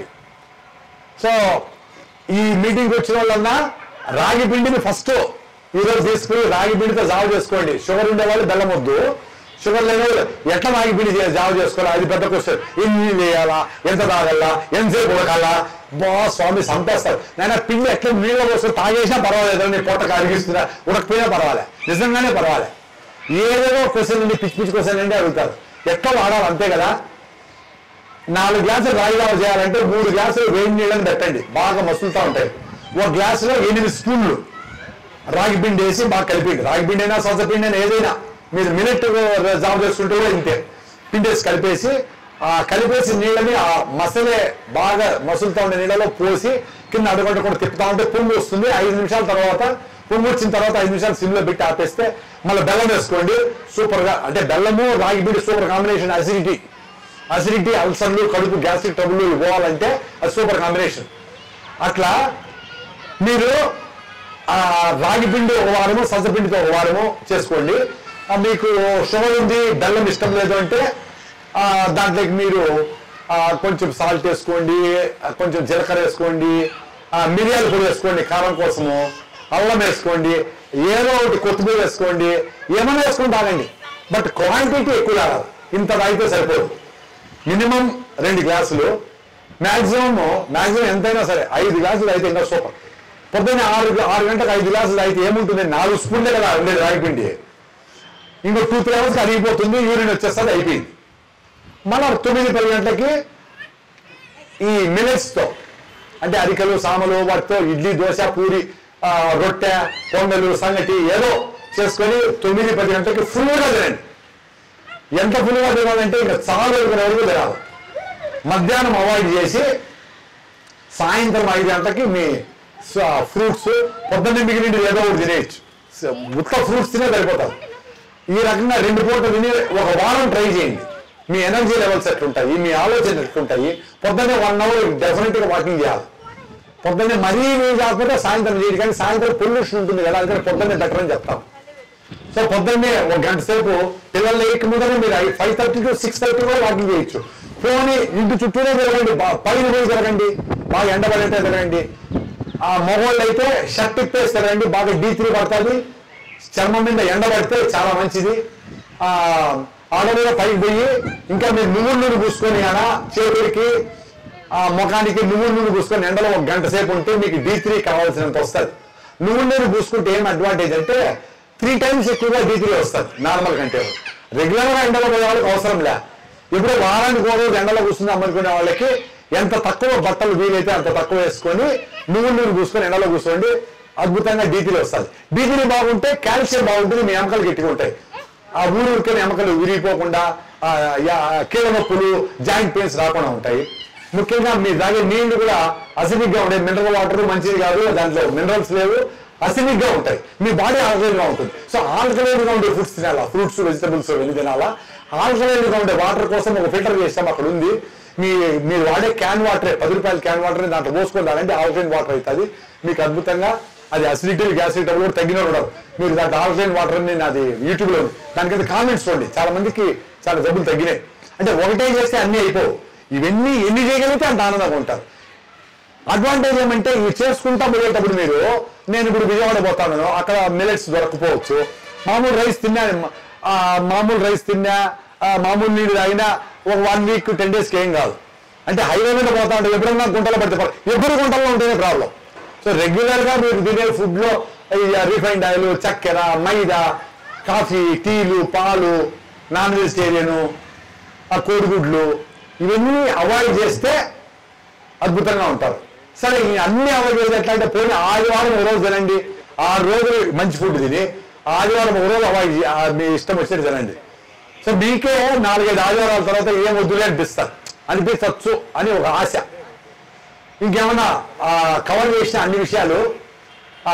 సో ఈ మీటింగ్ వచ్చిన వాళ్ళన్నా రాగి పిండిని ఫస్ట్ ఈరోజు తీసుకుని రాగి పిండితో జావ చేసుకోండి షుగర్ ఉండే వాళ్ళు బెల్లం వద్దు షుగర్ లేని వాళ్ళు ఎట్లా రాగి పిండి చే- జావ చేసుకోవాలి అది పెద్ద క్వశ్చన్ ఎన్ని వేయాలా ఎంత తాగల్లా ఎంతసేపు ఉడకాలా బా స్వామి చంపేస్తారు నేను పిండి ఎట్లా నీళ్ళ పోసుకొని తాగేసినా పర్వాలేదు నీ పూట కరిగిస్తున్నా ఉడకపోయినా పర్వాలే నిజంగానే పర్వాలే ఏదేదో క్వశ్చన్ అండి పిచ్చి పిచ్చి క్వశ్చన్ అంటే అడుగుతారు ఎట్లా వాడాలి అంతే కదా నాలుగు గ్లాసులు రాగి జావ చేయాలంటే మూడు గ్లాసులు వేడి నీళ్ళని పెట్టండి బాగా మసులుతూ ఉంటాయి ఒక గ్లాసులో ఎనిమిది స్పూన్లు రాగి పిండి వేసి బాగా కలిపిండి రాగి పిండి అయినా సొంత పిండి అయినా ఏదైనా మీరు మినిట్ జావ చేసుకుంటే కూడా ఇంతే పిండి వేసి కలిపేసి ఆ కలిపేసి నీళ్ళని ఆ మసలే బాగా మసులుతూ ఉండే నీళ్ళలో పోసి కింద అడుగుంట కూడా తిప్పుతా ఉంటే పొంగు వస్తుంది ఐదు నిమిషాల తర్వాత పొంగు వచ్చిన తర్వాత ఐదు నిమిషాలు సిమ్లో పెట్టి ఆపేస్తే మళ్ళీ బెల్లం వేసుకోండి సూపర్ గా అంటే బెల్లము రాగి పిండి సూపర్ కాంబినేషన్ అసిడిటీ అసిడిటీ అల్సర్లు కడుపు గ్యాస్ట్రిక్ ట్రబుల్ పోవాలంటే అది సూపర్ కాంబినేషన్ అట్లా మీరు ఆ రాగి పిండి ఒక వారము సజ్జపిండితో ఒక వారము చేసుకోండి ఆ, మీకు షుగర్ ఉంది బెల్లం ఇష్టం లేదు అంటే ఆ, దాంట్లోకి మీరు ఆ, కొంచెం సాల్ట్ వేసుకోండి ఆ, కొంచెం జీలకర్ర వేసుకోండి ఆ, మిరియాల పొడి వేసుకోండి కారం కోసము అల్లం వేసుకోండి ఏదో ఒకటి కొత్తిమీర వేసుకోండి ఏమైనా వేసుకొని తాగండి బట్ క్వాంటిటీ ఎక్కువ తాగాలి ఇంత తాగితే సరిపోదు మినిమం రెండు గ్లాసులు మాక్సిమం మాక్సిమం ఎంతైనా సరే ఐదు గ్లాసులు అయితే ఇంకా సూపర్ పొద్దున్న ఆరు ఆరు గంటలకు ఐదు గ్లాసులు అయితే ఏముంటుంది నాలుగు స్పూన్లే కదా ఉండేది రాగిపిండి ఇంకో టూ త్రీ అవర్స్కి అరిగిపోతుంది యూరిన్ వచ్చేస్తుంది అయిపోయింది మళ్ళీ తొమ్మిది పది గంటలకి ఈ మిలెట్స్తో అంటే అరికలు సామలు వాటితో ఇడ్లీ దోశ పూరి ఆ, రొట్టె పొంగలు సంగటి ఏదో చేసుకొని తొమ్మిది పది గంటలకి ఫుల్గా తినండి ఎంత ఫుల్గా తినాలంటే ఇంకా చాలా వరకు వరకు తినాలి మధ్యాహ్నం అవాయిడ్ చేసి సాయంత్రం ఐదు గంటలకి మీ ఫ్రూట్స్ పొద్దున్నే మిగిలింది ఏదో ఒకటి తినేయచ్చు స- ఉత్త ఫ్రూట్స్ తినే సరిపోతారు ఈ రకంగా రెండు పూటలు తిని ఒక వారం ట్రై చేయండి మీ ఎనర్జీ లెవెల్స్ ఎట్లుంటాయి మీ ఆలోచన ఎట్లుంటాయి పొద్దున్నే వన్ అవర్ డెఫినెట్గా వాకింగ్ చేయాలి పొద్దున్నే మరీ వీలు కాకపోతే సాయంత్రం చేయండి కానీ సాయంత్రం పొల్యూషన్ ఉంటుంది కదా అందుకని పొద్దున్నే బెటర్ అని చెప్తాం సో పొద్దున్నే ఒక గంట సేపు పిల్లలు లేక ముందరే మీరు five thirty to six thirty కూడా వాకింగ్ చేయొచ్చు పోనీ ఇంటి చుట్టూనే తిరగండి బా- పైన పోయి తిరగండి బాగా ఎండబడితే తిరగండి ఆ మగవాళ్ళు అయితే షర్ట్ ఇప్పేసి తిరగండి బాగా డీ త్రీ పడుతుంది చర్మం మీద ఎండ పడితే చాలా మంచిది ఆ ఆడమీద పైకి పోయి ఇంకా మీరు నువ్వుల నూనె పూసుకొని అలా చేతులకి ఆ ముఖానికి నువ్వుల నూనె పూసుకొని ఎండలో ఒక గంట సేపు ఉంటే మీకు డీ త్రీ కావాల్సినంత వస్తుంది నువ్వుల నూనె పూసుకుంటే ఏం అడ్వాంటేజ్ అంటే త్రీ టైమ్స్ ఎక్కువగా డీ త్రీ వస్తుంది నార్మల్ కంటే రెగ్యులర్ గా ఎండలో పోయే వాళ్ళకి అవసరం లే ఇప్పుడు వారానికి ఒక రోజు ఎండలో కూర్చుందాం అనుకునే వాళ్ళకి ఎంత తక్కువ బట్టలు వీలైతే అంత తక్కువ వేసుకొని నువ్వుల నూనె పూసుకొని ఎండలో కూర్చోండి అద్భుతంగా డీపీలు వస్తుంది డీపీలు బాగుంటే కాల్షియం బాగుంటుంది మీ ఎముకలు గట్టిగా ఉంటాయి ఆ ఊరు ఊరికే ఎముకలు విరిగిపోకుండా ఆ, యా- కీళ్ళ నొప్పులు జాయింట్ పెయిన్స్ రాకుండా ఉంటాయి ముఖ్యంగా మీ తాగే నీళ్లు కూడా అసిడిక్ గా ఉంటాయి మినరల్ వాటర్ మంచిది కాదు దాంట్లో మినరల్స్ లేవు అసిడిక్ గా ఉంటాయి మీ బాడీ ఆల్కలైన్ గా ఉంటుంది సో ఆల్కలైన్ గా ఉండే ఫుడ్స్ తినాలా ఫ్రూట్స్ వెజిటబుల్స్ వెళ్ళి తినాలా ఆల్కలైన్ గా ఉండే వాటర్ కోసం ఒక ఫిల్టర్ చేస్తాం అక్కడ ఉంది మీ మీరు వాడే క్యాన్ వాటర్ పది రూపాయల క్యాన్ వాటర్ దాంట్లో పోసుకొని తాగండి ఆల్కలైన్ వాటర్ అవుతుంది మీకు అద్భుతంగా అది అసిడిటీ గ్యాసిటీ కూడా తగ్గిన కూడా మీరు దాంట్లో ఆల్కలైన్ వాటర్ అని నాది యూట్యూబ్ లో ఉంది. దానికైతే కామెంట్స్ చూడండి చాలా మందికి చాలా జబ్బులు తగ్గినాయి అంటే ఒకటే చేస్తే అన్ని అయిపోవు ఇవన్నీ ఎన్ని చేయగలిగితే అంత ఆనందంగా ఉంటారు అడ్వాంటేజ్ ఏమంటే ఇవి చేసుకుంటా పోయేటప్పుడు మీరు నేను ఇప్పుడు విజయవాడ పోతాను అక్కడ మిలెట్స్ దొరకపోవచ్చు మామూలు రైస్ తిన్నా ఆ, మామూలు రైస్ తిన్నా ఆ, మామూలు నీళ్ళు తాగినా ఒక వన్ వీక్ టెన్ డేస్కి ఏం కాదు అంటే హైవే మీద పోతా ఉంటే ఎప్పుడన్నా గుంటలో పడితే పర్వాలేదు. ఎప్పుడు గుంటలో ఉంటేనే ప్రాబ్లం సో రెగ్యులర్ గా మీరు తినే ఫుడ్ లో రిఫైండ్ ఆయిల్ చక్కెర మైదా కాఫీ టీలు పాలు నాన్ వెజిటేరియన్ ఆ కోడిగుడ్లు ఇవన్నీ అవాయిడ్ చేస్తే అద్భుతంగా ఉంటారు సరే ఈ అన్ని అవాయిడ్ చేసి ఎట్లా అంటే పోయిన ఆదివారం ఒక రోజు తినండి ఆరు రోజులు మంచి ఫుడ్ తిని ఆదివారం ఒక రోజు అవాయిడ్ చే- ఆ మీ ఇష్టం వచ్చేది తినండి సో మీకే నాలుగైదు ఆదివారాల తర్వాత ఏం వద్దులే అనిపిస్తారు అనిపించవచ్చు అని ఒక ఆశ ఇంకేమన్నా ఆ, కవర్ చేసిన అన్ని విషయాలు ఆ,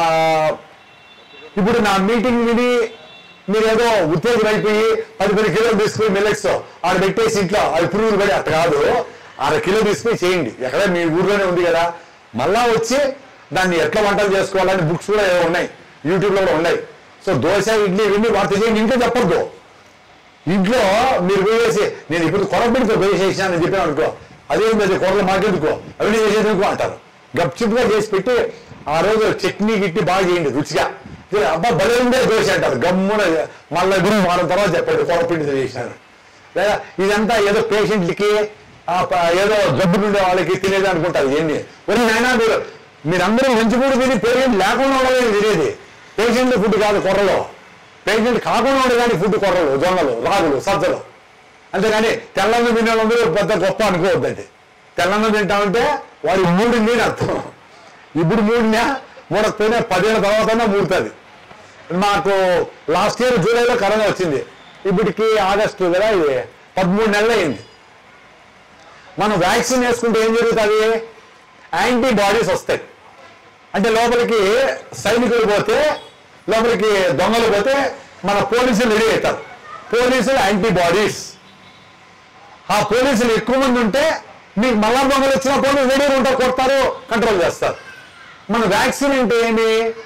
ఇప్పుడు నా మీటింగ్ విని మీరు ఏదో ఉత్తేజం అయిపోయి పది పది కిలోలు తీసుకుని మిల్లెట్స్ ఆడ పెట్టేసి ఇంట్లో అవి పురుగులు పడి అట్ట కాదు అర కిలో తీసుకుని చేయండి ఎక్కడ మీ ఊర్లోనే ఉంది కదా మళ్ళా వచ్చి దాన్ని ఎట్లా వంటలు చేసుకోవాలని బుక్స్ కూడా ఏవో ఉన్నాయి యూట్యూబ్ లో కూడా ఉన్నాయి సో దోశ ఇడ్లీ ఇవన్నీ వాటి చేయండి ఇంట్లో చెప్పొద్దు ఇంట్లో మీరు పోయేసి నేను ఇప్పుడు కొరపెడితో దోశ చేసినానని చెప్పాను అనుకో అదేంది అది కొరలు మాకెందుకో అవన్నీ చేసేందుకు అంటారు గప్చిప్గా చేసి పెట్టి ఆ రోజు చట్నీ గిట్టి బాగా చేయండి రుచిగా ఇది అబ్బా భలే ఉండే దోశ అంటారు గమ్మున మళ్ళీ గురి వారం తర్వాత చెప్పండి కొరపిండితో చేసినాను లేదా ఇదంతా ఏదో పేషెంట్లకి ఆ ప- ఏదో జబ్బులు ఉండే వాళ్ళకి తినేది అనుకుంటారు ఇవన్నీ ఒరే నాయనా మీరు మీరందరూ మంచి ఫుడ్ తిని పేషెంట్ లేకుండా ఉండలేదు తినేది పేషెంట్ ఫుడ్ కాదు కొర్రలో పేషెంట్ కాకుండా ఉండే కానీ ఫుడ్ కొర్రలు జొన్నలు రాగులు సజ్జలు అంతేగాని తెల్లంగా తినే వాళ్ళందరూ పెద్ద గొప్ప అనుకోవద్దండి తెల్లంగా తింటామంటే వాడి మూడింది అని అర్థం ఇప్పుడు మూడినా మూడకపోయినా పదేళ్ళ తర్వాతనే మూడుతుంది మాకు లాస్ట్ ఇయర్ జూలైలో కరోనా వచ్చింది ఇప్పటికి ఆగస్టు కదా ఇది పదమూడు నెలలు అయింది మనం వ్యాక్సిన్ వేసుకుంటే ఏం జరుగుతుంది యాంటీబాడీస్ వస్తాయి అంటే లోపలికి సైనికులు పోతే లోపలికి దొంగలు పోతే మన పోలీసులు రెడీ అవుతారు పోలీసులు యాంటీబాడీస్ ఆ పోలీసులు ఎక్కువ మంది ఉంటే మీకు మళ్ళా దొంగలు వచ్చిన పోలీసు రెడీగా ఉంటారు కొడతారు కంట్రోల్ చేస్తారు మన వ్యాక్సిన్ అంటే ఏమి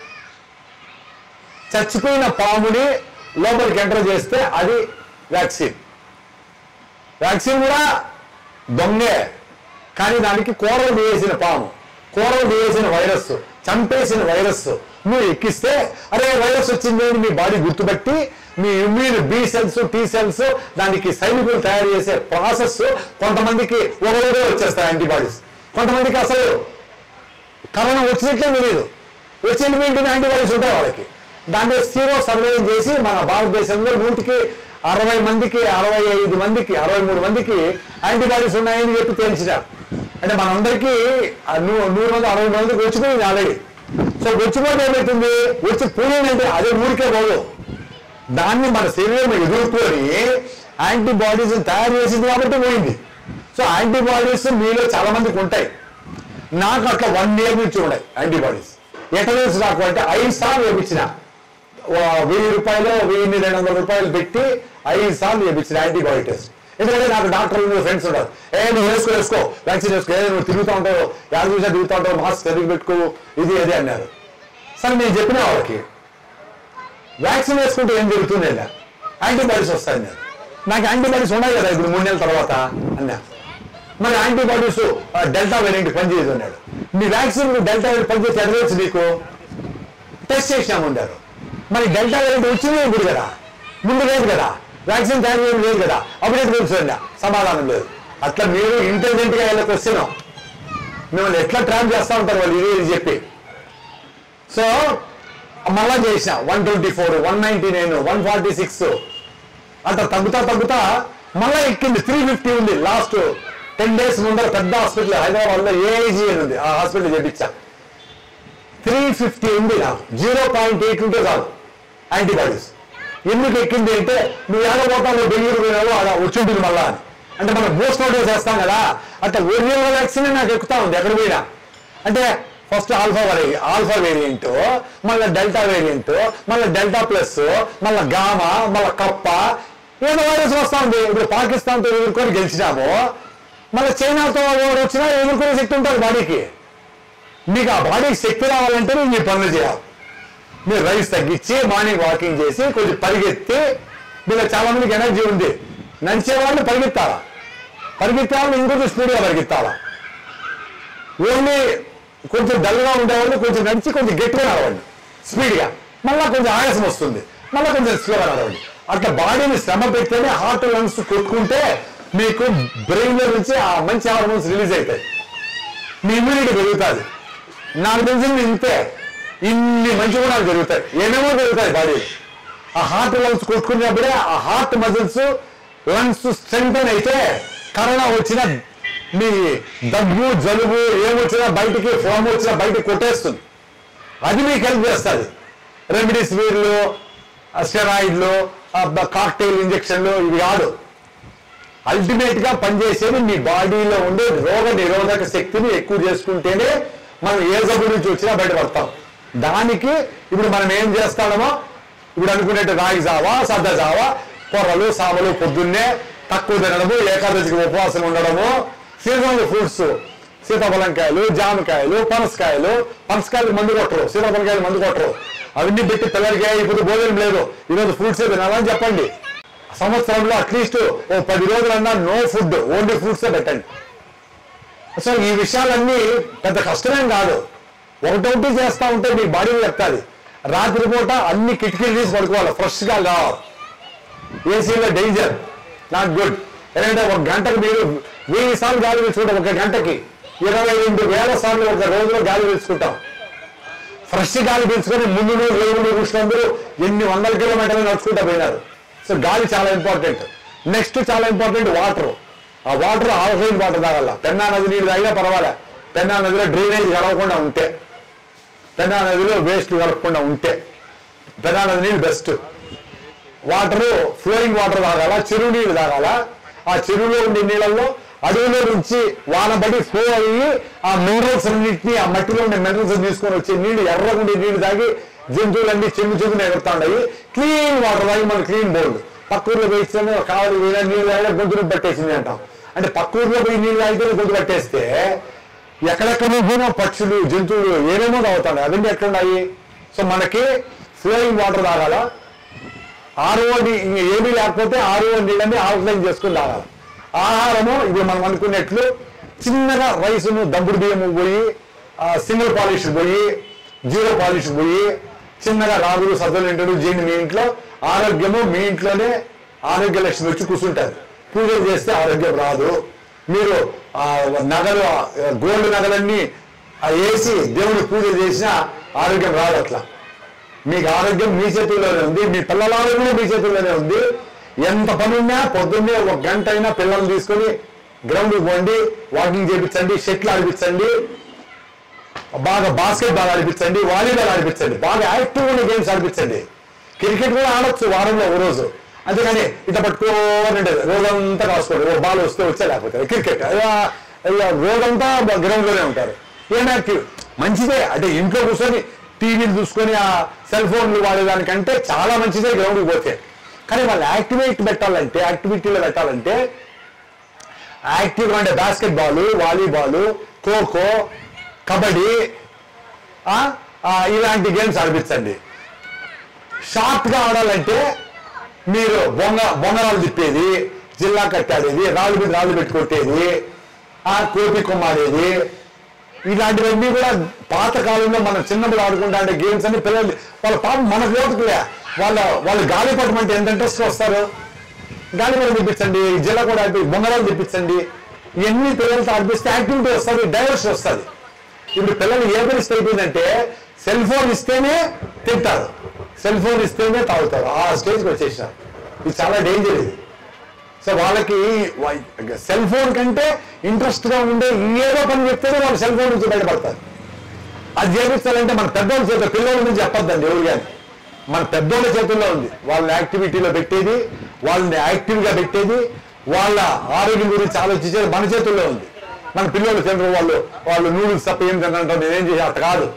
చచ్చిపోయిన పాముని లోపలికి ఎంటర్ చేస్తే అది వ్యాక్సిన్ వ్యాక్సిన్ కూడా దొంగే కానీ దానికి కూరలు వేసిన పాము కూరలు వేసిన వైరస్ చంపేసిన వైరస్ నువ్వు ఎక్కిస్తే అరే వైరస్ వచ్చింది అని మీ బాడీ గుర్తుపట్టి మీ immune B cells T cells దానికి సైనికులు తయారు చేసే ప్రాసెస్ కొంతమందికి ఒకరోజే వచ్చేస్తాయి యాంటీబాడీస్ కొంతమందికి అసలు కరోనా వచ్చినట్లే తెలియదు వచ్చి వెళ్ళిపోయింది యాంటీబాడీస్ ఉంటాయి వాళ్ళకి దాంట్లో సీరో సర్వే చేసి మన భారతదేశంలో నూటికి అరవై మందికి అరవై ఐదు మందికి అరవై మూడు మందికి యాంటీబాడీస్ ఉన్నాయని చెప్పి తేల్చినారు అంటే మనందరికీ ఆ నూ- నూరు మంది అరవై మందికి వచ్చిపోయింది ఆల్రెడీ సో వచ్చిపోతే ఏమవుతుంది వచ్చి పోయిందంటే అదే ఊరికే పోదు దాన్ని మన శరీరం ఎదుర్కొని యాంటీబాడీస్ తయారు చేసింది కాబట్టి పోయింది సో యాంటీబాడీస్ మీలో చాలా మందికి ఉంటాయి నాకు అట్లా వన్ ఇయర్ నుంచి ఉన్నాయి యాంటీబాడీస్ ఎట్లా తెలుసు నాకు అంటే ఐదు సార్లు వేపించిన ఓ వెయ్యి రూపాయలు వెయ్యి రెండు వందల రూపాయలు పెట్టి ఐదు సార్లు వేపించిన యాంటీబాడీ టెస్ట్ ఎందుకంటే నాకు డాక్టర్లు ఫ్రెండ్స్ ఉన్నారు ఏ నువ్వు వేసుకో వేసుకో వ్యాక్సిన్ వేసుకో ఏ నువ్వు తిరుగుతూ ఉంటావు యాభై నిమిషాలు తిరుగుతూ ఉంటావు మాస్క్ తిరిగి పెట్టుకో ఇది అది అన్నారు సరే నేను చెప్పిన వాళ్ళకి వ్యాక్సిన్ వేసుకుంటే ఏం జరుగుతుంది అన్నా యాంటీబాడీస్ వస్తాయి నేను నాకు యాంటీబాడీస్ ఉన్నాయి కదా ఇప్పుడు మూడు నెలల తర్వాత అన్నా మరి యాంటీబాడీస్ డెల్టా వేరియంట్ పనిచేయదు అన్నాడు మీ వ్యాక్సిన్ డెల్టా వేరియంట్ పనిచేసి ఎడవచ్చు నీకు టెస్ట్ చేసినాము అన్నారు మరి డెల్టా వేరియంట్ వచ్చింది ఇప్పుడు కదా ముందు లేదు కదా వ్యాక్సిన్ తయారు చేయడం లేదు కదా అప్పుడే తెలుసు అన్నా సమాధానం లేదు అట్లా మీరు ఇంటెలిజెంట్ గా వెళ్ళకి వస్తున్నాం మిమ్మల్ని ఎట్లా ట్రాప్ చేస్తా ఉంటారు వాళ్ళు ఇది ఇది చెప్పి సో మళ్ళా చేసిన one twenty four one ninety nine one forty six అట్లా తగ్గుతా తగ్గుతా మళ్ళా ఎక్కింది త్రీ ఫిఫ్టీ ఉంది లాస్ట్ టెన్ డేస్ ముందర పెద్ద హాస్పిటల్ హైదరాబాద్ లో ఏఐజీ అని ఉంది ఆ హాస్పిటల్ చేపించా త్రీ ఫిఫ్టీ ఉంది నాకు జీరో పాయింట్ ఎయిట్ ఉంటే చాలు యాంటీబాడీస్ ఎందుకు ఎక్కింది అంటే నువ్వు ఏడ పోతావు బెంగళూరు పోయినావు అలా వచ్చి ఉంటుంది మళ్ళా అని అంటే మనం బూస్ట్ డోస్ వేస్తాం కదా అట్లా ఒరిజినల్ వ్యాక్సిన్ నాకు ఎక్కుతా ఉంది ఎక్కడ పోయినా అంటే first alpha vari alpha variant మళ్ళీ డెల్టా వేరియంట్ మళ్ళీ డెల్టా ప్లస్ మళ్ళీ గామా మళ్ళీ కప్ప ఏదో వైరస్ వస్తా ఉంది ఇప్పుడు పాకిస్తాన్తో ఎదుర్కొని గెలిచినాము మళ్ళీ చైనాతో ఎవరు వచ్చినా ఎదుర్కొనే శక్తి ఉంటుంది బాడీకి మీకు ఆ బాడీకి శక్తి రావాలంటే మీరు మీ పనులు చేయాలి మీరు రైస్ తగ్గించి మార్నింగ్ వాకింగ్ చేసి కొంచెం పరిగెత్తి మీరు చాలా మందికి ఎనర్జీ ఉంది నడిచే వాళ్ళు పరిగెత్తాలా పరిగెత్తే వాళ్ళు ఇంకొంచెం స్పీడ్గా పరిగెత్తాలా ఓన్లీ కొంచెం డల్గా ఉండేవాళ్ళు కొంచెం నడిచి కొంచెం గట్టిగా నడవండి స్పీడ్గా మళ్ళీ కొంచెం ఆయాసం వస్తుంది మళ్ళీ కొంచెం స్లోగా నడవండి అట్లా బాడీని శ్రమ పెడితేనే హార్ట్ లంగ్స్ కొట్టుకుంటే మీకు బ్రెయిన్ లో నుంచి ఆ మంచి హార్మోన్స్ రిలీజ్ అవుతాయి మీ ఇమ్యూనిటీ పెరుగుతుంది నాకు తెలిసింది ఇంతే ఇన్ని మంచి గుణాలు పెరుగుతాయి ఏమేమో పెరుగుతాయి బాడీ ఆ హార్ట్ లంగ్స్ కొట్టుకున్నప్పుడే ఆ హార్ట్ మజిల్స్ లంగ్స్ స్ట్రెంగ్తన్ అయితే కరోనా వచ్చిన మీ దగ్గు జలుబు ఏమొచ్చినా బయటికి ఫోమ్ వచ్చినా బయటికి కొట్టేస్తుంది అది మీకు హెల్ప్ చేస్తుంది రెమెడీస్ వీర్లు స్టెరాయిడ్లు కాక్టైల్ ఇంజక్షన్లు ఇవి కాదు అల్టిమేట్ గా పనిచేసేది మీ బాడీలో ఉండే రోగ నిరోధక శక్తిని ఎక్కువ చేసుకుంటేనే మనం ఏ జబ్బు నుంచి వచ్చినా బయటపడతాం దానికి ఇప్పుడు మనం ఏం చేస్తామో ఇప్పుడు అనుకునేట్టు రాగి జావా సద్ద జావా కొర్రలు సామలు పొద్దున్నే తక్కువ తినడము ఏకాదశికి ఉపవాసం ఉండడము సీజనల్ ఫ్రూట్స్ సీతాఫలంకాయలు జామకాయలు పనసకాయలు పనసకాయలు మందు కొట్టరు సీతాఫలకాయలు మందు కొట్టరు అవన్నీ పెట్టి పిల్లలకి ఇప్పుడు భోజనం లేదు ఈరోజు ఫ్రూట్స్ తినాలని చెప్పండి సంవత్సరంలో అట్లీస్ట్ ఓ పది రోజులన్నా నో ఫుడ్ ఓన్లీ ఫ్రూట్స్ పెట్టండి అసలు ఈ విషయాలన్నీ పెద్ద కష్టమేం కాదు ఒకటొకటి చేస్తా ఉంటే మీ బాడీలో చెప్తాది రాత్రిపూట అన్ని కిటికీలు తీసి పడుకోవాలి ఫ్రెష్గా కావాలి ఏసీలో డేంజర్ నాట్ గుడ్ ఎందుకంటే ఒక గంటకు మీరు వెయ్యి సార్లు గాలి పీల్చుకుంటాం ఒక గంటకి ఇరవై రెండు వేల సార్లు ఒక రోజులో గాలి పీల్చుకుంటాం ఫ్రెష్ గాలి పీల్చుకొని ముందు రోజు రేవులు కూర్చున్నందరూ ఎన్ని వందల కిలోమీటర్లు నడుచుకుంటా పోయినారు సో గాలి చాలా ఇంపార్టెంట్ నెక్స్ట్ చాలా ఇంపార్టెంట్ వాటర్ ఆ వాటర్ ఆల్కలైన్ వాటర్ తాగాల పెన్నా నది నీళ్ళు తాగినా పర్వాలే పెన్నా నదిలో డ్రైనేజ్ కలవకుండా ఉంటే పెన్నా నదిలో వేస్ట్ కలపకుండా ఉంటే పెన్నా నది నీళ్ళు బెస్ట్ వాటర్ ఫ్లోయింగ్ వాటర్ తాగాల చెరువు నీళ్ళు తాగాల ఆ చెరువులో ఉండే నీళ్ళల్లో అడవిలో నుంచి వానబడి ఫ్లో అయ్యి ఆ మినరల్స్ అన్నింటినీ ఆ మట్టిలో ఉండే మినరల్స్ తీసుకొని వచ్చే నీళ్లు ఎర్రగా ఉండే నీళ్లు తాగి జంతువులన్నీ చెమ్ము చెమ్మున ఎగురుతాయి క్లీన్ వాటర్ తాగి మన క్లీన్ బోర్డు పక్క ఊర్లో పోయిస్తేనే కావాలి వేరే నీళ్ళు తాగినా గొంతులు పట్టేసింది అంటాం అంటే పక్క ఊర్లో పోయి నీళ్ళు తాగితే గొంతు పట్టేస్తే ఎక్కడెక్కడో పోయినా పక్షులు జంతువులు ఏమేమో తాగుతాయి అవన్నీ ఎట్లున్నాయి సో మనకి ఫ్లోయింగ్ వాటర్ తాగాల ఆర్ఓ ఇంక ఏమీ లేకపోతే ఆర్ఓ నీళ్ళని ఆల్కలైన్ చేసుకుని తాగాలి ఆహారము ఇది మనం అనుకున్నట్లు చిన్నగా రైసును దంపుడు బియ్యము పోయి సింగిల్ పాలిష్ పోయి జీరో పాలిష్ పోయి చిన్నగా రాగులు సజ్జలు ఇంటాడు జీని మీ ఇంట్లో ఆరోగ్యము మీ ఇంట్లోనే ఆరోగ్య లక్ష్మి వచ్చి కూర్చుంటారు పూజలు చేస్తే ఆరోగ్యం రాదు మీరు ఆ నగలు గోల్డ్ నగలన్నీ ఆ వేసి దేవుడి పూజ చేసినా ఆరోగ్యం రాదు అట్లా మీకు ఆరోగ్యం మీ చేతుల్లోనే ఉంది మీ పిల్లల ఆరోగ్యం మీ చేతుల్లోనే ఉంది ఎంత పని ఉన్నా పొద్దున్నే ఒక గంట అయినా పిల్లల్ని తీసుకొని గ్రౌండ్కి పోండి వాకింగ్ చేయించండి షెట్లు ఆడిపించండి బాగా బాస్కెట్ బాల్ ఆడిపించండి వాలీబాల్ ఆడిపించండి బాగా యాక్టివ్ ఉన్న గేమ్స్ ఆడిపించండి క్రికెట్ కూడా ఆడొచ్చు వారంలో ఒక రోజు అంతేగాని ఇట్లా పట్టుకోని ఉండేది రోజంతా కాసుకోండి ఓ బాల్ వస్తే వచ్చే లేకపోతే క్రికెట్ రోజంతా గ్రౌండ్ లోనే ఉంటారు ఏం యాక్టివ్ మంచిదే అంటే ఇంట్లో కూర్చొని టీవీలు చూసుకొని ఆ సెల్ ఫోన్లు వాడేదానికంటే చాలా మంచిదే గ్రౌండ్కి పోతే కానీ వాళ్ళు యాక్టివేట్ పెట్టాలంటే యాక్టివిటీలో పెట్టాలంటే యాక్టివ్గా అంటే basketball volleyball kho kho kabaddi ఆ, ఆ, ఇలాంటి గేమ్స్ ఆడిపించండి షార్ట్గా ఆడాలంటే మీరు బొంగ బొంగరాలు తిప్పేది జిల్లా కట్టాడేది రాళ్ళు మీద రాళ్ళు పెట్టుకొట్టేది ఆ కోపి కొమ్మాడేది ఇలాంటివన్నీ కూడా పాత కాలంలో మనం చిన్నప్పుడు ఆడుకుంటా అంటే గేమ్స్ అన్ని పిల్లలు వాళ్ళ పాపం మన ఓటుకులే వాళ్ళ వాళ్ళు గాలి పట్టమంటే ఎంత ఇంట్రెస్ట్ వస్తారు గాలి కూడా తెప్పించండి జిల్లా కూడా ఆడిపి బొంగరాలు తెప్పించండి ఇవన్నీ పిల్లలతో ఆడిపిస్తే యాక్టివిటీ వస్తుంది డైవర్షన్ వస్తుంది ఇప్పుడు పిల్లలు ఏ పరిస్థితి అయిపోయిందంటే సెల్ ఫోన్ ఇస్తేనే తింటారు సెల్ ఫోన్ ఇస్తేనే తాగుతారు ఆ స్టేజ్కి వచ్చేసినారు ఇది చాలా డేంజర్ ఇది సో వాళ్ళకి సెల్ ఫోన్ కంటే ఇంట్రెస్ట్ గా ఉండే ఏదో పని చెప్తేనే వాళ్ళు సెల్ ఫోన్ నుంచి బయటపడతారు అది చేపించాలంటే మన పెద్దోళ్ళ చేతుల్లో పిల్లల నుంచి చెప్పొద్దండి ఎవరు కానీ మన పెద్దోళ్ళ చేతుల్లో ఉంది వాళ్ళని యాక్టివిటీలో పెట్టేది వాళ్ళని యాక్టివ్ గా పెట్టేది వాళ్ళ ఆరోగ్యం గురించి ఆలోచించేది మన చేతుల్లో ఉంది మన పిల్లలు తినరు వాళ్ళు వాళ్ళు నూడిల్స్ తప్ప ఏం తినంటారు నేనేం చేసి అంత కాదు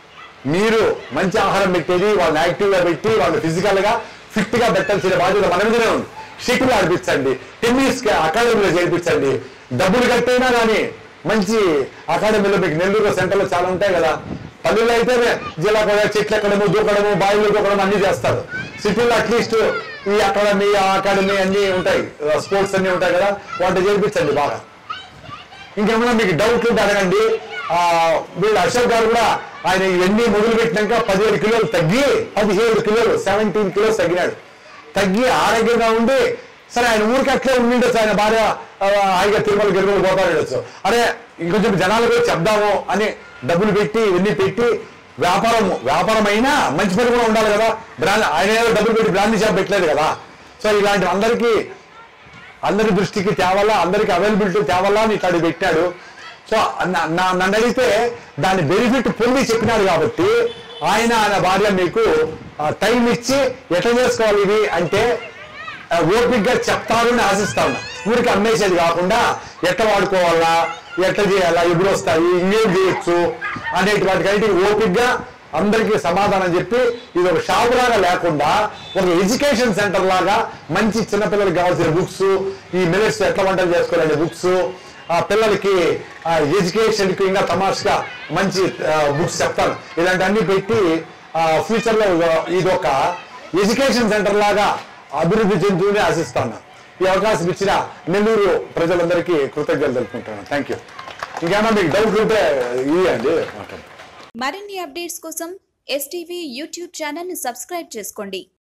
మీరు మంచి ఆహారం పెట్టేది వాళ్ళని యాక్టివ్ గా పెట్టి వాళ్ళు ఫిజికల్ గా ఫిట్ గా పెట్టాల్సిన బాధ్యత మన మీదనే ఉంది షటిల్ ఆడిపించండి టెన్నిస్ అకాడమీలో చేర్పించండి డబ్బులు కట్టైనా కానీ మంచి అకాడమీలో మీకు నెల్లూరు సెంటర్లో చాలా ఉంటాయి కదా పల్లెల్లో అయితేనే జిల్లా కూడా చెట్లు ఎక్కడము దూకడము బావిలో దూకడం అన్ని చేస్తారు సిటీలో అట్లీస్ట్ ఈ అకాడమీ ఆ అకాడమీ అన్ని ఉంటాయి స్పోర్ట్స్ అన్ని ఉంటాయి కదా వాటి చేర్పించండి బాగా ఇంకేమైనా మీకు డౌట్ ఉంటే అడగండి ఆ, వీళ్ళు అశోక్ గారు కూడా ఆయన ఇవన్నీ మొదలు పెట్టినాక పదిహేడు కిలోలు తగ్గి పదిహేడు కిలోలు సెవెంటీన్ కిలోస్ తగ్గినాడు తగ్గి ఆరోగ్యంగా ఉండి సరే ఆయన ఊరికి అట్లే ఉండిండొచ్చు ఆయన భార్య ఆ, హాయిగా తిరుమల గిరుమల పోతాడొచ్చు అరే ఇంకొంచెం జనాలకు చెప్దాము అని డబ్బులు పెట్టి ఇవన్నీ పెట్టి వ్యాపారము వ్యాపారం అయినా మంచి పని కూడా ఉండాలి కదా బ్రాండ్ ఆయన ఏదో డబ్బులు పెట్టి బ్రాండ్ షాప్ పెట్టలేదు కదా సో ఇలాంటి అందరికీ అందరి దృష్టికి తేవాలా అందరికి అవైలబిలిటీ తేవాలా అని ఇట్లాంటి పెట్టాడు సో నా- నా- నన్ను అడిగితే దాని బెనిఫిట్ పొంది చెప్పినాడు కాబట్టి ఆయన ఆయన భార్య మీకు టైం ఇచ్చి ఎట్లా చేసుకోవాలి ఇది అంటే ఆ, ఓపికగా చెప్తారు అని ఆశిస్తా ఉన్నా ఊరికి అమ్మేసేది కాకుండా ఎట్లా వాడుకోవాలా ఎట్లా చేయాలా ఎప్పుడు వస్తాయి ఇంకేం చేయొచ్చు అనేటి వాటికైతే ఓపికగా అందరికీ సమాధానం చెప్పి ఇది ఒక షాప్ లాగా లేకుండా ఒక ఎడ్యుకేషన్ సెంటర్ లాగా మంచి చిన్నపిల్లలకి కావాల్సిన బుక్స్ ఈ మినిట్స్ ఎట్లా వంటలు చేసుకోవాలనే బుక్స్ ఆ పిల్లలకి ఎడ్యుకేషన్ కి ఇంకా తమాషగా మంచి బుక్స్ చెప్తాను ఇలాంటివన్నీ పెట్టి ఫ్యూచర్ లో ఇది ఒక ఎడ్యుకేషన్ సెంటర్ లాగా అభివృద్ధి చెందుతూనే ఆశిస్తాను ఈ అవకాశం ఇచ్చిన నెల్లూరు ప్రజలందరికీ కృతజ్ఞతలు తెలుపుకుంటాను థ్యాంక్ యూ ఇంకేమన్నా మీకు డౌట్ ఉంటే ఇవ్వండి మాట్లాడండి మరిన్ని అప్డేట్స్ కోసం ఎస్టీవీ యూట్యూబ్ ఛానల్ని సబ్స్క్రైబ్ చేసుకోండి